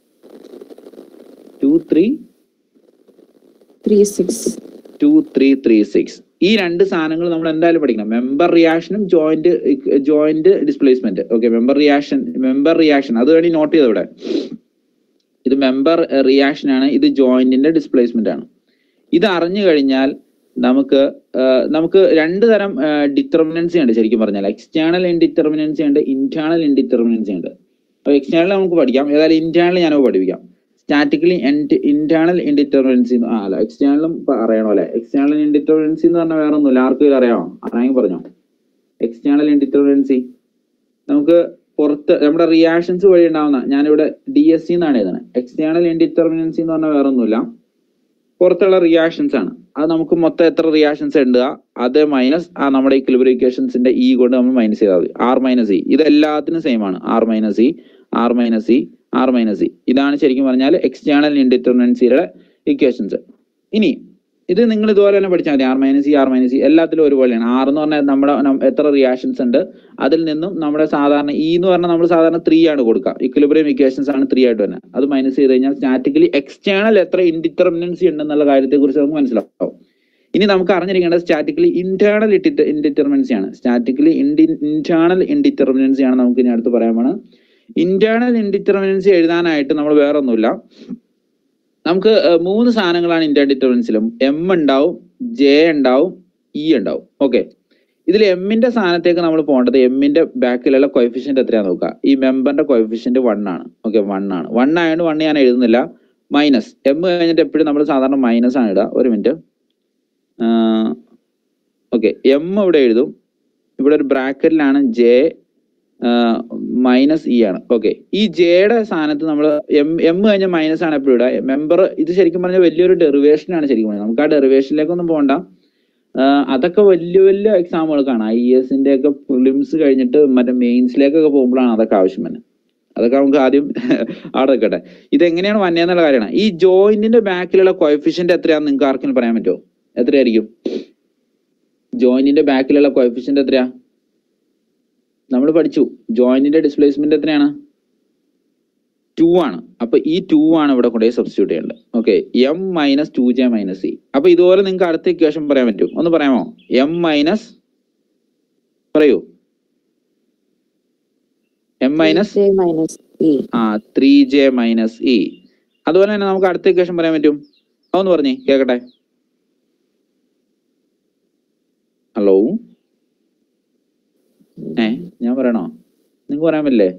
two three Three six. Two three three six ഈ രണ്ട് സാധനങ്ങൾ നമ്മൾ എന്തായാലും പഠിക്കണം മെമ്പർ റിയാക്ഷനും joint joint displacement okay member reaction member reaction അത് വേണ്ടി നോട്ട് ചെയ്ത് ഇവിടെ ഇത് മെമ്പർ റിയാക്ഷൻ ആണ് ഇത് ജോയിന്റിന്റെ ഡിസ്പ്ലേസ്മെന്റ് ആണ് ഇത് അറിഞ്ഞു കഴിഞ്ഞാൽ നമുക്ക് ആ, നമുക്ക് രണ്ട് തരം ഡിറ്റർമിനൻസി ഉണ്ട് ശരിക്കും പറഞ്ഞാൽ എക്സ്റ്റേണൽ ഇൻഡിറ്റർമിനൻസി ഉണ്ട് ഇന്റേണൽ ഇൻഡിറ്റർമിനൻസി ഉണ്ട് അപ്പൊ എക്സ്റ്റേണൽ നമുക്ക് പഠിക്കാം ഏതായാലും ഇന്റേണൽ ഞാനത് പഠിപ്പിക്കാം സ്റ്റാറ്റിക്കലി ഇന്റേണൽ ഇൻഡിറ്റർമിനൻസി ആ അല്ല എക്സ്റ്റേണലും അറിയണോ അല്ലെ എക്സ്റ്റേണൽ ഇൻഡിറ്റർമിനൻസി എന്ന് പറഞ്ഞാൽ വേറെ ഒന്നുമില്ല ആർക്കും അറിയാമോ അറിയാമെങ്കിൽ പറഞ്ഞോ എക്സ്റ്റേണൽ ഇൻഡിറ്റർമിനൻസി നമുക്ക് പുറത്ത് നമ്മുടെ റിയാക്ഷൻസ് വഴി ഉണ്ടാവുന്ന ഞാനിവിടെ ഡി എസ് സി എന്നാണ് എഴുതുന്നത് എക്സ്റ്റേണൽ ഇൻഡിറ്റർമിനൻസി എന്ന് പറഞ്ഞാൽ വേറെ ഒന്നുമില്ല പുറത്തുള്ള റിയാക്ഷൻസ് ആണ് അത് നമുക്ക് മൊത്തം എത്ര റിയാക്ഷൻസ് ഉണ്ട് അത് മൈനസ് ആ നമ്മുടെ ഇക്ലിബ്രിക്കേഷൻസിന്റെ ഇ കൊണ്ട് നമ്മൾ മൈനസ് ചെയ്താൽ മതി ആർ മൈനസ് ഇ ഇത് എല്ലാത്തിനും സെയിം ആണ് R minus E R minus E R minus E ഇതാണ് ശരിക്കും പറഞ്ഞാൽ എക്സ്റ്റേണൽ ഇൻഡിറ്റർമിനൻസിയുടെ ഇക്വേഷൻസ് ഇനി ഇത് നിങ്ങൾ ഇതുപോലെ തന്നെ പഠിച്ചാൽ മതി R minus E R minus E എല്ലാത്തിലും ഒരുപോലെയാണ് ആർ എന്ന് പറഞ്ഞാൽ നമ്മുടെ നം- എത്ര റിയാക്ഷൻസ് ഉണ്ട് അതിൽ നിന്നും നമ്മുടെ സാധാരണ ഇ എന്ന് പറഞ്ഞാൽ നമ്മൾ സാധാരണ ത്രീ ആണ് കൊടുക്കുക ഇക്വിലിബ്രിയം ഇക്വേഷൻസ് ആണ് ത്രീ ആയിട്ട് തന്നെ അത് മൈനസ് ചെയ്ത് കഴിഞ്ഞാൽ സ്റ്റാറ്റിക്കലി എക്സ്റ്റേണൽ എത്ര ഇൻഡിറ്റർമിനൻസി ഉണ്ടെന്നുള്ള കാര്യത്തെ കുറിച്ച് നമുക്ക് മനസ്സിലാവും ഇനി നമുക്ക് അറിഞ്ഞിരിക്കേണ്ടത് സ്റ്റാറ്റിക്കലി ഇന്റേണൽ ഇൻഡിറ്റർമിനൻസി ആണ് സ്റ്റാറ്റിക്കലി ഇന്റേണൽ ഇൻഡിറ്റർമിനൻസി ആണ് നമുക്ക് ഇനി അടുത്ത് പറയാൻ പോണത് ഇന്റേണൽ ഇൻഡിറ്റർമിനൻസി എഴുതാനായിട്ട് നമ്മൾ വേറെ ഒന്നുമില്ല നമുക്ക് ഏഹ്, മൂന്ന് സാധനങ്ങളാണ് ഇന്റർ ഡിറ്റർമിനൻസിലും എം ഉണ്ടാവും ജെ ഉണ്ടാവും ഇ ഉണ്ടാവും ഓക്കെ ഇതിൽ എമ്മിന്റെ സ്ഥാനത്തേക്ക് നമ്മൾ പോകേണ്ടത് എമ്മിന്റെ ബാക്കിലുള്ള കോയിഫിഷ്യന്റ് എത്രയാന്ന് നോക്കുക ഈ മെമ്പറിന്റെ കോയിഫിഷ്യന്റ് വൺ ആണ് ഓക്കെ വൺ ആണ് വൺ ആയതുകൊണ്ട് വൺ ഞാൻ എഴുതുന്നില്ല മൈനസ് എം കഴിഞ്ഞിട്ട് എപ്പോഴും നമ്മൾ സാധാരണ മൈനസ് ആണ് ഇടുക ഒരു മിനിറ്റ് ഓക്കെ എം ഇവിടെ എഴുതും ഇവിടെ ഒരു ബ്രാക്കറ്റിലാണ് ജെ മൈനസ് ഇ ആണ് ഓക്കെ ഈ ജെയുടെ സ്ഥാനത്ത് നമ്മൾ എം എം കഴിഞ്ഞ മൈനസ് ആണ് എപ്പോഴും ഇടുക മെമ്പർ ഇത് ശരിക്കും പറഞ്ഞാൽ വലിയൊരു ഡെറിവേഷൻ ആണ് ശരിക്കും പറഞ്ഞാൽ നമുക്ക് ആ ഡെറിവേഷനിലേക്കൊന്നും പോകണ്ട ആ, അതൊക്കെ വലിയ വലിയ എക്സാമുകൾക്കാണ് ഐ എസിന്റെ ഒക്കെ പ്രിലിംസ് കഴിഞ്ഞിട്ട് മറ്റേ മെയിൻസിലേക്കൊക്കെ പോകുമ്പോഴാണ് അതൊക്കെ ആവശ്യം തന്നെ അതൊക്കെ നമുക്ക് ആദ്യം അവിടെ വെക്കട്ടെ ഇത് എങ്ങനെയാണ് വന്നതെന്നുള്ള കാര്യമാണ് ഈ ജോയിന്റിന്റെ ബാക്കിലുള്ള കോയഫിഷ്യന്റ് എത്രയാന്ന് നിങ്ങൾക്ക് ആർക്കെങ്കിലും പറയാൻ പറ്റുമോ എത്രയായിരിക്കും ജോയിന്റിന്റെ ബാക്കിലുള്ള കോയഫിഷ്യന്റ് എത്രയാ നമ്മൾ പഠിച്ചു ജോയിന്റിന്റെ ഡിസ്പ്ലേസ്മെന്റ് എത്രയാണ് ടു ആണ് അപ്പൊ ഈ ടു ആണ് ഇവിടെ കൊണ്ടുപോയി സബ്സ്റ്റിറ്റ്യൂട്ട് ചെയ്യേണ്ടത് okay M minus two J minus C അപ്പൊ ഇതുപോലെ നിങ്ങൾക്ക് അടുത്ത ഇക്വേഷൻ പറയാൻ പറ്റും ഒന്ന് പറയാമോ എം മൈനസ് പറയൂ M minus J minus E. ആ ത്രീ ജെ മൈനസ് ഇ അതുപോലെ തന്നെ നമുക്ക് അടുത്ത ഇക്വേഷൻ പറയാൻ പറ്റും അതൊന്ന് പറഞ്ഞേ കേക്കട്ടെ ഹലോ ഏ ഞാൻ പറയണോ നിങ്ങൾക്ക് പറയാൻ പറ്റില്ലേ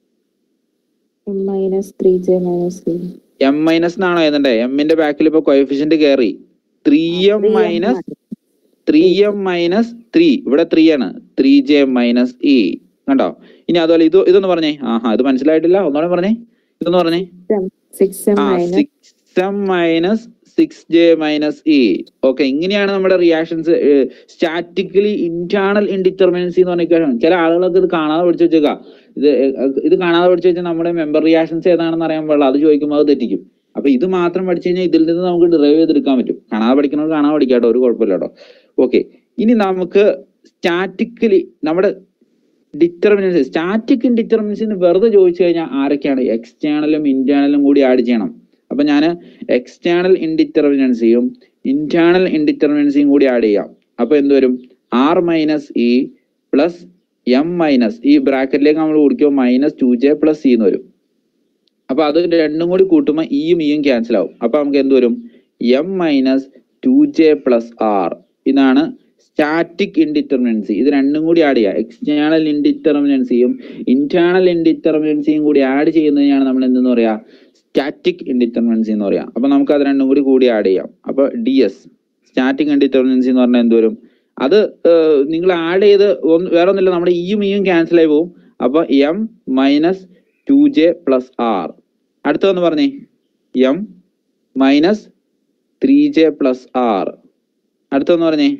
M minus three J minus E. M minus എന്നാണോ എഴുതണ്ടേ എമ്മിന്റെ ബാക്കിൽ ഇപ്പൊ കോയഫിഷ്യന്റ് കയറി three M Three M minus three M minus three ഇവിടെ ത്രീ ആണ് ത്രീ ജെ മൈനസ് ഇ കണ്ടോ ഇനി അതുപോലെ ഇത് ഇതൊന്ന് പറഞ്ഞേ ആഹാ ഇത് മനസ്സിലായിട്ടില്ല ഒന്നുകൂടെ പറഞ്ഞേ ഇതൊന്ന് പറഞ്ഞേ Six M ആ minus six M minus six J minus E okay ഇങ്ങനെയാണ് നമ്മുടെ റിയാക്ഷൻസ് സ്റ്റാറ്റിക്കലി ഇന്റേണൽ ഇൻഡിറ്റർമിനൻസി എന്ന് പറഞ്ഞ ചില ആളുകളൊക്കെ ഇത് കാണാതെ പഠിച്ചു വെച്ചേക്കാം ഇത് ഏഹ്, ഇത് കാണാതെ പഠിച്ചു വെച്ചാൽ നമ്മുടെ മെമ്പർ റിയാക്ഷൻസ് ഏതാണെന്ന് അറിയാൻ പാടില്ല അത് ചോദിക്കുമ്പോൾ അത് തെറ്റിക്കും അപ്പൊ ഇത് മാത്രം പഠിച്ചു കഴിഞ്ഞാൽ ഇതിൽ നിന്ന് നമുക്ക് ഡ്രൈവ് ചെയ്തെടുക്കാൻ പറ്റും കാണാതെ പഠിക്കണവർ കാണാതെ പഠിക്കാട്ടോ ഒരു കുഴപ്പമില്ല കേട്ടോ ഓക്കെ ഇനി നമുക്ക് സ്റ്റാറ്റിക്കലി നമ്മുടെ ഡിറ്റർമിനൻസി സ്റ്റാറ്റിക് ഇൻഡിറ്റർമിനൻസി എന്ന് വെറുതെ ചോദിച്ചു കഴിഞ്ഞാൽ ആരൊക്കെയാണ് എക്സ്റ്റേണലും ഇന്റേണലും കൂടി ആഡ് ചെയ്യണം അപ്പൊ ഞാൻ എക്സ്റ്റേണൽ ഇൻഡിറ്റർമിനൻസിയും ഇന്റേണൽ ഇൻഡിറ്റർമിനൻസിയും കൂടി ആഡ് ചെയ്യാം അപ്പൊ എന്ത് വരും R minus E plus M minus ഈ ബ്രാക്കറ്റിലേക്ക് നമ്മൾ കുടിക്കുമ്പോൾ minus two J plus C എന്ന് വരും അപ്പൊ അത് രണ്ടും കൂടി കൂട്ടുമ്പോൾ ഇയും ഇയും ക്യാൻസൽ ആവും അപ്പൊ നമുക്ക് എന്ത് വരും M minus two J plus R ഇതാണ് സ്റ്റാറ്റിക് ഇൻഡിറ്റർമിനൻസി ഇത് രണ്ടും കൂടി ആഡ് ചെയ്യുക എക്സ്റ്റേണൽ ഇൻഡിറ്റർമിനൻസിയും ഇന്റേണൽ ഇൻഡിറ്റർമിനൻസിയും കൂടി ആഡ് ചെയ്യുന്നതിനാണ് നമ്മൾ എന്തെന്ന് പറയാ സ്റ്റാറ്റിക് ഇൻഡിറ്റർമിനൻസി എന്ന് പറയാം അപ്പൊ നമുക്ക് അത് രണ്ടും കൂടി കൂടി ആഡ് ചെയ്യാം അപ്പൊ ഡി എസ് സ്റ്റാറ്റിക് ഇൻഡിറ്റർമിനൻസി എന്ന് പറഞ്ഞാൽ എന്ത് വരും അത് നിങ്ങൾ ആഡ് ചെയ്ത് ഒന്ന് വേറെ ഒന്നുമില്ല നമ്മുടെ ഇയും ഇയും ക്യാൻസൽ ആയി പോകും അപ്പൊ M minus two J plus R അടുത്തൊന്ന് പറഞ്ഞേ M minus three J plus R അടുത്തൊന്ന് പറഞ്ഞേ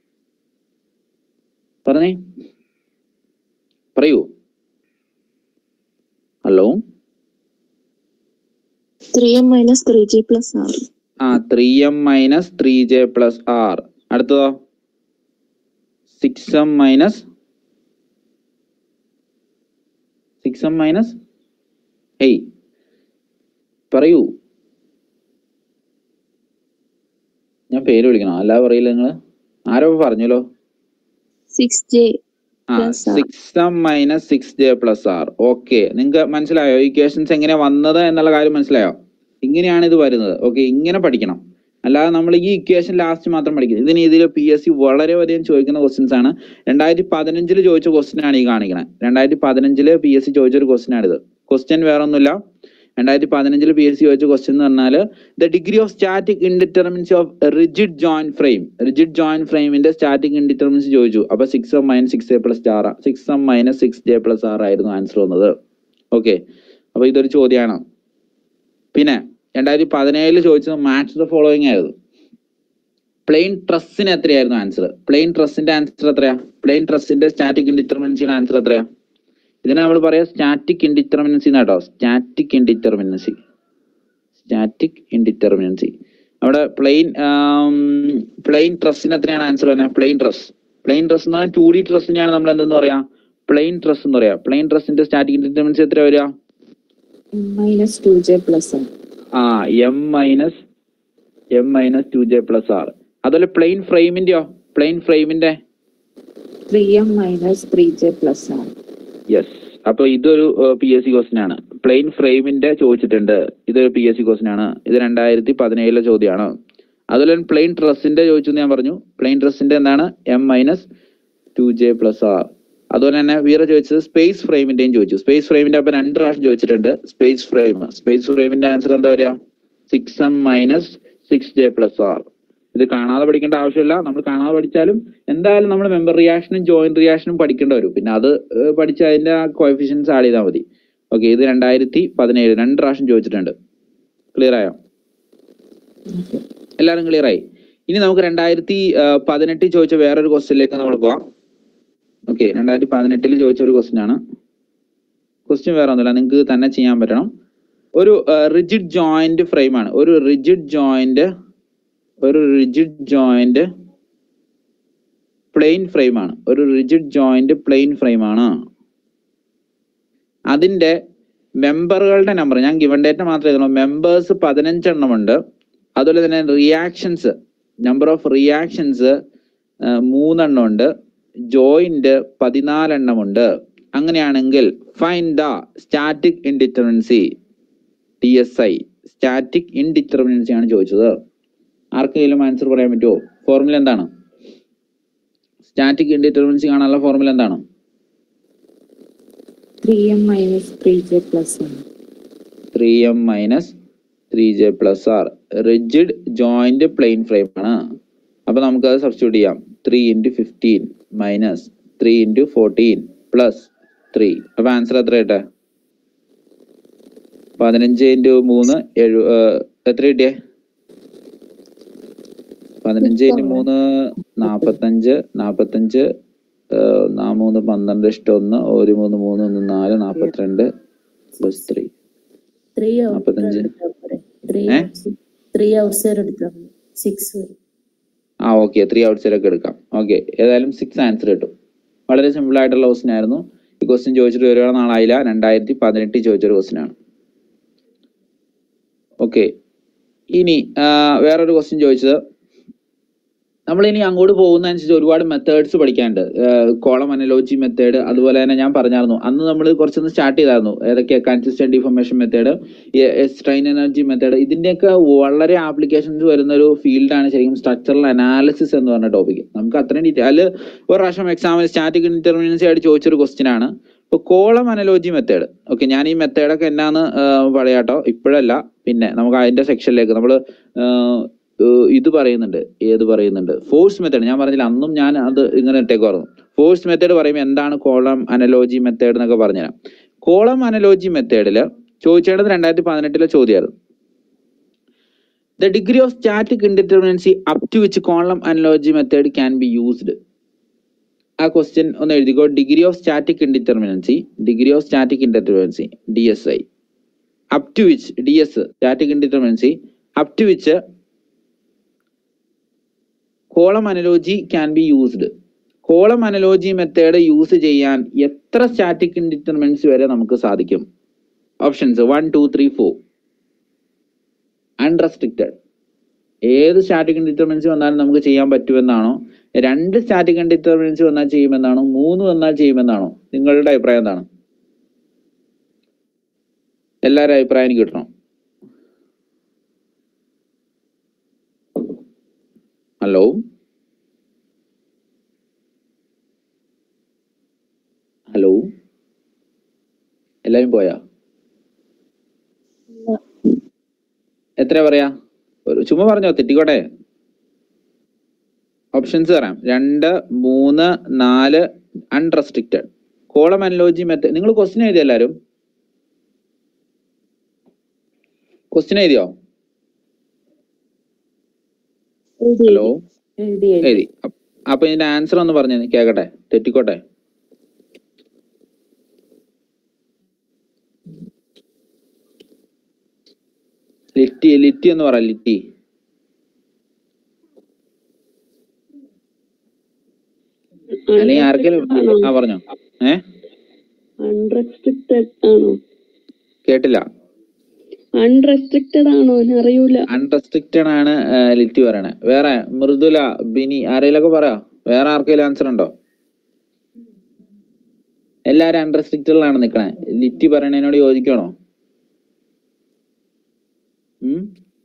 പറഞ്ഞേ പറയൂ hello three M minus three G plus R ആ three M minus three J plus R അടുത്തതോ six M minus six M minus ഏയ് പറയൂ ഞാൻ പേര് വിളിക്കണോ അല്ലാതെ പറയില്ല നിങ്ങള് ആരോ പറഞ്ഞല്ലോ സിക്സ് ജെ ആ Plus R. Six M minus six J plus R okay നിങ്ങൾക്ക് മനസ്സിലായോ ഇക്വേഷൻസ് എങ്ങനെ വന്നത് എന്നുള്ള കാര്യം മനസ്സിലായോ ഇങ്ങനെയാണ് ഇത് വരുന്നത് ഓക്കെ ഇങ്ങനെ പഠിക്കണം അല്ലാതെ നമ്മൾ ഈ ഇക്വേഷൻ ലാസ്റ്റ് മാത്രം പഠിക്കണം ഇതിന് ഇതിൽ പി എസ് സി വളരെ അധികം ചോദിക്കുന്ന ക്വസ്റ്റ്യൻസ് ആണ് രണ്ടായിരത്തി പതിനഞ്ചില് ചോദിച്ച ക്വസ്റ്റ്യൻ ആണ് ഈ കാണിക്കണത് രണ്ടായിരത്തി പതിനഞ്ചില് പി എസ് സി ചോദിച്ച ഒരു ക്വസ്റ്റ്യൻ ആണിത് ക്വസ്റ്റ്യൻ വേറെ ഒന്നുമില്ല രണ്ടായിരത്തി പതിനഞ്ചിൽ പി എസ് സി ചോദിച്ച ക്വസ്റ്റ്യൻ എന്ന് പറഞ്ഞാൽ the degree of static indeterminacy of rigid joint frame rigid joint ഫ്രെയിമിന്റെ സ്റ്റാറ്റിക് ഇൻഡിറ്റർമിനൻസി ചോദിച്ചു അപ്പൊ six M minus six A plus R six M minus six J plus R ആയിരുന്നു ആൻസർ വന്നത് ഓക്കെ അപ്പൊ ഇതൊരു ചോദ്യമാണ് പിന്നെ രണ്ടായിരത്തി പതിനേഴില് ചോദിച്ചത് മാച്ച് ദ ഫോളോയിങ് ആയിരുന്നു പ്ലെയിൻ ട്രസ്സിന് എത്രയായിരുന്നു ആൻസർ പ്ലെയിൻ ട്രസ്സിന്റെ ആൻസർ എത്രയാ പ്ലെയിൻ ട്രസ്സിന്റെ സ്റ്റാറ്റിക് ഇൻഡിറ്റർമിനൻസിയുടെ ആൻസർ എത്രയാ ഇതിനെ നമ്മൾ പറയാം സ്റ്റാറ്റിക് ഇൻഡിറ്റർമിനൻസി എന്നാട്ടോ സ്റ്റാറ്റിക് ഇൻഡിറ്റർമിനൻസി സ്റ്റാറ്റിക് ഇൻഡിറ്റർമിനൻസി അവിടെ പ്ലെയിൻ പ്ലെയിൻ ട്രസ്സിന് എത്രയാണ് ആൻസർ വരുന്നത് പ്ലെയിൻ ട്രസ് പ്ലെയിൻ ട്രസ് എന്ന് പറഞ്ഞാൽ ടു ഡി ട്രസ്സിനെയാണ് നമ്മൾ എന്തെന്ന് പറയാ പ്ലെയിൻ ട്രസ് എന്ന് പറയാം പ്ലെയിൻ ട്രസ്സിന്റെ സ്റ്റാറ്റിക് ഇൻഡിറ്റർമിനൻസി എത്ര വരിക M minus two J plus R ആ M minus M minus two J plus R അതുപോലെ പ്ലെയിൻ ഫ്രെയിമിന്റെയോ പ്ലെയിൻ ഫ്രെയിമിന്റെ three M minus three J plus R yes അപ്പൊ ഇതൊരു പി എസ് സി ക്വസ്റ്റ്യൻ ആണ് പ്ലെയിൻ ഫ്രെയിമിന്റെ ചോദിച്ചിട്ടുണ്ട് ഇതൊരു പി എസ് സി ക്വസ്റ്റ്യൻ ആണ് ഇത് രണ്ടായിരത്തി പതിനേഴിലെ ചോദ്യമാണ് അതുപോലെ പ്ലെയിൻ ഡ്രസ്സിന്റെ ചോദിച്ചു ഞാൻ പറഞ്ഞു പ്ലെയിൻ ഡ്രസ്സിന്റെ എന്താണ് M minus two J plus R അതുപോലെ തന്നെ വീറെ ചോദിച്ചത് സ്പേസ് ഫ്രെയിമിന്റെയും ചോദിച്ചു സ്പേസ് ഫ്രെയിമിന്റെ അപ്പൊ രണ്ട് പ്രാവശ്യം ചോദിച്ചിട്ടുണ്ട് സ്പേസ് ഫ്രെയിം സ്പേസ് ഫ്രെയിമിന്റെ ആൻസർ എന്താ പറയാ six M minus six J plus R ഇത് കാണാതെ പഠിക്കേണ്ട ആവശ്യമില്ല നമ്മൾ കാണാതെ പഠിച്ചാലും എന്തായാലും നമ്മൾ മെമ്പർ റിയാക്ഷനും ജോയിന്റ് റിയാക്ഷനും പഠിക്കേണ്ടി വരും പിന്നെ അത് ഏഹ്, പഠിച്ച് അതിന്റെ കോഎഫിഷ്യൻസ് ആഡ് ചെയ്താൽ മതി ഓക്കെ ഇത് രണ്ടായിരത്തി പതിനേഴ് രണ്ട് പ്രാവശ്യം ചോദിച്ചിട്ടുണ്ട് ക്ലിയർ ആയോ എല്ലാവരും ക്ലിയർ ആയി ഇനി നമുക്ക് രണ്ടായിരത്തി പതിനെട്ടിൽ ചോദിച്ച വേറൊരു ക്വസ്റ്റ്യനിലേക്ക് നമ്മൾ പോവാം ഓക്കെ രണ്ടായിരത്തി പതിനെട്ടിൽ ചോദിച്ച ഒരു ക്വസ്റ്റ്യൻ ആണ് ക്വസ്റ്റ്യൻ വേറെ ഒന്നുമില്ല നിങ്ങൾക്ക് തന്നെ ചെയ്യാൻ പറ്റണം ഒരു റിജിഡ് ജോയിന്റ് ഫ്രെയിം ആണ് ഒരു റിജിഡ് ജോയിന്റ് ഒരു റിജിഡ് ജോയിന്റ് പ്ലെയിൻ ഫ്രെയിം ആണ് ഒരു റിജിഡ് ജോയിന്റ് പ്ലെയിൻ ഫ്രെയിം ആണ് അതിന്റെ മെമ്പറുകളുടെ നമ്പർ ഞാൻ ഗിവൺ ഡേറ്റ മാത്രമേ എഴുതുള്ളൂ മെമ്പേഴ്സ് പതിനഞ്ചെണ്ണം ഉണ്ട് അതുപോലെ തന്നെ റിയാക്ഷൻസ് നമ്പർ ഓഫ് റിയാക്ഷൻസ് മൂന്നെണ്ണം ഉണ്ട് ജോയിന്റ് പതിനാലെണ്ണം ഉണ്ട് അങ്ങനെയാണെങ്കിൽ find the static indeterminacy T S I static indeterminacy ആണ് ചോദിച്ചത് ആർക്കെങ്കിലും ആൻസർ പറയാൻ പറ്റുമോ ഫോർമുല എന്താണ് സ്റ്റാറ്റിക് ഇൻഡിറ്റർമിനൻസി കാണാനുള്ള ഫോർമുല എന്താണ് three M minus three J plus R three M minus three J plus R rigid joint plane frame ആണ് അപ്പൊ നമുക്ക് അത് സബ്സ്റ്റിറ്റ്യൂട്ട് ചെയ്യാം three into fifteen minus three into fourteen plus three അപ്പൊ ആൻസർ എത്ര കിട്ടെ പതിനഞ്ച് ഇൻറ്റു മൂന്ന് എഴു ഏഹ്, എത്ര കിട്ടിയേ പതിനഞ്ച് ഇൻറ്റു മൂന്ന് നാപ്പത്തഞ്ച് നാപ്പത്തഞ്ച് ഏഹ്, നാ മൂന്ന് പന്ത്രണ്ട് ഇഷ്ടം ഒന്ന് ഒരു മൂന്ന് മൂന്ന് ഒന്ന് നാല് നാപ്പത്തിരണ്ട് പ്ലസ് ത്രീ ത്രീ നാപ്പത്തഞ്ച്. ത്രീ ഏ? ത്രീ ഔട്ട്സൈഡ് എടുത്താൽ മതി സിക്സ് വരും ആ ഓക്കെ ത്രീ ഔട്ട് സൈഡ് ഒക്കെ എടുക്കാം ഓക്കെ ഏതായാലും സിക്സ് ആൻസർ കിട്ടും വളരെ സിമ്പിൾ ആയിട്ടുള്ള ക്വസ്റ്റ്യൻ ആയിരുന്നു ഈ ക്വസ്റ്റ്യൻ ചോദിച്ചിട്ട് ഒരുപാട് നാളായില്ല രണ്ടായിരത്തി പതിനെട്ടിൽ ചോദിച്ചൊരു ക്വസ്റ്റ്യൻ ആണ് ഓക്കെ ഇനി ആ, വേറൊരു ക്വസ്റ്റ്യൻ ചോദിച്ചത് നമ്മൾ ഇനി അങ്ങോട്ട് പോകുന്നതനുസരിച്ച് ഒരുപാട് മെത്തേഡ്സ് പഠിക്കാനുണ്ട് കോളം അനലോജി മെത്തേഡ് അതുപോലെ തന്നെ ഞാൻ പറഞ്ഞായിരുന്നു അന്ന് നമ്മൾ കുറച്ചൊന്ന് സ്റ്റാർട്ട് ചെയ്തായിരുന്നു ഏതൊക്കെ consistent deformation method strain energy method ഇതിന്റെയൊക്കെ വളരെ ആപ്ലിക്കേഷൻസ് വരുന്ന ഒരു ഫീൽഡാണ് ശരിക്കും സ്ട്രക്ചറൽ അനാലിസിസ് എന്ന് പറഞ്ഞ ടോപ്പിക് നമുക്ക് അത്രയും ഡീറ്റെയിൽ അതിൽ ഒരു പ്രാവശ്യം എക്സാമിന് സ്റ്റാറ്റിക് ഇൻറ്റർമിനൻസി ആയിട്ട് ചോദിച്ചൊരു ക്വസ്റ്റ്യൻ ആണ് ഇപ്പൊ കോളം അനലോജി മെത്തേഡ് ഓക്കെ ഞാൻ ഈ മെത്തേഡൊക്കെ എന്നാന്ന് പറയാട്ടോ ഇപ്പോഴല്ല പിന്നെ നമുക്ക് അതിന്റെ സെക്ഷനിലേക്ക് നമ്മൾ ഇത് പറയുന്നുണ്ട് ഏത് പറയുന്നുണ്ട് ഫോഴ്സ് മെത്തേഡ് ഞാൻ പറഞ്ഞില്ല അന്നും ഞാൻ അത് ഇങ്ങനെ ഇട്ടേക്കുമായിരുന്നു ഫോഴ്സ് മെത്തേഡ് പറയുമ്പോൾ എന്താണ് കോളം അനലോജി മെത്തേഡ് എന്നൊക്കെ പറഞ്ഞുതരാം കോളം അനലോജി മെത്തേഡില് ചോദിച്ചേണ്ടത് രണ്ടായിരത്തി പതിനെട്ടിലെ ചോദ്യമായിരുന്നു the degree of static indeterminacy up to which column analogy method can be used ആ ക്വസ്റ്റ്യൻ ഒന്ന് എഴുതിക്കോ degree of static indeterminacy degree of static indeterminacy D S I up to which D S static indeterminacy up to which column analogy can be used column analogy method use ചെയ്യാൻ എത്ര സ്റ്റാറ്റിക് ഇൻഡിറ്റർമിനൻസി വരെ നമുക്ക് സാധിക്കും options one two three four unrestricted ഏത് സ്റ്റാറ്റിക് ഇൻഡിറ്റർമിനൻസി വന്നാലും നമുക്ക് ചെയ്യാൻ പറ്റുമെന്നാണോ രണ്ട് സ്റ്റാറ്റിക് ഇൻഡിറ്റർമിനൻസി വന്നാൽ ചെയ്യുമെന്നാണോ മൂന്ന് വന്നാൽ ചെയ്യുമെന്നാണോ നിങ്ങളുടെ അഭിപ്രായം എന്താണ് എല്ലാവരുടെ അഭിപ്രായം എനിക്ക് കിട്ടണം ഹലോ ഹലോ എല്ലാരും പോയാ എത്രയാ പറയാ ഒരു ചുമ്മാ പറഞ്ഞോ തെറ്റിക്കോട്ടെ ഓപ്ഷൻസ് തരാം രണ്ട് മൂന്ന് നാല് അൺറെസ്ട്രിക്റ്റഡ് കോളം അനലോജി മെത്തേഡ് നിങ്ങൾ ക്വസ്റ്റ്യൻ എഴുതിയോ എല്ലാവരും ക്വസ്റ്റ്യൻ എഴുതിയോ ഹലോ എഴുതി എഴുതി എഴുതി അപ്പ- അപ്പൊ ഇതിന്റെ ആൻസർ ഒന്ന് പറഞ്ഞു കേക്കട്ടെ തെറ്റിക്കോട്ടെ ലിറ്റി ലിറ്റി എന്ന് പറ ലിറ്റി അല്ലെങ്കിൽ ആർക്കെങ്കിലും ആ പറഞ്ഞോ ഏ അൺറെസ്ട്രിക്റ്റഡ് ആണോ കേട്ടില്ല അൺറെസ്ട്രിക്റ്റഡ് ആണോ അറിയൂല അൺറെസ്ട്രിക്റ്റഡ് ആണ് ആ, ലിറ്റി പറയണേ വേറെ മൃദുല ബിനി ആരെങ്കിലൊക്കെ പറയാ വേറെ ആർക്കെങ്കിലും ആൻസർ ഉണ്ടോ എല്ലാരും അൺറെസ്ട്രിക്റ്റഡിലാണ് നിക്കണേ ലിറ്റി പറയണതിനോട് യോജിക്കണോ ഉം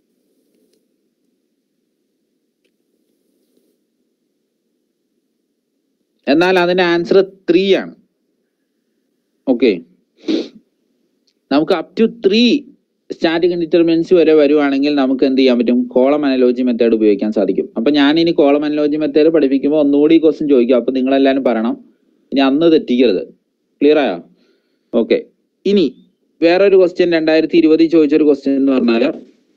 എന്നാൽ അതിന്റെ ആൻസർ ത്രീ ആണ് ഓക്കെ നമുക്ക് up to three static indeterminacy വരെ വരുവാണെങ്കിൽ നമുക്ക് എന്ത് ചെയ്യാൻ പറ്റും കോളം അനലോജി മെത്തേഡ് ഉപയോഗിക്കാൻ സാധിക്കും അപ്പൊ ഞാൻ ഇനി കോളം അനലോജി മെത്തേഡ് പഠിപ്പിക്കുമ്പോൾ ഒന്നുകൂടി ക്വസ്റ്റ്യൻ ചോദിക്കും അപ്പൊ നിങ്ങൾ എല്ലാവരും പറയണം ഇനി അന്ന് തെറ്റിക്കരുത് ക്ലിയർ ആയോ ഓക്കെ ഇനി വേറൊരു ക്വസ്റ്റ്യൻ രണ്ടായിരത്തി ഇരുപതിൽ ചോദിച്ചൊരു ക്വസ്റ്റ്യൻ എന്ന് പറഞ്ഞാല്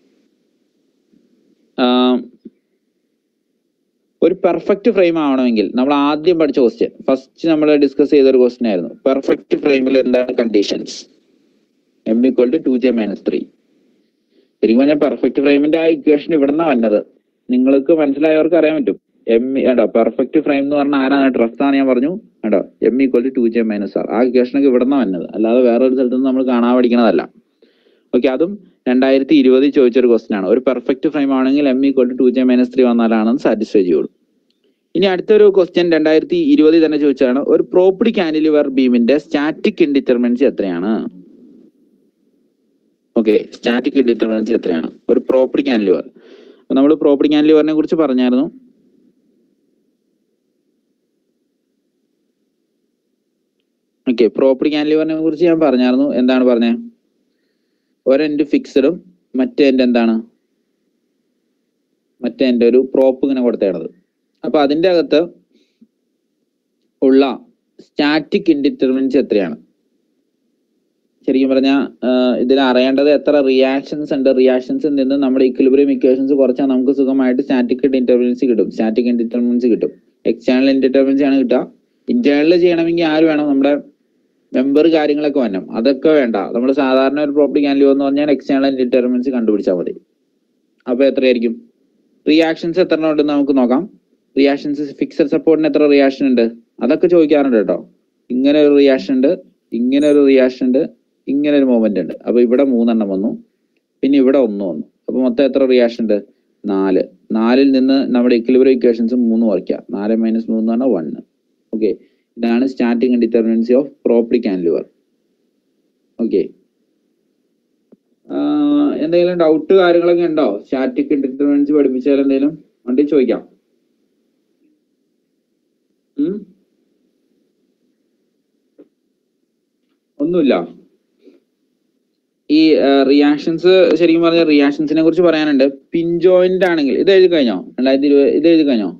ആം, ഒരു പെർഫെക്റ്റ് ഫ്രെയിം ആവണമെങ്കിൽ നമ്മൾ ആദ്യം പഠിച്ച ക്വസ്റ്റ്യൻ ഫസ്റ്റ് നമ്മൾ ഡിസ്കസ് ചെയ്ത ഒരു ക്വസ്റ്റ്യൻ ആയിരുന്നു പെർഫെക്റ്റ് ഫ്രെയിമിൽ എന്താണ് conditions M equal to two J minus three ശരിക്കും പറഞ്ഞാൽ പെർഫെക്റ്റ് ഫ്രെയിമിന്റെ ആ ഇക്വേഷൻ ഇവിടുന്ന വന്നത് നിങ്ങൾക്ക് മനസ്സിലായവർക്ക് അറിയാൻ പറ്റും എം കേട്ടോ പെർഫെക്റ്റ് ഫ്രെയിം എന്ന് പറഞ്ഞാൽ ആരാണ് ഡ്രസ് ആണ് ഞാൻ പറഞ്ഞു കേട്ടോ M equal to two J minus R ആ ഇക്വേഷനൊക്കെ ഇവിടുന്ന വന്നത് അല്ലാതെ വേറെ ഒരു സ്ഥലത്ത് നിന്ന് നമ്മൾ കാണാൻ പഠിക്കണതല്ല ഓക്കെ അതും രണ്ടായിരത്തി ഇരുപതിൽ ചോദിച്ചൊരു ക്വസ്റ്റൻ ആണ് ഒരു പെർഫെക്റ്റ് ഫ്രെയിം ആണെങ്കിൽ M equal to two J minus three വന്നാലാണ് സാറ്റിസ്ഫൈ ചെയ്യുള്ളൂ ഇനി അടുത്തൊരു ക്വസ്റ്റ്യൻ രണ്ടായിരത്തി ഇരുപതിൽ തന്നെ ചോദിച്ചതാണ് ഒരു പ്രോപ്പർട്ടി കാൻഡിലിവർ ബീമിന്റെ സ്റ്റാറ്റിക് ഇൻഡിറ്റർമിനൻസി എത്രയാണ് ഓക്കെ സ്റ്റാറ്റിക് ഇൻഡിറ്റർമിനൻസി എത്രയാണ് ഒരു പ്രോപ്പർട്ടി കാൻഡിലിവർ നമ്മൾ പ്രോപ്പർട്ടി കാൻഡിലിവറിനെ കുറിച്ച് പറഞ്ഞായിരുന്നു ഓക്കെ പ്രോപ്പർട്ടി കാൻഡിലിവറിനെ കുറിച്ച് ഞാൻ പറഞ്ഞായിരുന്നു എന്താണ് പറഞ്ഞത് ഒരെൻഡ് ഫിക്സഡും മറ്റേ എൻഡ് എന്താണ് മറ്റേ എൻ്റെ ഒരു പ്രോപ്പ് ഇങ്ങനെ കൊടുത്തേണത് അപ്പൊ അതിന്റെ അകത്ത് ഉള്ള സ്റ്റാറ്റിക് ഇൻഡിറ്റർമിനൻസി എത്രയാണ് ശരിക്കും പറഞ്ഞാൽ ഇതിൽ അറിയേണ്ടത് എത്ര റിയാക്ഷൻസ് ഉണ്ട് റിയാക്ഷൻസ് നിന്ന് നമ്മുടെ ഇക്വിലിബ്രിയം ഇക്വേഷൻസ് കുറച്ചാൽ നമുക്ക് സുഖമായിട്ട് സ്റ്റാറ്റിക് ഇൻഡിറ്റർമിനൻസി കിട്ടും സ്റ്റാറ്റിക് ഇൻഡിറ്റർമിനൻസി കിട്ടും എക്സ്റ്റേണൽ ഇൻഡിറ്റർമിനൻസി ആണ് കിട്ടുക ഇന്റേണൽ ചെയ്യണമെങ്കിൽ ആര് വേണം നമ്മുടെ മെമ്പർ കാര്യങ്ങളൊക്കെ വരണം അതൊക്കെ വേണ്ട നമ്മൾ സാധാരണ ഒരു പ്രോപ്പർട്ടി ക്യാൻലിയോ എന്ന് പറഞ്ഞാൽ എക്സ്റ്റേണൽ ഇൻഡിറ്റർമിനൻസി കണ്ടുപിടിച്ചാൽ മതി അപ്പൊ എത്രയായിരിക്കും റിയാക്ഷൻസ് എത്ര ഉണ്ടെന്ന് നമുക്ക് നോക്കാം റിയാക്ഷൻസ് ഫിക്സഡ് സപ്പോർട്ടിന് എത്ര റിയാക്ഷൻ ഉണ്ട് അതൊക്കെ ചോദിക്കാറുണ്ട് കേട്ടോ ഇങ്ങനെ ഒരു റിയാക്ഷൻ ഉണ്ട് ഇങ്ങനെ ഒരു റിയാക്ഷൻ ഉണ്ട് ഇങ്ങനെ ഒരു മൂവ്മെന്റ് ഉണ്ട് അപ്പൊ ഇവിടെ മൂന്നെണ്ണം വന്നു പിന്നെ ഇവിടെ ഒന്ന് വന്നു അപ്പൊ മൊത്തം എത്ര റിയാക്ഷൻ ഉണ്ട് നാല് നാലിൽ നിന്ന് നമ്മുടെ ഇക്വിലിബ്രിയം ഇക്വേഷൻസ് മൂന്ന് കുറയ്ക്കുക നാല് മൈനസ് മൂന്ന് എന്ന് പറഞ്ഞാൽ വണ്ണ് ഓക്കെ ഇതാണ് സ്റ്റാർട്ടിംഗ് ഡിറ്റർമിനൻസി ഓഫ് പ്രോപ്പർട്ടി കാൻലിവർ ഓക്കെ എന്തെങ്കിലും ഡൗട്ട് കാര്യങ്ങളൊക്കെ ഉണ്ടോ സ്റ്റാറ്റിക് ഡിറ്റർമിനൻസി പഠിപ്പിച്ചാൽ എന്തെങ്കിലും വണ്ടി ചോദിക്കാം ഉം? ഒന്നുമില്ല ഈ റിയാക്ഷൻസ് ശരിക്കും പറഞ്ഞ റിയാക്ഷൻസിനെ കുറിച്ച് പറയാനുണ്ട് പിൻ ജോയിന്റ് ആണെങ്കിൽ ഇത് എഴുതി കഴിഞ്ഞോ രണ്ടായിരത്തി ഇരുപത് ഇത് എഴുതി കഴിഞ്ഞോ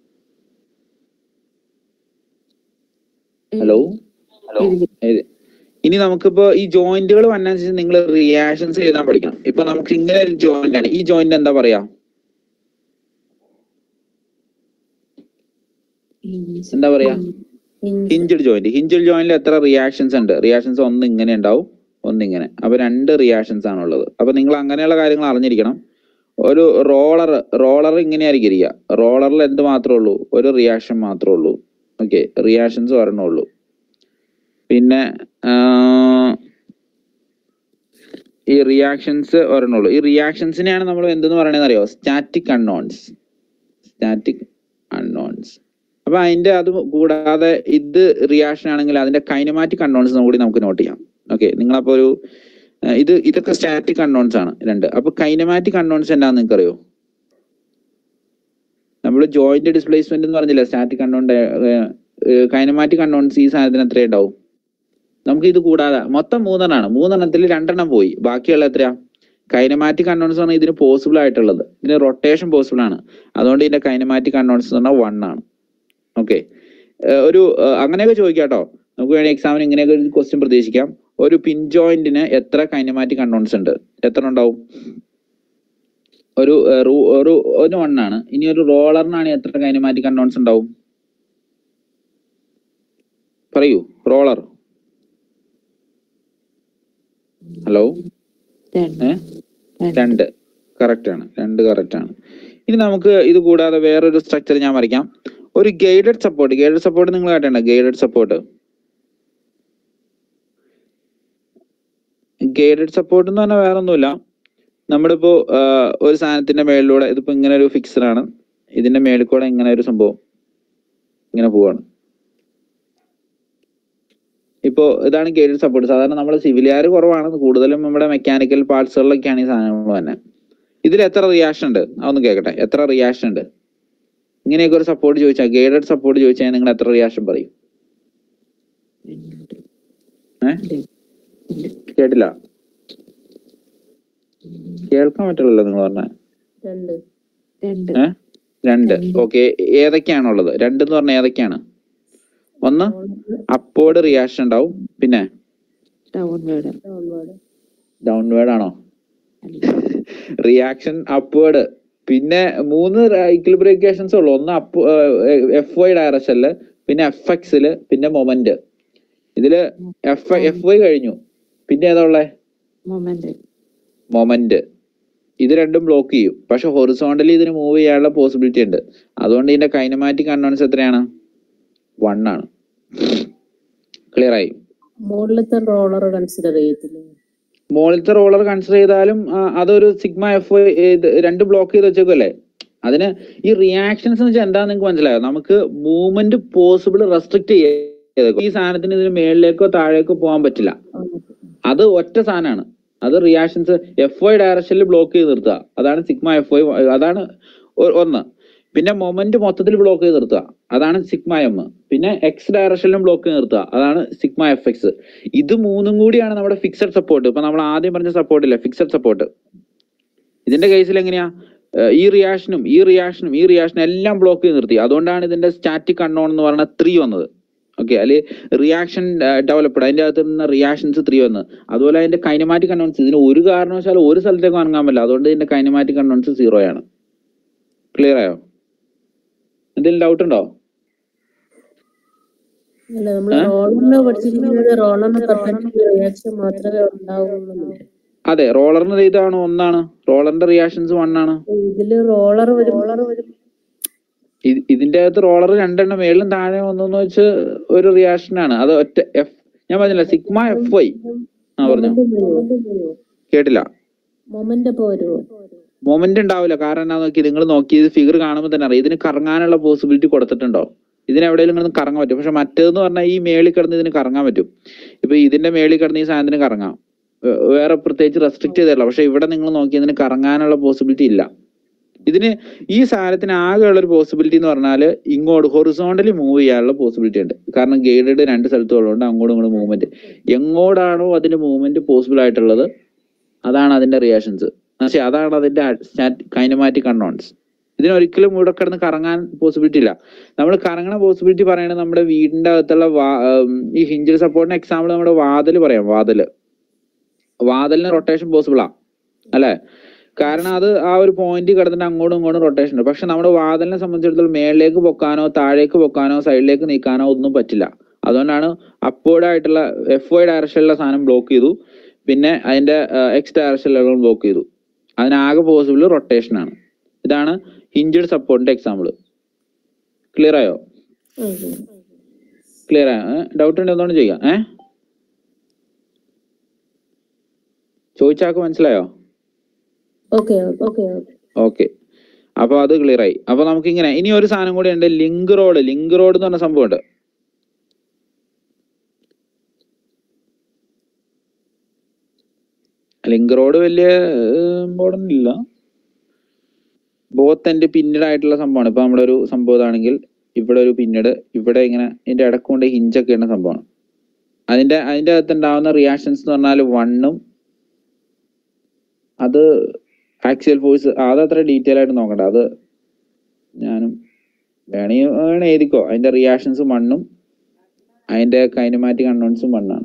ഹലോ എഴുതി എഴുതി. ഇനി നമുക്കിപ്പോ ഈ ജോയിന്റുകൾ വന്നനുസരിച്ച് നിങ്ങൾ റിയാക്ഷൻസ് എഴുതാൻ പഠിക്കണം ഇപ്പൊ നമുക്ക് ഇങ്ങനെ ഒരു ജോയിന്റ് ആണ് ഈ ജോയിന്റ് എന്താ പറയാ എന്താ പറയാ ഹിഞ്ചഡ് ജോയിന്റ് ഹിഞ്ചഡ് ജോയിന്റിൽ എത്ര റിയാക്ഷൻസ് ഉണ്ട് റിയാക്ഷൻസ് ഒന്ന് ഇങ്ങനെ ഉണ്ടാവും ഒന്ന് ഇങ്ങനെ അപ്പൊ രണ്ട് റിയാക്ഷൻസ് ആണ് ഉള്ളത് അപ്പൊ നിങ്ങൾ അങ്ങനെയുള്ള കാര്യങ്ങൾ അറിഞ്ഞിരിക്കണം ഒരു റോളർ റോളർ ഇങ്ങനെയായിരിക്കും ഇരിക്കുക റോളറിൽ എന്ത് മാത്രമേ ഉള്ളൂ ഒരു റിയാക്ഷൻ മാത്രമേ ഉള്ളൂ ഓക്കെ റിയാക്ഷൻസ് ഒരെണ്ണേ ഉള്ളൂ പിന്നെ ആ, ഈ റിയാക്ഷൻസ് ഒരെണ്ണേ ഉള്ളൂ ഈ റിയാക്ഷൻസിനെയാണ് നമ്മൾ എന്തെന്ന് പറയണതെന്ന് അറിയോ സ്റ്റാറ്റിക് അൺനോൺസ് സ്റ്റാറ്റിക് അൺനോൺസ് അപ്പൊ അതിന്റെ അത് കൂടാതെ ഇത് റിയാക്ഷൻ ആണെങ്കിൽ അതിന്റെ കൈനമാറ്റിക് അൺനോൺസ് കൂടി നമുക്ക് നോട്ട് ചെയ്യാം ഓക്കെ നിങ്ങളപ്പോ ഒരു ഏഹ് ഇത് ഇതൊക്കെ സ്റ്റാറ്റിക് അൺനോൺസ് ആണ് രണ്ട് അപ്പൊ കൈനമാറ്റിക് അൺനോൺസ് എന്താണെന്ന് നിങ്ങൾക്ക് അറിയോ നമ്മൾ ജോയിന്റ് ഡിസ്പ്ലേസ്മെന്റ് എന്ന് പറഞ്ഞില്ല സ്റ്റാറ്റിക് അൺനോൺ കൈനമാറ്റിക് അൺനോൺസ് ഈ സാധനത്തിന് എത്ര ഉണ്ടാവും നമുക്ക് ഇത് കൂടാതെ മൊത്തം മൂന്നെണ്ണമാണ് മൂന്നെണ്ണത്തിൽ രണ്ടെണ്ണം പോയി ബാക്കിയുള്ള എത്രയാ കൈനമാറ്റിക് അൺനോൺസ് പറഞ്ഞാൽ ഇതിന് പോസിബിൾ ആയിട്ടുള്ളത് ഇതിന് റൊട്ടേഷൻ പോസിബിൾ ആണ് അതുകൊണ്ട് ഇതിന്റെ കൈനമാറ്റിക് അൺനോൺസ് എന്ന് പറഞ്ഞാൽ വൺ ആണ് ഓക്കെ ഒരു ഏഹ്, അങ്ങനെയൊക്കെ ചോദിക്കാം കേട്ടോ നമുക്ക് വേണമെങ്കിൽ എക്സാമിന് ഇങ്ങനെയൊക്കെ ഒരു ക്വസ്റ്റ്യൻ പ്രതീക്ഷിക്കാം ഒരു പിൻ ജോയിന്റിന് എത്ര കൈനമാറ്റിക് അൺനോൺസ് ഉണ്ട് എത്ര ഉണ്ടാവും ഒരു ഏഹ്, റൂ- ഒരു ഒരു വൺ ആണ് ഇനി ഒരു റോളറിനാണ് എത്ര കൈനമാറ്റിക് അൺനോൺസ് ഉണ്ടാവും പറയൂ റോളർ ഹലോ രണ്ട് ഏ രണ്ട് കറക്റ്റ് ആണ് രണ്ട് കറക്റ്റ് ആണ് ഇനി നമുക്ക് ഇത് കൂടാതെ വേറൊരു സ്ട്രക്ചർ ഞാൻ വരയ്ക്കാം ഒരു ഗൈഡഡ് സപ്പോർട്ട് ഗൈഡഡ് സപ്പോർട്ട് നിങ്ങൾ കേട്ടോ ഗൈഡഡ് സപ്പോർട്ട് ഗൈഡഡ് സപ്പോർട്ട് എന്ന് പറഞ്ഞാൽ വേറെ ഒന്നുമില്ല നമ്മളിപ്പോ ആ, ഒരു സാധനത്തിന്റെ മേളിലൂടെ ഇതിപ്പോ ഇങ്ങനെ ഒരു ഫിക്സർ ആണ് ഇതിന്റെ മേളിൽ കൂടെ ഇങ്ങനെ ഒരു സംഭവം ഇങ്ങനെ പോവാണ് ഇപ്പോ ഇതാണ് ഗൈഡഡ് സപ്പോർട്ട് സാധാരണ നമ്മൾ സിവിലിയാർ കുറവാണ് കൂടുതലും നമ്മുടെ മെക്കാനിക്കൽ പാർട്സുകളിലൊക്കെയാണ് ഈ സാധനങ്ങൾ തന്നെ ഇതിൽ എത്ര റിയാക്ഷൻ ഉണ്ട് അതൊന്ന് കേൾക്കട്ടെ എത്ര റിയാക്ഷൻ ഉണ്ട് ഇങ്ങനെയൊക്കെ ഒരു സപ്പോർട്ട് ചോദിച്ചാൽ ഗൈഡഡ് സപ്പോർട്ട് ചോദിച്ചാൽ നിങ്ങൾ എത്ര റിയാക്ഷൻ പറയും ഏ കേട്ടില്ല കേൾക്കാൻ പറ്റില്ലല്ലോ നിങ്ങൾ പറഞ്ഞ രണ്ട് രണ്ട് ഏ രണ്ട് ഓക്കെ ഏതൊക്കെയാണുള്ളത് രണ്ട് എന്ന് പറഞ്ഞാൽ ഏതൊക്കെയാണ് ഒന്ന് അപ്പോർഡ് റിയാക്ഷൻ ഉണ്ടാവും പിന്നെ ഡൗൺവേർഡ് ഡൗൺവേർഡ് ഡൗൺവേർഡ് ആണോ റിയാക്ഷൻ അപ്വേർഡ് പിന്നെ മൂന്ന് ഇക്ലിബ്രിക്കേഷൻസ് ഉള്ളു ഒന്ന് അപ്പ് എഫ് വൈ ഡയറക്ഷനില് പിന്നെ എഫ് എക്സില് പിന്നെ മൊമെന്റ് ഇതില് എഫ് എഫ് വൈ കഴിഞ്ഞു പിന്നെ ഏതാ ഉള്ളേ മൊമെന്റ് മൊമെന്റ് ഇത് രണ്ടും ബ്ലോക്ക് ചെയ്യും പക്ഷെ ഹൊറിസോണ്ടലി ഇതിന് മൂവ് ചെയ്യാനുള്ള പോസിബിലിറ്റി ഉണ്ട് അതുകൊണ്ട് ഇതിന്റെ കൈനമാറ്റിക് അൺവൺസ് എത്രയാണ് വൺ ആണ് ക്ലിയർ ആയി മുകളിലത്തെ റോളർ കൺസിഡർ ചെയ്യത്തില്ലേ മുകളിലത്തെ റോളർ കൺസിഡർ ചെയ്താലും ആ, അതൊരു സിഗ്മ എഫ് രണ്ട് ബ്ലോക്ക് ചെയ്ത് വെച്ചേക്കല്ലേ അതിന് ഈ റിയാക്ഷൻസ് എന്ന് വെച്ചാൽ എന്താന്ന് നിങ്ങൾക്ക് മനസ്സിലായോ നമുക്ക് മൂവ്മെന്റ് പോസിബിൾ റെസ്ട്രിക്ട് ചെയ്തേക്കും ഈ സാധനത്തിന് ഇതിന് മേളിലേക്കോ താഴേക്കോ പോകാൻ പറ്റില്ല അത് ഒറ്റ സാധനമാണ് അത് റിയാക്ഷൻസ് എഫ് വൈ ഡയറക്ഷനിൽ ബ്ലോക്ക് ചെയ്ത് നിർത്തുക അതാണ് സിഗ്മ എഫ് വൈ അതാണ് ഒ- ഒന്ന് പിന്നെ മൊമെന്റ് മൊത്തത്തിൽ ബ്ലോക്ക് ചെയ്ത് നിർത്തുക അതാണ് സിഗ്മ എം പിന്നെ എക്സ് ഡയറക്ഷനിലും ബ്ലോക്ക് ചെയ്ത് നിർത്തുക അതാണ് സിഗ്മ എഫ് എക്സ് ഇത് മൂന്നും കൂടിയാണ് നമ്മുടെ ഫിക്സഡ് സപ്പോർട്ട് ഇപ്പൊ നമ്മൾ ആദ്യം പറഞ്ഞ സപ്പോർട്ട് ഇല്ല ഫിക്സഡ് സപ്പോർട്ട് ഇതിന്റെ കേസിൽ എങ്ങനെയാ ഏഹ് ഈ റിയാക്ഷനും ഈ റിയാക്ഷനും ഈ റിയാക്ഷനും എല്ലാം ബ്ലോക്ക് ചെയ്ത് നിർത്തി അതുകൊണ്ടാണ് ഇതിന്റെ സ്റ്റാറ്റിക് അൺനോൺ എന്ന് പറയുന്ന ത്രീ വന്നത് ഓക്കെ അല്ലെ റിയാക്ഷൻ ഡെവലപ്ഡ് അതിന്റെ അകത്ത് നിന്ന് റിയാക്ഷൻസ് ത്രീ വന്ന് അതുപോലെ അതിന്റെ കൈനമാറ്റിക് അൺനോൺസ് ഇതിന് ഒരു കാരണവശാലും ഒരു സ്ഥലത്തേക്ക് ഇറങ്ങാൻ പറ്റില്ല അതുകൊണ്ട് ഇതിന്റെ കൈനമാറ്റിക് അൺനോൺസ് സീറോ ആണ് ക്ലിയർ ആയോ എന്തെങ്കിലും ഡൗട്ട് ഉണ്ടോ അല്ല നമ്മൾ റോളറിന് പഠിച്ചിരിക്കുന്നത് റോളറിന് പെർഫെക്റ്റ് റിയാക്ഷൻ മാത്രമേ ഉണ്ടാവുള്ളൂ അതെ റോളറിന് ഇതാണ് ഒന്നാണ് റോളറിന്റെ റിയാക്ഷൻസ് വൺ ആണ് ഇതില് റോളർ വരും റോളർ വരും ഇ- ഇതിന്റെ അകത്ത് റോളർ രണ്ടെണ്ണം മേളിലും താഴെ വന്നു വെച്ച് ഒരു റിയാക്ഷൻ ആണ് അത് ഒറ്റ എഫ് ഞാൻ പറഞ്ഞില്ല സിഗ്മ എഫ് വൈ ആ പറഞ്ഞു കേട്ടില്ല മൊമെന്റ് അപ്പൊ വരുമോ മൊമെന്റ് ഉണ്ടാവില്ല കാരണം എന്താ നോക്കി നിങ്ങൾ നോക്കി ഇത് ഫിഗർ കാണുമ്പോൾ തന്നെ അറിയാം ഇതിന് കറങ്ങാനുള്ള പോസിബിലിറ്റി കൊടുത്തിട്ടുണ്ടോ ഇതിന് എവിടെയെങ്കിലും കിടന്ന് കറങ്ങാൻ പറ്റും പക്ഷെ മറ്റേതെന്ന് പറഞ്ഞാൽ ഈ മേളിൽ കിടന്ന് ഇതിന് കറങ്ങാൻ പറ്റും ഇപ്പൊ ഇതിന്റെ മേളിൽ കിടന്ന് ഈ സാധനത്തിന് കറങ്ങാം വേ- വേറെ പ്രത്യേകിച്ച് റെസ്ട്രിക്ട് ചെയ്തില്ല പക്ഷെ ഇവിടെ നിങ്ങൾ നോക്കി ഇതിന് കറങ്ങാനുള്ള പോസിബിലിറ്റി ഇല്ല ഇതിന് ഈ സാധനത്തിന് ആകെയുള്ള ഒരു പോസിബിലിറ്റി എന്ന് പറഞ്ഞാൽ ഇങ്ങോട്ട് ഹൊറിസോണ്ടലി മൂവ് ചെയ്യാനുള്ള പോസിബിലിറ്റി ഉണ്ട് കാരണം ഗൈഡഡ് രണ്ട് സ്ഥലത്തും ഉള്ളതുകൊണ്ട് അങ്ങോട്ടും ഇങ്ങോട്ടും മൂവ്മെന്റ് എങ്ങോട്ടാണോ അതിന്റെ മൂവ്മെന്റ് പോസിബിൾ ആയിട്ടുള്ളത് അതാണ് അതിന്റെ റിയാക്ഷൻസ് പക്ഷെ അതാണ് അതിന്റെ കൈനമാറ്റിക് അൺനോൺസ് ഇതിനൊരിക്കലും ഇവിടെ കിടന്ന് കറങ്ങാൻ പോസിബിലിറ്റി ഇല്ല നമ്മൾ കറങ്ങണ പോസിബിലിറ്റി പറയണത് നമ്മുടെ വീടിന്റെ അകത്തുള്ള വാ- ഉം, ഈ ഹിഞ്ചിൽ സപ്പോർട്ടിന് എക്സാമ്പിൾ നമ്മുടെ വാതില് പറയാം വാതില് വാതിലിന് റൊട്ടേഷൻ പോസിബിളാ അല്ലെ കാരണം അത് ആ ഒരു പോയിന്റ് കിടന്നിട്ട് അങ്ങോട്ടും ഇങ്ങോട്ടും റൊട്ടേഷൻ ഉണ്ട് പക്ഷെ നമ്മുടെ വാതിലിനെ സംബന്ധിച്ചിടത്തോളം മേളിലേക്ക് പൊക്കാനോ താഴേക്ക് പൊക്കാനോ സൈഡിലേക്ക് നീക്കാനോ ഒന്നും പറ്റില്ല അതുകൊണ്ടാണ് അപ്വേർഡ് ആയിട്ടുള്ള എഫ് വൈ ഡയറക്ഷനിലുള്ള സാധനം ബ്ലോക്ക് ചെയ്തു പിന്നെ അതിന്റെ എക്സ് ഡയറക്ഷനിലുള്ള ബ്ലോക്ക് ചെയ്തു അതിനാകെ പോസിബിൾ റൊട്ടേഷൻ ആണ് ഇതാണ് ഹിഞ്ചഡ് സപ്പോർട്ടിന്റെ എക്സാമ്പിൾ ക്ലിയർ ആയോ ക്ലിയർ ആയോ ഡൗട്ട് ഉണ്ട് എന്തുകൊണ്ട് ചെയ്യാം ഏ ചോദിച്ചാക്ക് മനസ്സിലായോ ഓക്കെ ഓക്കെ ഓക്കെ ഓക്കെ അപ്പൊ അത് ക്ലിയർ ആയി അപ്പൊ നമുക്ക് ഇങ്ങനെ ഇനി ഒരു സാധനം കൂടി ഉണ്ട് ലിങ്ക് റോഡ് ലിങ്ക് റോഡ് എന്ന് പറഞ്ഞ സംഭവം ഉണ്ട് ലിങ്ക് റോഡ് വലിയ ഇമ്പോർട്ടൻ്റ് ഇല്ല ബോത്ത് എൻഡ് പിന്നീട് ആയിട്ടുള്ള സംഭവമാണ് ഇപ്പൊ നമ്മുടെ ഒരു സംഭവം ഇതാണെങ്കിൽ ഇവിടെ ഒരു പിന്നീട് ഇവിടെ ഇങ്ങനെ ഇതിന്റെ ഇടക്കൊണ്ട് ഹിഞ്ചൊക്കെ ഉള്ള സംഭവമാണ് അതിന്റെ അതിന്റെ അകത്ത് ഉണ്ടാവുന്ന റിയാക്ഷൻസ് എന്ന് പറഞ്ഞാൽ വണ്ണും അത് ആക്സിയൽ ഫോഴ്സ് അതത്ര ഡീറ്റെയിൽ ആയിട്ട് നോക്കണ്ട അത് ഞാനും വേണമെങ്കിൽ വേണേ എഴുതിക്കോ അതിന്റെ റിയാക്ഷൻസ് മണ്ണും അതിന്റെ കൈനമാറ്റിക് അൺനോൺസും മണ്ണാണ്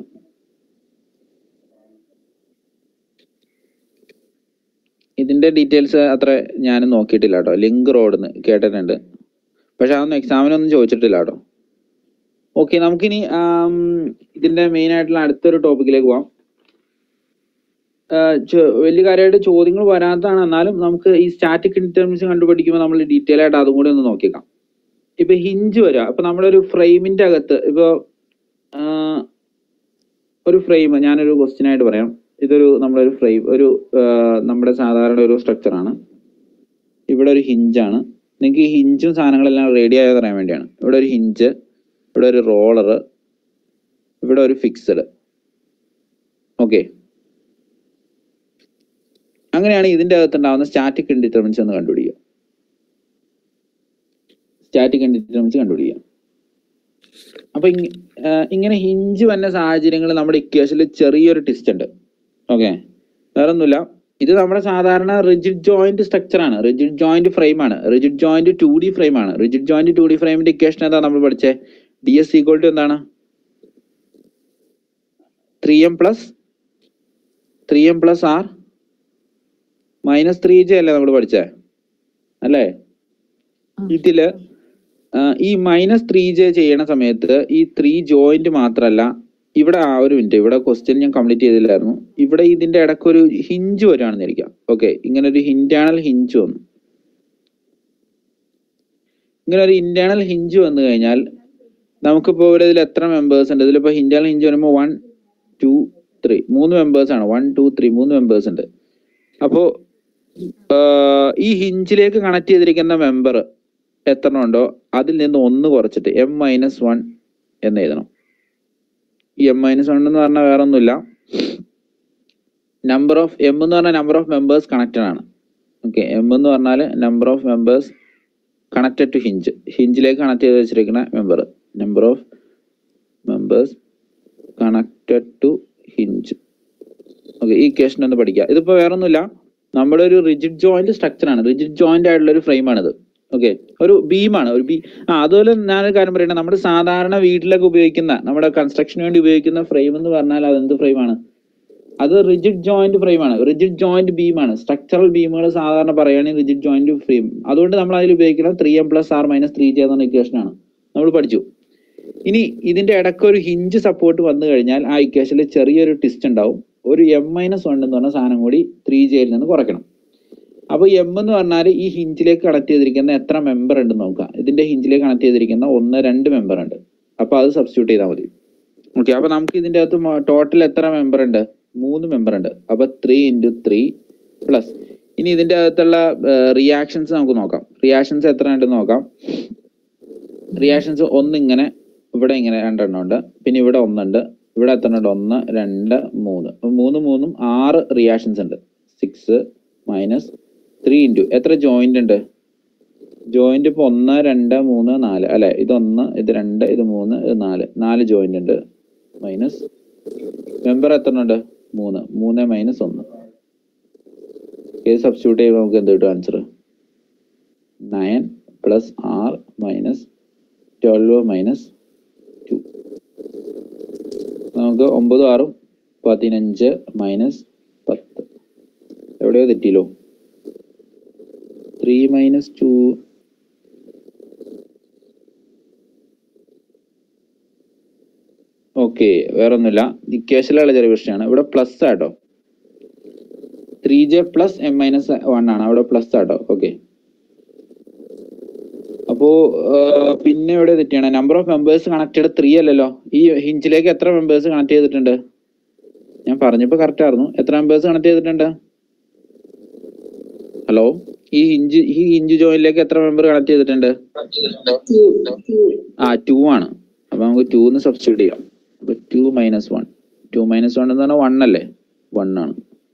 ഇതിന്റെ ഡീറ്റെയിൽസ് അത്ര ഞാൻ നോക്കിയിട്ടില്ല കേട്ടോ ലിങ്ക് റോഡ്ന്ന് കേട്ടിട്ടുണ്ട് പക്ഷെ അതൊന്നും എക്സാമിനൊന്നും ചോദിച്ചിട്ടില്ല കേട്ടോ ഓക്കെ നമുക്കിനി ആം, ഇതിന്റെ മെയിൻ ആയിട്ടുള്ള അടുത്തൊരു ടോപ്പിക്കിലേക്ക് പോവാം ആ, ചോ- വലിയ കാര്യമായിട്ട് ചോദ്യങ്ങൾ വരാത്തതാണ് എന്നാലും നമുക്ക് ഈ സ്റ്റാറ്റിക് ഇൻറ്റർമിൻസ് കണ്ടുപിടിക്കുമ്പോൾ നമ്മൾ ഡീറ്റെയിൽ ആയിട്ട് അതും കൂടി ഒന്ന് നോക്കിയേക്കാം ഇപ്പൊ ഹിഞ്ച് വരിക അപ്പൊ നമ്മളൊരു ഫ്രെയിമിന്റെ അകത്ത് ഇപ്പൊ ആ, ഒരു ഫ്രെയിം ഞാനൊരു ക്വസ്റ്റ്യൻ ആയിട്ട് പറയാം ഇതൊരു നമ്മളൊരു ഫ്രെയിം ഒരു ആ, നമ്മുടെ സാധാരണ ഒരു സ്ട്രക്ചർ ആണ് ഇവിടെ ഒരു ഹിഞ്ചാണ് നിങ്ങൾക്ക് ഈ ഹിഞ്ചും സാധനങ്ങളെല്ലാം റെഡി ആയത് അറിയാൻ വേണ്ടിയാണ് ഇവിടെ ഒരു ഹിഞ്ച് ഇവിടെ ഒരു റോളർ ഇവിടെ ഒരു ഫിക്സഡ് ഓക്കെ അങ്ങനെയാണ് ഇതിന്റെ അകത്ത് ഉണ്ടാവുന്ന സ്റ്റാറ്റിക് ഇൻഡിറ്റർമിൻസ് എന്ന് കണ്ടുപിടിക്കുക സ്റ്റാറ്റിക് ഇൻഡിറ്റർമിൻസ് കണ്ടുപിടിക്കുക അപ്പൊ ഇങ്ങ- ആ, ഇങ്ങനെ ഹിഞ്ച് വന്ന സാഹചര്യങ്ങൾ നമ്മുടെ ഇക്വേഷനിൽ ചെറിയൊരു ടിസ്റ്റ് ഉണ്ട് ഓക്കെ വേറെ ഒന്നുമില്ല ഇത് നമ്മുടെ സാധാരണ റിജിഡ് ജോയിന്റ് സ്ട്രക്ചർ ആണ് റിജിഡ് ജോയിന്റ് ഫ്രെയിം ആണ് rigid joint two D frame ആണ് റിജിഡ് ജോയിന്റ് ടു ഡി ഫ്രെയിമിന്റെ ഇക്വേഷൻ എന്താ നമ്മൾ പഠിച്ചേ ഡി എസ് ഈക്വൽ ടു എന്താണ് three M plus three M plus R minus three J അല്ലേ നമ്മൾ പഠിച്ചേ അല്ലേ ഇതില് ആ, ഈ മൈനസ് ത്രീ ജെ ചെയ്യണ സമയത്ത് ഈ ത്രീ ജോയിന്റ് മാത്രല്ല ഇവിടെ ആ ഒരു മിനിറ്റ് ഇവിടെ ക്വസ്റ്റ്യൻ ഞാൻ കംപ്ലീറ്റ് ചെയ്തില്ലായിരുന്നു ഇവിടെ ഇതിന്റെ ഇടയ്ക്ക് ഒരു ഹിഞ്ച് വരുവാണെന്ന് ഇരിക്കാം ഓക്കെ ഇങ്ങനെ ഒരു ഇന്റേണൽ ഹിഞ്ച് വന്നു ഇങ്ങനെ ഒരു ഇന്റേണൽ ഹിഞ്ച് വന്നു കഴിഞ്ഞാൽ നമുക്കിപ്പോ ഇവിടെ ഇതിൽ എത്ര മെമ്പേഴ്സ് ഉണ്ട് ഇതിലിപ്പോ ഇന്റേണൽ ഹിഞ്ച് വരുമ്പോൾ വൺ ടു ത്രീ മൂന്ന് മെമ്പേഴ്സ് ആണ് വൺ ടു ത്രീ മൂന്ന് മെമ്പേഴ്സ് ഉണ്ട് അപ്പോ ആഹ് ഈ ഹിഞ്ചിലേക്ക് കണക്ട് ചെയ്തിരിക്കുന്ന മെമ്പർ എത്ര ഉണ്ടോ അതിൽ നിന്ന് ഒന്ന് കുറച്ചിട്ട് എം മൈനസ് വൺ എന്ന് എഴുതണം ഈ എം മൈനസ് വൺ എന്ന് പറഞ്ഞാൽ വേറെ ഒന്നുമില്ല നമ്പർ ഓഫ് എം എന്ന് പറഞ്ഞാൽ നമ്പർ ഓഫ് മെമ്പേഴ്സ് കണക്റ്റഡ് ആണ് ഓക്കെ എം എന്ന് പറഞ്ഞാൽ number of members connected to hinge ഹിഞ്ചിലേക്ക് കണക്ട് ചെയ്ത് വെച്ചിരിക്കുന്ന member number of members connected to hinge okay ഈ ക്വസ്റ്റൻ ഒന്ന് പഠിക്കുക ഇതിപ്പോ വേറെ ഒന്നുമില്ല നമ്മുടെ ഒരു റിജിഡ് ജോയിന്റ് സ്ട്രക്ചർ ആണ് റിജിഡ് ജോയിന്റ് ആയിട്ടുള്ള ഒരു ഫ്രെയിം ആണിത് ഓക്കെ ഒരു ബീമാണ് ഒരു ബീ ആ അതുപോലെ ഞാനൊരു കാര്യം പറയട്ടെ നമ്മുടെ സാധാരണ വീട്ടിലൊക്കെ ഉപയോഗിക്കുന്ന നമ്മുടെ കൺസ്ട്രക്ഷന് വേണ്ടി ഉപയോഗിക്കുന്ന ഫ്രെയിം എന്ന് പറഞ്ഞാൽ അത് എന്ത് ഫ്രെയിം ആണ് അത് റിജിഡ് ജോയിന്റ് ഫ്രെയിം ആണ് റിജിഡ് ജോയിന്റ് ബീമാണ് സ്ട്രക്ചറൽ ബീമുകൾ സാധാരണ പറയുകയാണെങ്കിൽ റിജിഡ് ജോയിന്റ് ഫ്രെയിം അതുകൊണ്ട് നമ്മൾ അതിൽ ഉപയോഗിക്കുന്ന three M plus R minus three J എന്ന ഇക്വേഷൻ ആണ് നമ്മൾ പഠിച്ചു ഇനി ഇതിന്റെ ഇടയ്ക്ക് ഒരു ഹിഞ്ച് സപ്പോർട്ട് വന്നു കഴിഞ്ഞാൽ ആ ഇക്വേഷനിൽ ചെറിയൊരു ടിസ്റ്റ് ഉണ്ടാവും ഒരു എം മൈനസ് വൺ എന്ന് പറഞ്ഞ സാധനം കൂടി ത്രീ ജെയിൽ നിന്ന് കുറയ്ക്കണം അപ്പൊ എം എന്ന് പറഞ്ഞാൽ ഈ ഹിഞ്ചിലേക്ക് കണക്ട് ചെയ്തിരിക്കുന്ന എത്ര മെമ്പർ ഉണ്ട് നോക്കുക ഇതിന്റെ ഹിഞ്ചിലേക്ക് കണക്ട് ചെയ്തിരിക്കുന്ന ഒന്ന് രണ്ട് മെമ്പർ ഉണ്ട് അപ്പൊ അത് സബ്സ്റ്റിറ്റ്യൂട്ട് ചെയ്താൽ മതി ഓക്കെ അപ്പൊ നമുക്ക് ഇതിന്റെ അകത്ത് ടോട്ടൽ എത്ര മെമ്പർ ഉണ്ട് മൂന്ന് മെമ്പർ ഉണ്ട് അപ്പൊ ത്രീ ഇൻറ്റു ത്രീ പ്ലസ് ഇനി ഇതിന്റെ അകത്തുള്ള റിയാക്ഷൻസ് നമുക്ക് നോക്കാം റിയാക്ഷൻസ് എത്ര ഉണ്ടെന്ന് നോക്കാം റിയാക്ഷൻസ് ഒന്ന് ഇങ്ങനെ ഇവിടെ ഇങ്ങനെ രണ്ടെണ്ണം ഉണ്ട് പിന്നെ ഇവിടെ ഒന്നുണ്ട് ഇവിടെ എത്ര ഉണ്ട് ഒന്ന് രണ്ട് മൂന്ന് അപ്പൊ മൂന്ന് മൂന്നും ആറ് റിയാക്ഷൻസ് ഉണ്ട് സിക്സ് മൈനസ് ത്രീ ഇൻറ്റു എത്ര ജോയിന്റ് ഉണ്ട് ജോയിന്റ് ഇപ്പൊ ഒന്ന് രണ്ട് മൂന്ന് നാല് അല്ലെ ഇത് ഒന്ന് ഇത് രണ്ട് ഇത് മൂന്ന് ഇത് നാല് നാല് ജോയിന്റ് ഉണ്ട് മൈനസ് മെമ്പർ എത്ര ഉണ്ട് മൂന്ന് മൂന്ന് മൈനസ് ഒന്ന് ഇത് സബ്സ്റ്റിറ്റ്യൂട്ട് ചെയ്യുമ്പോൾ നമുക്ക് എന്ത് കിട്ടും answer nine plus R minus twelve minus two നമുക്ക് ഒമ്പത് ആറും പതിനഞ്ച് മൈനസ് പത്ത് എവിടെയോ തെറ്റിയില്ലോ ത്രീ മൈനസ് ടു ഓക്കെ വേറെ ഒന്നുമില്ല ഇക്വേഷനിലുള്ള ചെറിയ പ്രശ്നമാണ് ഇവിടെ പ്ലസ് ആട്ടോ three J plus M minus one ആണ് അവിടെ പ്ലസ് ആട്ടോ ഓക്കെ അപ്പോ ആ, പിന്നെ ഇവിടെ തെറ്റിയാണ് number of members connected three അല്ലല്ലോ ഈ ഹിഞ്ചിലേക്ക് എത്ര മെമ്പേഴ്സ് കണക്ട് ചെയ്തിട്ടുണ്ട് ഞാൻ പറഞ്ഞപ്പോ കറക്റ്റ് ആയിരുന്നു എത്ര മെമ്പേഴ്സ് കണക്ട് ചെയ്തിട്ടുണ്ട് ഹലോ ഈ ഹിഞ്ച് ഈ ഹിഞ്ച് ജോയിനിലേക്ക് എത്ര മെമ്പർ കണക്ട് ചെയ്തിട്ടുണ്ട് ആ ടു ആണ് അപ്പൊ നമുക്ക് ടു എന്ന് സബ്സ്റ്റിറ്റ്യൂട്ട് ചെയ്യാം അപ്പൊ two minus one two minus one എന്ന് പറഞ്ഞാൽ വൺ അല്ലേ വൺ ആണ്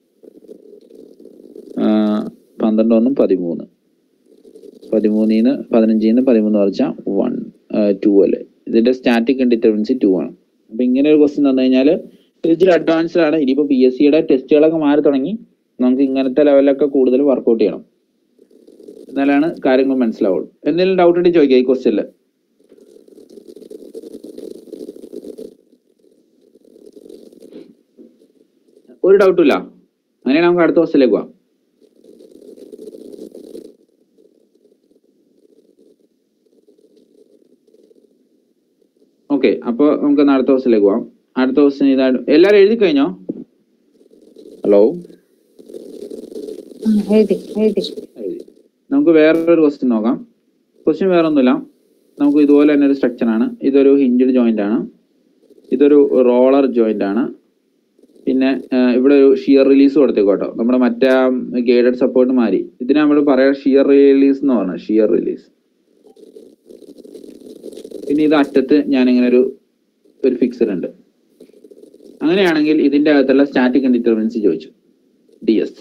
ആ, പന്ത്രണ്ട് ഒന്നും പതിമൂന്ന് പതിമൂന്നിന്ന് പതിനഞ്ചിന്ന് പതിമൂന്ന് കുറച്ചാൽ വൺ ടു അല്ലേ ഇതിന്റെ സ്റ്റാറ്റിക് ഇൻഡിറ്റർമിൻസി ടു ആണ് അപ്പൊ ഇങ്ങനെ ഒരു ക്വസ്റ്റ്യൻ തന്നു കഴിഞ്ഞാൽ ഇച്ചിരി അഡ്വാൻസ്ഡ് ആണ് ഇനിയിപ്പോ പി എസ് സിയുടെ ടെസ്റ്റുകളൊക്കെ മാറി തുടങ്ങി നമുക്ക് ഇങ്ങനത്തെ ലെവലിലൊക്കെ കൂടുതൽ വർക്കൗട്ട് ചെയ്യണം എന്നാലാണ് കാര്യങ്ങൾ മനസ്സിലാവുള്ളൂ എന്തെങ്കിലും ഡൗട്ട് ഉണ്ടെങ്കിൽ ചോദിക്കാം ഈ ക്വസ്റ്റ്യനിൽ ഒരു ഡൗട്ടും ഇല്ല അങ്ങനെയാണ് നമുക്ക് അടുത്ത ക്വസ്റ്റ്യനിലേക്ക് പോവാം ഓക്കെ അപ്പൊ നമുക്ക് ഒന്ന് അടുത്ത ക്വസ്റ്റ്യനിലേക്ക് പോവാം അടുത്ത ക്വസ്റ്റ്യൻ ഇതാണ് എല്ലാവരും എഴുതി കഴിഞ്ഞോ ഹലോ എഴുതി എഴുതി എഴുതി നമുക്ക് വേറൊരു ക്വസ്റ്റ്യൻ നോക്കാം ക്വസ്റ്റ്യൻ വേറെ ഒന്നുമില്ല നമുക്ക് ഇതുപോലെ തന്നെ ഒരു സ്ട്രക്ചർ ആണ് ഇതൊരു ഹിഞ്ചഡ് ജോയിന്റ് ആണ് ഇതൊരു റോളർ ജോയിന്റ് ആണ് പിന്നെ ആ, ഇവിടെ ഒരു ഷിയർ റിലീസ് കൊടുത്തേക്കോട്ടോ നമ്മുടെ മറ്റേ ഗൈഡഡ് സപ്പോർട്ട് മാറി ഇതിനെ നമ്മൾ പറയാ ഷിയർ റിലീസ് എന്ന് പറഞ്ഞ ഷിയർ റിലീസ് പിന്നെ ഇത് അറ്റത്ത് ഞാൻ ഇങ്ങനെ ഒരു ഒരു ഫിക്സർ ഉണ്ട് അങ്ങനെയാണെങ്കിൽ ഇതിന്റെ അകത്തുള്ള സ്റ്റാറ്റിക് ഡിറ്റർമിനൻസി ചോദിച്ചു ഡി എസ്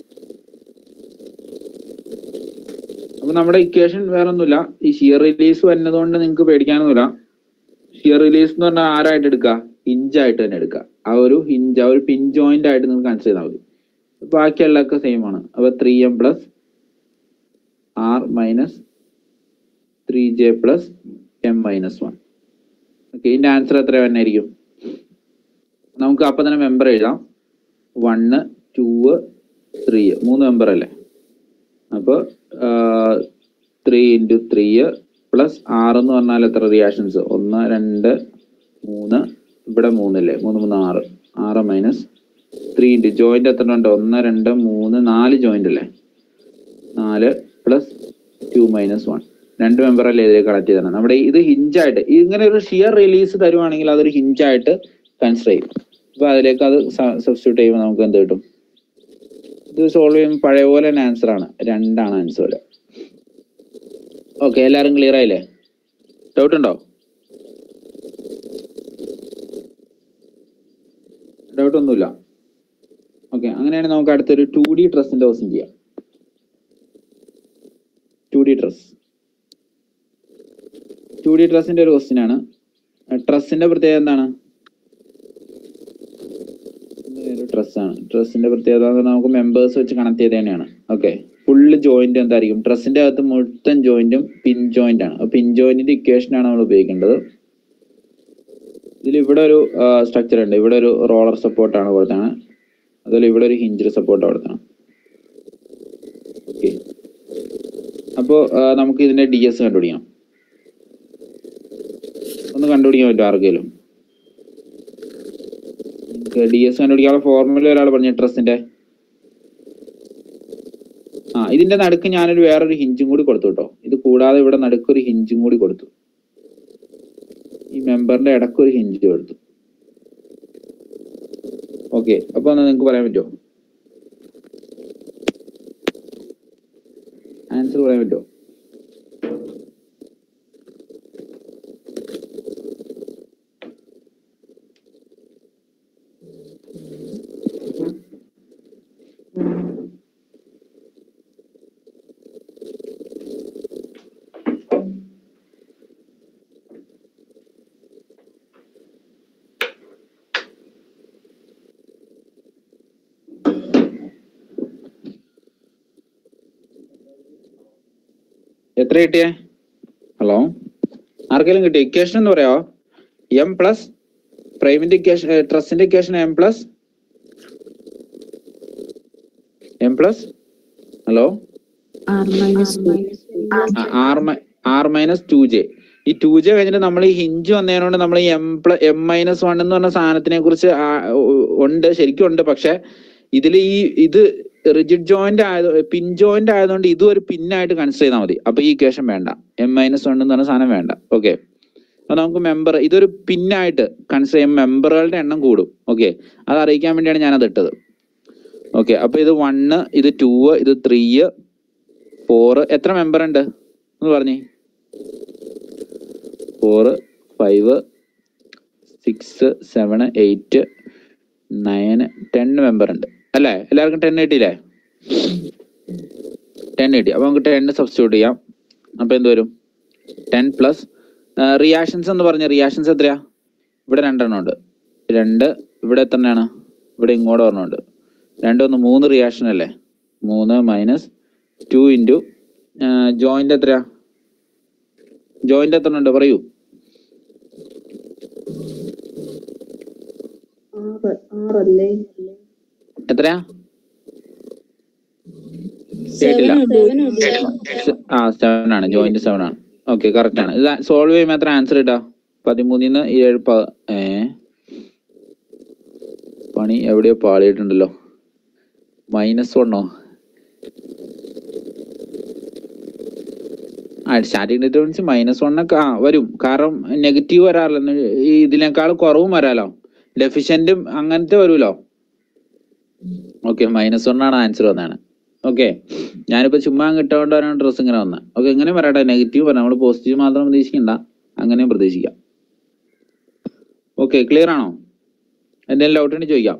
അപ്പൊ നമ്മുടെ ഇക്വേഷൻ വേറെ ഒന്നുമില്ല ഈ ഷിയർ റിലീസ് വരുന്നതുകൊണ്ട് നിങ്ങൾക്ക് പേടിക്കാനൊന്നുമില്ല ഷിയർ റിലീസ് എന്ന് പറഞ്ഞാൽ ആരായിട്ട് എടുക്കുക ഹിഞ്ച് ആയിട്ട് തന്നെ എടുക്കുക ആ ഒരു ഹിഞ്ച് ആ ഒരു പിൻ ജോയിന്റ് ആയിട്ട് നിങ്ങൾക്ക് കൺസിഡർ ചെയ്താൽ മതി ബാക്കിയുള്ളതൊക്കെ സെയിം ആണ് അപ്പൊ three M plus R minus three J plus M minus one okay ഇതിന്റെ ആൻസർ എത്ര വന്നായിരിക്കും നമുക്ക് അപ്പൊ തന്നെ മെമ്പർ എഴുതാം വണ്ണ് ടൂ ത്രീ മൂന്ന് മെമ്പർ അല്ലേ അപ്പൊ ത്രീ ഇൻറ്റു ത്രീ പ്ലസ് ആറ് എന്ന് പറഞ്ഞാൽ എത്ര റിയാക്ഷൻസ് ഒന്ന് രണ്ട് മൂന്ന് ഇവിടെ മൂന്നില്ലേ മൂന്ന് മൂന്ന് ആറ് ആറ് മൈനസ് ത്രീ ഇൻറ്റു ജോയിന്റ് എത്ര ഉണ്ട് ഒന്ന് രണ്ട് മൂന്ന് നാല് ജോയിന്റ് അല്ലേ നാല് പ്ലസ് ടു മൈനസ് വൺ രണ്ട് മെമ്പർ അല്ലേ ഇതിലേക്ക് കണക്ട് ചെയ്തതാണ് നമ്മുടെ ഇത് ഹിഞ്ചായിട്ട് ഇങ്ങനെ ഒരു ഷിയർ റിലീസ് തരുവാണെങ്കിൽ അതൊരു ഹിഞ്ചായിട്ട് കൺസിഡർ ചെയ്യും അപ്പൊ അതിലേക്ക് അത് സബ്സ്റ്റിറ്റ്യൂട്ട് ചെയ്യുമ്പോൾ നമുക്ക് എന്ത് കിട്ടും ഇത് സോൾവ് ചെയ്യുമ്പോൾ പഴയ പോലെ തന്നെ ആൻസർ ആണ് രണ്ടാണ് ആൻസർ വരിക ഓക്കെ എല്ലാവരും ക്ലിയർ ആയില്ലേ ഡൗട്ട് ഉണ്ടോ ഡൗട്ട് ഒന്നുമില്ല ഓക്കെ അങ്ങനെയാണെങ്കിൽ നമുക്ക് അടുത്തൊരു ടു ഡി ഡ്രസ്സിന്റെ ക്വസ്റ്റ്യൻ ചെയ്യാം two D truss two D ഡ്രസ്സിന്റെ ഒരു ക്വസ്റ്റ്യൻ ആണ് ഡ്രസ്സിന്റെ പ്രത്യേകത എന്താണ് ഒരു ഡ്രസ്സാണ് ഡ്രസ്സിന്റെ പ്രത്യേകത എന്ന് പറഞ്ഞാൽ നമുക്ക് മെമ്പേഴ്സ് വെച്ച് കണക്ട് ചെയ്ത് തന്നെയാണ് ഓക്കെ ഫുള്ള് ജോയിന്റ് എന്തായിരിക്കും ഡ്രസ്സിന്റെ അകത്ത് മുഴുവൻ ജോയിന്റും പിൻ ജോയിന്റ് ആണ് പിൻ ജോയിന്റിന്റെ ഇക്വേഷൻ ആണ് നമ്മൾ ഉപയോഗിക്കേണ്ടത് ഇതിൽ ഇവിടെ ഒരു സ്ട്രക്ചർ ഉണ്ട് ഇവിടെ ഒരു റോളർ സപ്പോർട്ട് ആണ് കൊടുത്താണ് അതുപോലെ ഇവിടെ ഒരു ഹിഞ്ചർ സപ്പോർട്ട് കൊടുത്താണ് ഓക്കെ അപ്പോ ആ, നമുക്ക് ഇതിന്റെ ഡി എസ് കണ്ടുപിടിക്കണം ഒന്ന് കണ്ടുപിടിക്കാൻ പറ്റുമോ ആർക്കെങ്കിലും ഡി എസ് കണ്ടുപിടിക്കാനുള്ള ഫോർമുല ഒരാൾ പറഞ്ഞു ട്രസ്റ്റിന്റെ ആ ഇതിന്റെ നടുക്ക് ഞാനൊരു വേറൊരു ഹിഞ്ചും കൂടി കൊടുത്തു കേട്ടോ ഇത് കൂടാതെ ഇവിടെ നടുക്ക് ഒരു ഹിഞ്ചും കൂടി കൊടുത്തു ഈ മെമ്പറിന്റെ ഇടക്ക് ഒരു ഹിഞ്ച് കൊടുത്തു ഓക്കെ അപ്പൊ ഒന്ന് നിങ്ങൾക്ക് പറയാൻ പറ്റുമോ ആൻസർ പറയാൻ പറ്റുമോ എത്ര കിട്ടിയേ ഹലോ ആർക്കെങ്കിലും കിട്ടിയ ഇക്വേഷൻ എന്ന് പറയാമോ എം പ്ലസ് പ്രൈമിന്റെ ഇക്വേഷൻ ട്രസ്റ്റിന്റെ equation M plus M plus hello R minus R R minus two J ഈ ടു ജെ കഴിഞ്ഞിട്ട് നമ്മൾ ഈ ഹിഞ്ച് വന്നതിനോണ്ട് നമ്മൾ ഈ എം പ്ല എം മൈനസ് വൺ എന്ന് പറഞ്ഞ സാധനത്തിനെ കുറിച്ച് ആ- ഉ- ഉണ്ട് ശരിക്കും ഉണ്ട് പക്ഷെ ഇതിൽ ഈ ഇത് റിജിഡ് ജോയിന്റ് ആയത് പിൻ ജോയിന്റ് ആയതുകൊണ്ട് ഇതും ഒരു പിന്നായിട്ട് കൺസിഡർ ചെയ്താൽ മതി അപ്പൊ ഈ ഇക്വേഷൻ വേണ്ട എം മൈനസ് വൺ എന്ന് പറഞ്ഞ സാധനം വേണ്ട ഓക്കെ അപ്പൊ നമുക്ക് മെമ്പർ ഇതൊരു പിന്നായിട്ട് കൺസിഡർ ചെയ്യുമ്പോൾ മെമ്പറുകളുടെ എണ്ണം കൂടും ഓക്കെ അത് അറിയിക്കാൻ വേണ്ടിയാണ് ഞാൻ അത് ഇട്ടത് ഓക്കെ അപ്പൊ ഇത് വണ്ണ് ഇത് ടൂ ഇത് ത്രീ ഫോർ എത്ര മെമ്പർ ഉണ്ട് എന്ന് പറഞ്ഞേ four five six seven eight nine ten member ഉണ്ട് അല്ലേ എല്ലാവർക്കും ടെൻ കിട്ടിയില്ലേ ടെൻ കിട്ടി അപ്പൊ നമുക്ക് ടെൻ സബ്സ്റ്റിറ്റ്യൂട്ട് ചെയ്യാം അപ്പൊ എന്ത് വരും ടെൻ പ്ലസ് റിയാക്ഷൻസ് എന്ന് പറഞ്ഞ റിയാക്ഷൻസ് എത്രയാ ഇവിടെ രണ്ടെണ്ണം ഉണ്ട് രണ്ട് ഇവിടെ എത്രയാണ് ഇവിടെ ഇങ്ങോട്ട് ഒരെണ്ണം ഉണ്ട് രണ്ടൊന്ന് മൂന്ന് റിയാക്ഷൻ അല്ലേ മൂന്ന് മൈനസ് ടു ഇൻറ്റു ജോയിന്റ് എത്രയാ ജോയിന്റ് എത്ര ഉണ്ട് പറയൂ ആറ് ആറല്ലേ എത്രയാ കേട്ടില്ല ആ സെവൻ ആണ് ജോയിന്റ് സെവൻ ആണ് ഓക്കെ കറക്റ്റ് ആണ് ഇത് സോൾവ് ചെയ്യുമ്പോൾ എത്ര ആൻസർ ഇട്ടാ പതിമൂന്നിന്ന് ഏഴ് പ ഏ പണി എവിടെയോ പാളിയിട്ടുണ്ടല്ലോ മൈനസ് വണ്ണോ ആ സ്റ്റാറ്റിക് ഡിറ്റർമിനൻസ് മൈനസ് വണ്ണൊക്കെ ആ വരും കാരണം നെഗറ്റീവ് വരാറില്ല ഈ ഇതിനേക്കാൾ കുറവും വരാലോ ഡെഫിഷ്യന്റും അങ്ങനത്തെ വരുമല്ലോ ഓക്കെ മൈനസ് വൺ ആണ് ആൻസർ വന്നാണ് ഓക്കെ ഞാനിപ്പോ ചുമ്മാ കിട്ടുകൊണ്ടാണ് ഡ്രസ്സ് ഇങ്ങനെ വന്നത് ഓക്കെ എങ്ങനെ പറയട്ടെ നെഗറ്റീവ് പറയാം നമ്മൾ പോസിറ്റീവ് മാത്രം പ്രതീക്ഷിക്കണ്ട അങ്ങനെയും പ്രതീക്ഷിക്കാം ഓക്കെ ക്ലിയർ ആണോ എന്തെങ്കിലും ഡൗട്ട് ഉണ്ടെങ്കിൽ ചോദിക്കാം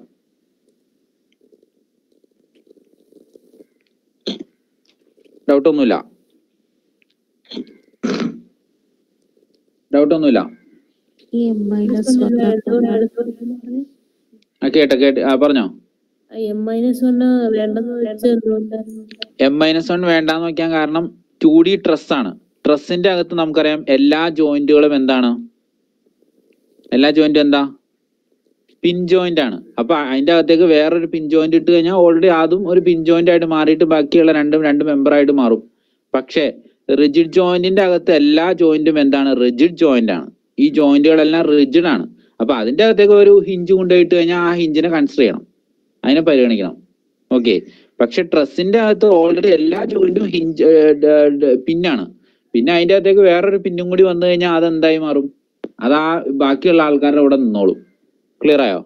ഡൗട്ട് ഒന്നുമില്ല ഡൗട്ട് ഒന്നുമില്ല ഈ എം മൈനസ് ആ കേട്ടെ കേട്ട് ആ പറഞ്ഞോ എം മൈനസ് വണ് വേണ്ടെന്ന് വെച്ചാൽ എന്തുകൊണ്ടായിരുന്നു എം മൈനസ് വൺ വേണ്ടാന്ന് വെക്കാൻ കാരണം ടു ഡി ട്രസ് ആണ് ട്രസ്സിന്റെ അകത്ത് നമുക്കറിയാം എല്ലാ ജോയിന്റുകളും എന്താണ് എല്ലാ ജോയിന്റും എന്താ പിൻ ജോയിന്റ് ആണ് അപ്പൊ അതിന്റെ അകത്തേക്ക് വേറൊരു പിൻ ജോയിന്റ് ഇട്ട് കഴിഞ്ഞാൽ ഓൾറെഡി അതും ഒരു പിൻ ജോയിന്റ് ആയിട്ട് മാറിയിട്ട് ബാക്കിയുള്ള രണ്ടും രണ്ട് മെമ്പർ ആയിട്ട് മാറും പക്ഷേ റിജിഡ് ജോയിന്റിന്റെ അകത്ത് എല്ലാ ജോയിന്റും എന്താണ് റിജിഡ് ജോയിന്റ് ആണ് ഈ ജോയിന്റുകളെല്ലാം റിജിഡ് ആണ് അപ്പൊ അതിന്റെ അകത്തേക്ക് ഒരു ഹിഞ്ച് കൊണ്ടുപോയിട്ട് കഴിഞ്ഞാൽ ആ ഹിഞ്ചിനെ കൺസിഡർ ചെയ്യണം അതിനെ പരിഗണിക്കണം ഓക്കെ പക്ഷെ ട്രസ്സിന്റെ അകത്ത് ഓൾറെഡി എല്ലാ ജോയിന്റും ഹിഞ്ച് പിന്നാണ് പിന്നെ അതിന്റെ അകത്തേക്ക് വേറൊരു പിന്നും കൂടി വന്നു കഴിഞ്ഞാൽ അത് എന്തായി മാറും അത് ആ ബാക്കിയുള്ള ആൾക്കാരുടെ അവിടെ നിന്നോളും ക്ലിയർ ആയോ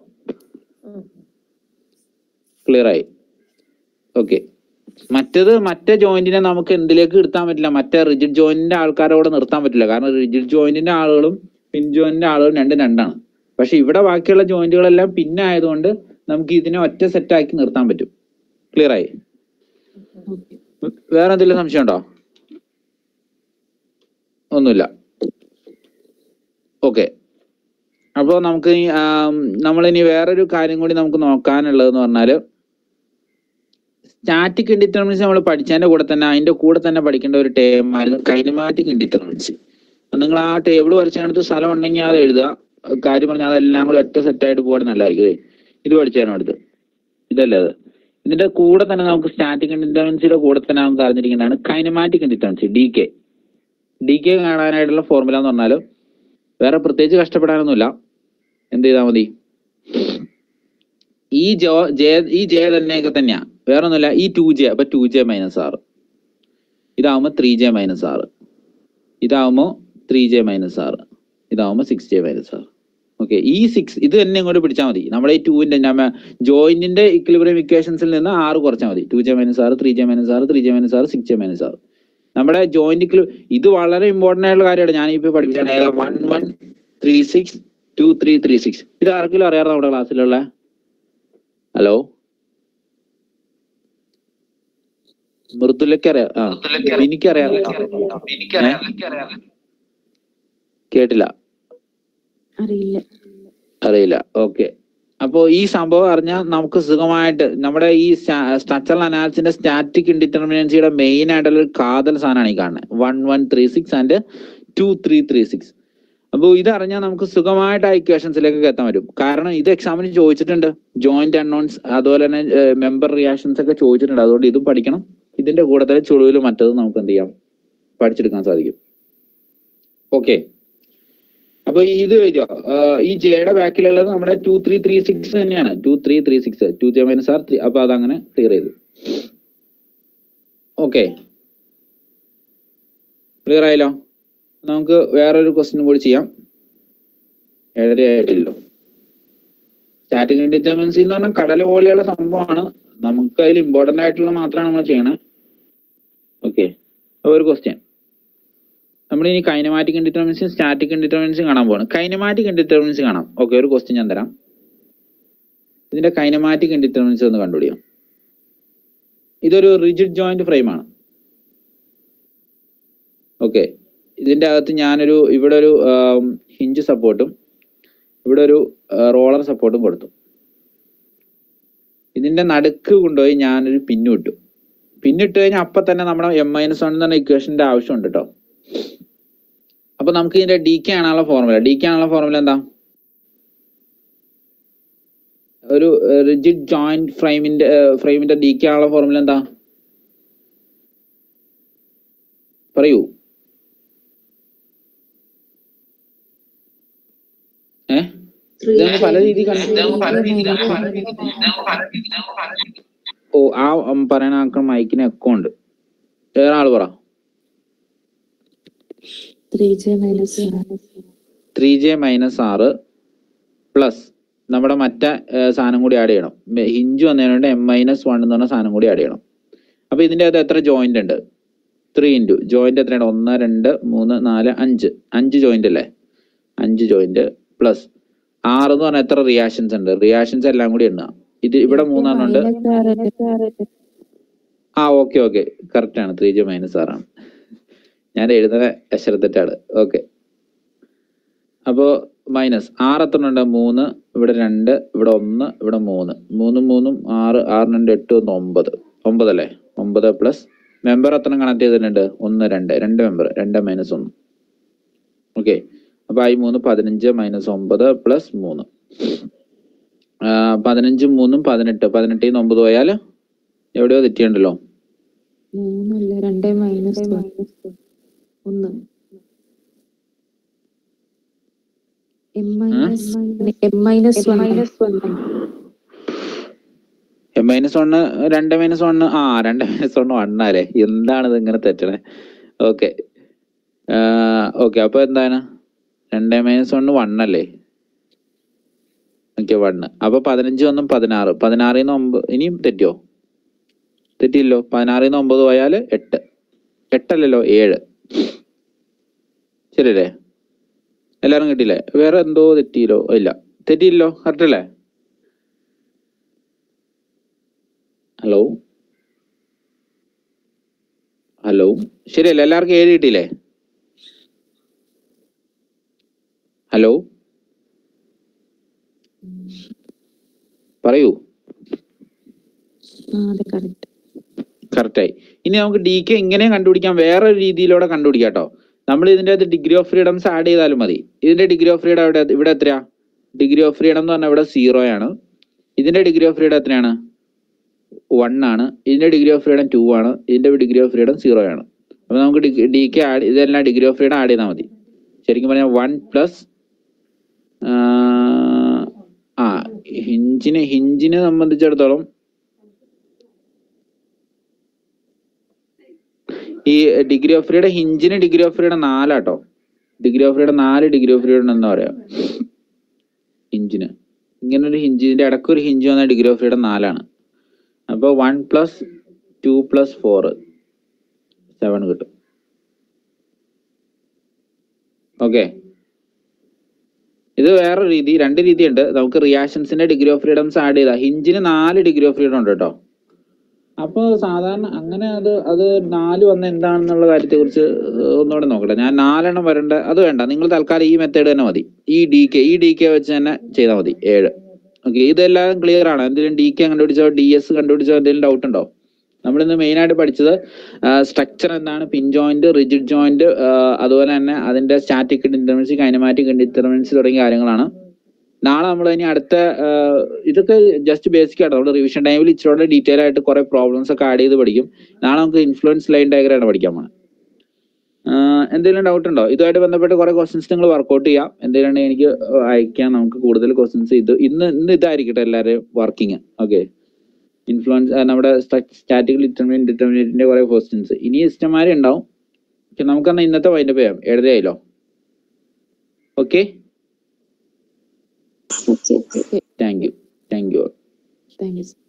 ക്ലിയർ ആയി ഓക്കെ മറ്റേത് മറ്റേ ജോയിന്റിനെ നമുക്ക് എന്തിലേക്ക് നിർത്താൻ പറ്റില്ല മറ്റേ റിജിഡ് ജോയിന്റിന്റെ ആൾക്കാരോട് നിർത്താൻ പറ്റില്ല കാരണം റിജിഡ് ജോയിന്റിന്റെ ആളുകളും പിൻ ജോയിന്റിന്റെ ആളുകളും രണ്ടും രണ്ടാണ് പക്ഷെ ഇവിടെ ബാക്കിയുള്ള ജോയിന്റുകളെല്ലാം പിന്നായതുകൊണ്ട് നമുക്ക് ഇതിനെ ഒറ്റ സെറ്റ് ആക്കി നിർത്താൻ പറ്റും ക്ലിയർ ആയി വേറെ എന്തെങ്കിലും സംശയം ഉണ്ടോ ഒന്നുമില്ല ഓക്കെ അപ്പോൾ നമുക്ക് ഈ, ആം, നമ്മളിനി വേറൊരു കാര്യം കൂടി നമുക്ക് നോക്കാനുള്ളതെന്ന് പറഞ്ഞാല് സ്റ്റാറ്റിക് ഇൻഡിറ്റർമിനൻസ് നമ്മൾ പഠിച്ചതിന്റെ കൂടെ തന്നെ അതിന്റെ കൂടെ തന്നെ പഠിക്കേണ്ട ഒരു ടേം ആയിരുന്നു കൈനമാറ്റിക് ഇൻഡിറ്റർമിനൻസ് നിങ്ങൾ ആ ടേബിൾ വരച്ചെടുത്ത് സ്ഥലം ഉണ്ടെങ്കിൽ അത് എഴുതുക കാര്യം പറഞ്ഞാൽ അതെല്ലാം കൂടി ഒറ്റ സെറ്റ് ആയിട്ട് പോകാൻ നല്ലതായിരിക്കും ഇത് പഠിച്ചാലും അടുത്ത് ഇതല്ലേ അത് ഇതിന്റെ കൂടെ തന്നെ നമുക്ക് സ്റ്റാറ്റിക് ഇൻഡിറ്റർമിനൻസിയുടെ കൂടെ തന്നെ നമുക്ക് അറിഞ്ഞിരിക്കുന്നതാണ് kinematic indeterminacy D K D K കാണാനായിട്ടുള്ള ഫോർമുല എന്ന് പറഞ്ഞാൽ വേറെ പ്രത്യേകിച്ച് കഷ്ടപ്പെടാനൊന്നുമില്ല എന്ത് ചെയ്താൽ മതി ഈ ജോ ജെ ഈ ജെ തന്നെയൊക്കെ തന്നെയാ വേറെ ഒന്നുമില്ല ഈ ടു ജെ അപ്പൊ ടു ജെ മൈനസ് ആറ് ഇതാവുമ്പോ ത്രീ ജെ മൈനസ് ആറ് ഇതാവുമ്പോ ത്രീ ജെ മൈനസ് ആറ് ഇതാവുമ്പോ സിക്സ് ജെ മൈനസ് ആറ് ഓക്കെ ഈ സിക്സ് ഇത് തന്നെ ഇങ്ങോട്ട് പിടിച്ചാൽ മതി നമ്മുടെ ഈ ടൂവിന്റെ ജോയിന്റിന്റെ ഇക്വിലിബ്രിയം ഇക്വേഷൻസിൽ നിന്ന് ആറ് കുറച്ചാൽ മതി ടു ജെ മൈനസ് ആറ് ത്രീ ജെ മൈനസ് ആറ് ത്രീ ജെ മൈനസ് ആറ് സിക്സ് ജെ മൈനസ് ആറ് നമ്മുടെ ജോയിന്റ് ഇത് വളരെ ഇമ്പോർട്ടന്റ് ആയിട്ടുള്ള കാര്യമാണ് ഞാൻ ഇപ്പൊ പഠിപ്പിച്ചാണ് one one three six two three three six ഇത് ആർക്കെങ്കിലും അറിയാറോ നമ്മുടെ ക്ലാസ്സിലുള്ള ഹലോ മൃദുലക്ക് അറിയാം ആ എനിക്കറിയാം കേട്ടില്ല അറിയില്ല അറിയില്ല ഓക്കെ അപ്പോ ഈ സംഭവം അറിഞ്ഞാൽ നമുക്ക് സുഖമായിട്ട് നമ്മുടെ ഈ സ്ട്രക്ചറൽ അനാലിസിന്റെ സ്റ്റാറ്റിക് ഇൻഡിറ്റർമിനൻസിയുടെ മെയിൻ ആയിട്ടുള്ള ഒരു കാതൽ സാധനമാണ് ഈ കാണുന്നത് one one three six and two three three six അപ്പോൾ ഇത് അറിഞ്ഞാൽ നമുക്ക് സുഖമായിട്ട് ആ ഇക്വേഷൻസിലേക്ക് എത്താൻ പറ്റും കാരണം ഇത് എക്സാമിന് ചോദിച്ചിട്ടുണ്ട് ജോയിന്റ് അൺനോൺസ് അതുപോലെ തന്നെ മെമ്പർ റിയാക്ഷൻസ് ഒക്കെ ചോദിച്ചിട്ടുണ്ട് അതുകൊണ്ട് ഇതും പഠിക്കണം ഇതിന്റെ കൂടെ തന്നെ ചുളിവിൽ മറ്റത് നമുക്ക് എന്ത് ചെയ്യാം പഠിച്ചെടുക്കാൻ സാധിക്കും ഓക്കെ അപ്പൊ ഇത് വരിക ഈ ജെയുടെ ബാക്കിലുള്ളത് നമ്മുടെ ടു ത്രീ ത്രീ സിക്സ് തന്നെയാണ് two three three six two J minus R three അപ്പൊ അതങ്ങനെ ക്ലിയർ ചെയ്തു ഓക്കെ ക്ലിയർ ആയല്ലോ നമുക്ക് വേറൊരു ക്വസ്റ്റ്യൻ കൂടി ചെയ്യാം ഏഴര ആയിട്ടില്ലല്ലോ സ്റ്റാറ്റിക് ഇൻഡിറ്റർമിനൻസി എന്ന് പറഞ്ഞാൽ കടൽ പോലെയുള്ള സംഭവമാണ് നമുക്ക് അതിൽ ഇമ്പോർട്ടന്റ് ആയിട്ടുള്ള മാത്രമാണ് നമ്മൾ ചെയ്യണത് ഓക്കെ അപ്പൊ ഒരു ക്വസ്റ്റ്യൻ നമ്മൾ ഇനി കൈനമാറ്റിക് ഇൻഡിറ്റർമിനൻസും സ്റ്റാറ്റിക് ഇൻഡിറ്റർമിനൻസും കാണാൻ പോവാണ് കൈനമാറ്റിക് ഇൻഡിറ്റർമിനൻസ് കാണാം ഓക്കെ ഒരു ക്വസ്റ്റ്യൻ ഞാൻ തരാം ഇതിന്റെ കൈനമാറ്റിക് ഇൻഡിറ്റർമിനൻസ് ഒന്ന് കണ്ടുപിടിക്കാം ഇതൊരു റിജിഡ് ജോയിന്റ് ഫ്രെയിം ആണ് ഓക്കെ ഇതിന്റെ അകത്ത് ഞാനൊരു ഇവിടെ ഒരു ഹിഞ്ച് സപ്പോർട്ടും ഇവിടെ ഒരു റോളർ സപ്പോർട്ടും കൊടുത്തു ഇതിന്റെ ഇതിന്റെ നടുക്ക് കൊണ്ടുപോയി ഞാനൊരു പിന്നു ഇട്ടു പിന്നിട്ട് കഴിഞ്ഞാൽ അപ്പൊ തന്നെ നമ്മുടെ എം മൈനസ് വൺ എന്ന് പറഞ്ഞ ഇക്വേഷന്റെ ആവശ്യമുണ്ട് കേട്ടോ അപ്പൊ നമുക്ക് ഇതിന്റെ ഡി കെ ആണുള്ള ഫോർമുല ഡി കെ ആണുള്ള ഫോർമുല എന്താ ഒരു റിജിഡ് ജോയിന്റ് ഫ്രെയിമിന്റെ ഫ്രെയിമിന്റെ ഡി കെ ആണുള്ള ഫോർമുല എന്താ പറയൂ ഏ ഇതങ്ങ് പല രീതി ഓ ആ ഉം, പറയണ ആൾക്ക് മൈക്കിന് എക്കോ ഉണ്ട് വേറെ ആള് പറ three J minus three J minus ആറ് പ്ലസ് നമ്മുടെ മറ്റേ ഏ, സാധനം കൂടി ആഡ് ചെയ്യണം മെ- ഹിഞ്ച് വന്നതിനുണ്ട് എം മൈനസ് വൺ എന്ന് പറഞ്ഞ സാധനം കൂടി ആഡ് ചെയ്യണം അപ്പൊ ഇതിന്റെ അകത്ത് എത്ര ജോയിന്റ് ഉണ്ട് ത്രീ ഇൻറ്റു ജോയിന്റ് എത്രയാണ് ഒന്ന് രണ്ട് മൂന്ന് നാല് അഞ്ച് അഞ്ച് ജോയിന്റ് അല്ലേ അഞ്ച് ജോയിന്റ് പ്ലസ് ആറ് എന്ന് പറഞ്ഞാൽ എത്ര റിയാക്ഷൻസ് ഉണ്ട് റിയാക്ഷൻസ് എല്ലാം കൂടി എണ്ണുക ഇത് ഇവിടെ മൂന്നെണ്ണം ഉണ്ട് ആ ഓക്കെ ഓക്കെ കറക്റ്റ് ആണ് ത്രീ ജെ മൈനസ് ആറാണ് ഞാൻ എഴുതുന്ന അക്ഷരത്തെറ്റാണ് ഓക്കെ അപ്പോ മൈനസ് ആറ് എത്ര ഉണ്ട് മൂന്ന് ഇവിടെ രണ്ട് ഇവിടെ ഒന്ന് ഇവിടെ മൂന്ന് മൂന്നും മൂന്നും ആറ് ആറ് രണ്ട് എട്ട് ഒന്ന് ഒമ്പത് ഒമ്പത് അല്ലേ ഒമ്പത് പ്ലസ് മെമ്പർ എത്ര കണക്ട് ചെയ്തിട്ടുണ്ട് ഒന്ന് രണ്ട് രണ്ട് മെമ്പർ രണ്ട് മൈനസ് ഒന്ന് ഓക്കെ അപ്പൊ ആയി മൂന്ന് പതിനഞ്ച് മൈനസ് ഒമ്പത് പ്ലസ് മൂന്ന് ആ, പതിനഞ്ചും മൂന്നും പതിനെട്ട് പതിനെട്ടിൽ നിന്ന് ഒമ്പത് പോയാൽ എവിടെയോ തെറ്റിയുണ്ടല്ലോ മൂന്നല്ല രണ്ടേ മൈനസ് ഒന്ന് M minus M minus one minus one M minus one രണ്ട് മൈനസ് വണ്ണ് ആ രണ്ട് മൈനസ് വണ്ണ് വണ്ണാലേ എന്താണ് ഇത് ഇങ്ങനെ തെറ്റണേ ഓക്കെ ഓക്കെ അപ്പൊ എന്താണ് രണ്ട് മൈനസ് വണ്ണ് വണ്ണല്ലേ ഓക്കെ വണ്ണ് അപ്പൊ പതിനഞ്ച് ഒന്നും പതിനാറ് പതിനാറിൽ നിന്ന് ഒമ്പത് ഇനിയും തെറ്റിയോ തെറ്റിയില്ലോ പതിനാറിൽ നിന്ന് ഒമ്പത് പോയാല് എട്ട് എട്ടല്ലല്ലോ ഏഴ് ശരിയല്ലേ എല്ലാരും കിട്ടിയില്ലേ വേറെ എന്തോ തെറ്റിയില്ലോ ഇല്ല തെറ്റിയില്ലോ കറക്റ്റ് അല്ലേ ഹലോ ഹലോ ശരിയല്ലേ എല്ലാവർക്കും ഏഴ് കിട്ടിയില്ലേ ഹലോ പറയൂ ആ അതെ കറക്റ്റ് കറക്റ്റായി ഇനി നമുക്ക് ഡി കെ ഇങ്ങനെ കണ്ടുപിടിക്കാൻ വേറെ ഒരു രീതിയിലൂടെ കണ്ടുപിടിക്കാം കേട്ടോ നമ്മൾ ഇതിന്റെ അകത്ത് ഡിഗ്രി ഓഫ് ഫ്രീഡംസ് ആഡ് ചെയ്താലും മതി ഇതിന്റെ ഡിഗ്രി ഓഫ് ഫ്രീഡം ഇവിടെ ഇവിടെ എത്രയാ ഡിഗ്രി ഓഫ് ഫ്രീഡം എന്ന് പറഞ്ഞാൽ ഇവിടെ സീറോ ആണ് ഇതിന്റെ ഡിഗ്രി ഓഫ് ഫ്രീഡം എത്രയാണ് വൺ ആണ് ഇതിന്റെ ഡിഗ്രി ഓഫ് ഫ്രീഡം ടു ആണ് ഇതിന്റെ ഡിഗ്രി ഓഫ് ഫ്രീഡം സീറോ ആണ് അപ്പൊ നമുക്ക് ഡി കെ ആഡ് ഇതെല്ലാം ഡിഗ്രി ഓഫ് ഫ്രീഡം ആഡ് ചെയ്താൽ മതി ശരിക്കും പറഞ്ഞാൽ വൺ പ്ലസ് ആ ഹിഞ്ചിനെ ഹിഞ്ചിനെ സംബന്ധിച്ചിടത്തോളം ഈ ഡിഗ്രി ഓഫ് ഫ്രീഡം ഹിഞ്ചിന് ഡിഗ്രി ഓഫ് ഫ്രീഡം നാലാട്ടോ ഡിഗ്രി ഓഫ് ഫ്രീഡം നാല് ഡിഗ്രി ഓഫ് ഫ്രീഡം എന്താ പറയാ ഹിഞ്ചിന് ഇങ്ങനെ ഒരു ഹിഞ്ചിന്റെ ഇടയ്ക്ക് ഒരു ഹിഞ്ച് വന്ന ഡിഗ്രി ഓഫ് ഫ്രീഡം നാലാണ് അപ്പോൾ one plus two plus four seven കിട്ടും ഓക്കെ ഇത് വേറെ രീതി രണ്ട് രീതിയുണ്ട് നമുക്ക് റിയാക്ഷൻസിന്റെ ഡിഗ്രി ഓഫ് ഫ്രീഡംസ് ആഡ് ചെയ്താൽ ഹിഞ്ചിന് നാല് ഡിഗ്രി ഓഫ് ഫ്രീഡം ഉണ്ട് കേട്ടോ അപ്പൊ സാധാരണ അങ്ങനെ അത് അത് നാല് വന്ന എന്താണെന്നുള്ള കാര്യത്തെ കുറിച്ച് ഒന്നുകൂടെ നോക്കട്ടെ ഞാൻ നാലെണ്ണം വരണ്ട അത് വേണ്ട നിങ്ങൾ തൽക്കാലം ഈ മെത്തേഡ് തന്നെ മതി ഈ ഡി കെ ഈ ഡി കെ വെച്ച് തന്നെ ചെയ്താൽ മതി ഏഴ് ഓക്കെ ഇതെല്ലാം ക്ലിയർ ആണ് എന്തെങ്കിലും ഡി കെ കണ്ടുപിടിച്ചോ ഡി എസ് കണ്ടുപിടിച്ചോ എന്തെങ്കിലും ഡൗട്ട് ഉണ്ടോ നമ്മളിന്ന് മെയിൻ ആയിട്ട് പഠിച്ചത് സ്ട്രക്ചർ എന്താണ് പിൻ ജോയിന്റ് റിജിഡ് ജോയിന്റ് അതുപോലെ തന്നെ അതിന്റെ സ്റ്റാറ്റിക് ഇൻഡിറ്റർമിനൻസി കൈനമാറ്റിക് ഇൻഡിറ്റർമിനൻസി തുടങ്ങിയ കാര്യങ്ങളാണ് നാളെ നമ്മൾ ഇനി അടുത്ത ആ, ഇതൊക്കെ ജസ്റ്റ് ബേസിക് ആയിട്ട് നമ്മുടെ റിവിഷൻ ടൈമിൽ ഇച്ചിരി ഡീറ്റെയിൽ ആയിട്ട് കുറെ പ്രോബ്ലംസ് ഒക്കെ ആഡ് ചെയ്ത് പഠിക്കും നാളെ നമുക്ക് ഇൻഫ്ലുവൻസ് ലൈൻ ഡയഗ്രാം ആണ് പഠിക്കാൻ പോണത് എന്തെങ്കിലും ഡൗട്ട് ഉണ്ടോ ഇതുമായിട്ട് ബന്ധപ്പെട്ട് കുറെ ക്വസ്റ്റ്യൻസ് നിങ്ങൾ വർക്ക്ഔട്ട് ചെയ്യാം എന്തെങ്കിലും ഉണ്ടെങ്കിൽ എനിക്ക് അയക്കാം നമുക്ക് കൂടുതൽ ക്വസ്റ്റ്യൻസ് ഇത് ഇന്ന് ഇന്ന് ഇതായിരിക്കട്ടെ എല്ലാവരുടെയും വർക്കിംഗ് ഓക്കെ ഇൻഫ്ലുവൻസ് നമ്മുടെ സ്റ്റാറ്റിക് ഡിറ്റർമിൻ ഡിറ്റർമിനേറ്റിന്റെ കുറെ ക്വസ്റ്റ്യൻസ് ഇനി ഇഷ്ടംമാരെ ഉണ്ടാവും പക്ഷെ നമുക്കെന്നാ ഇന്നത്തെ വൈൻഡപ്പ് ചെയ്യാം ഏഴരയായല്ലോ okay okay okay thank you thank you thank U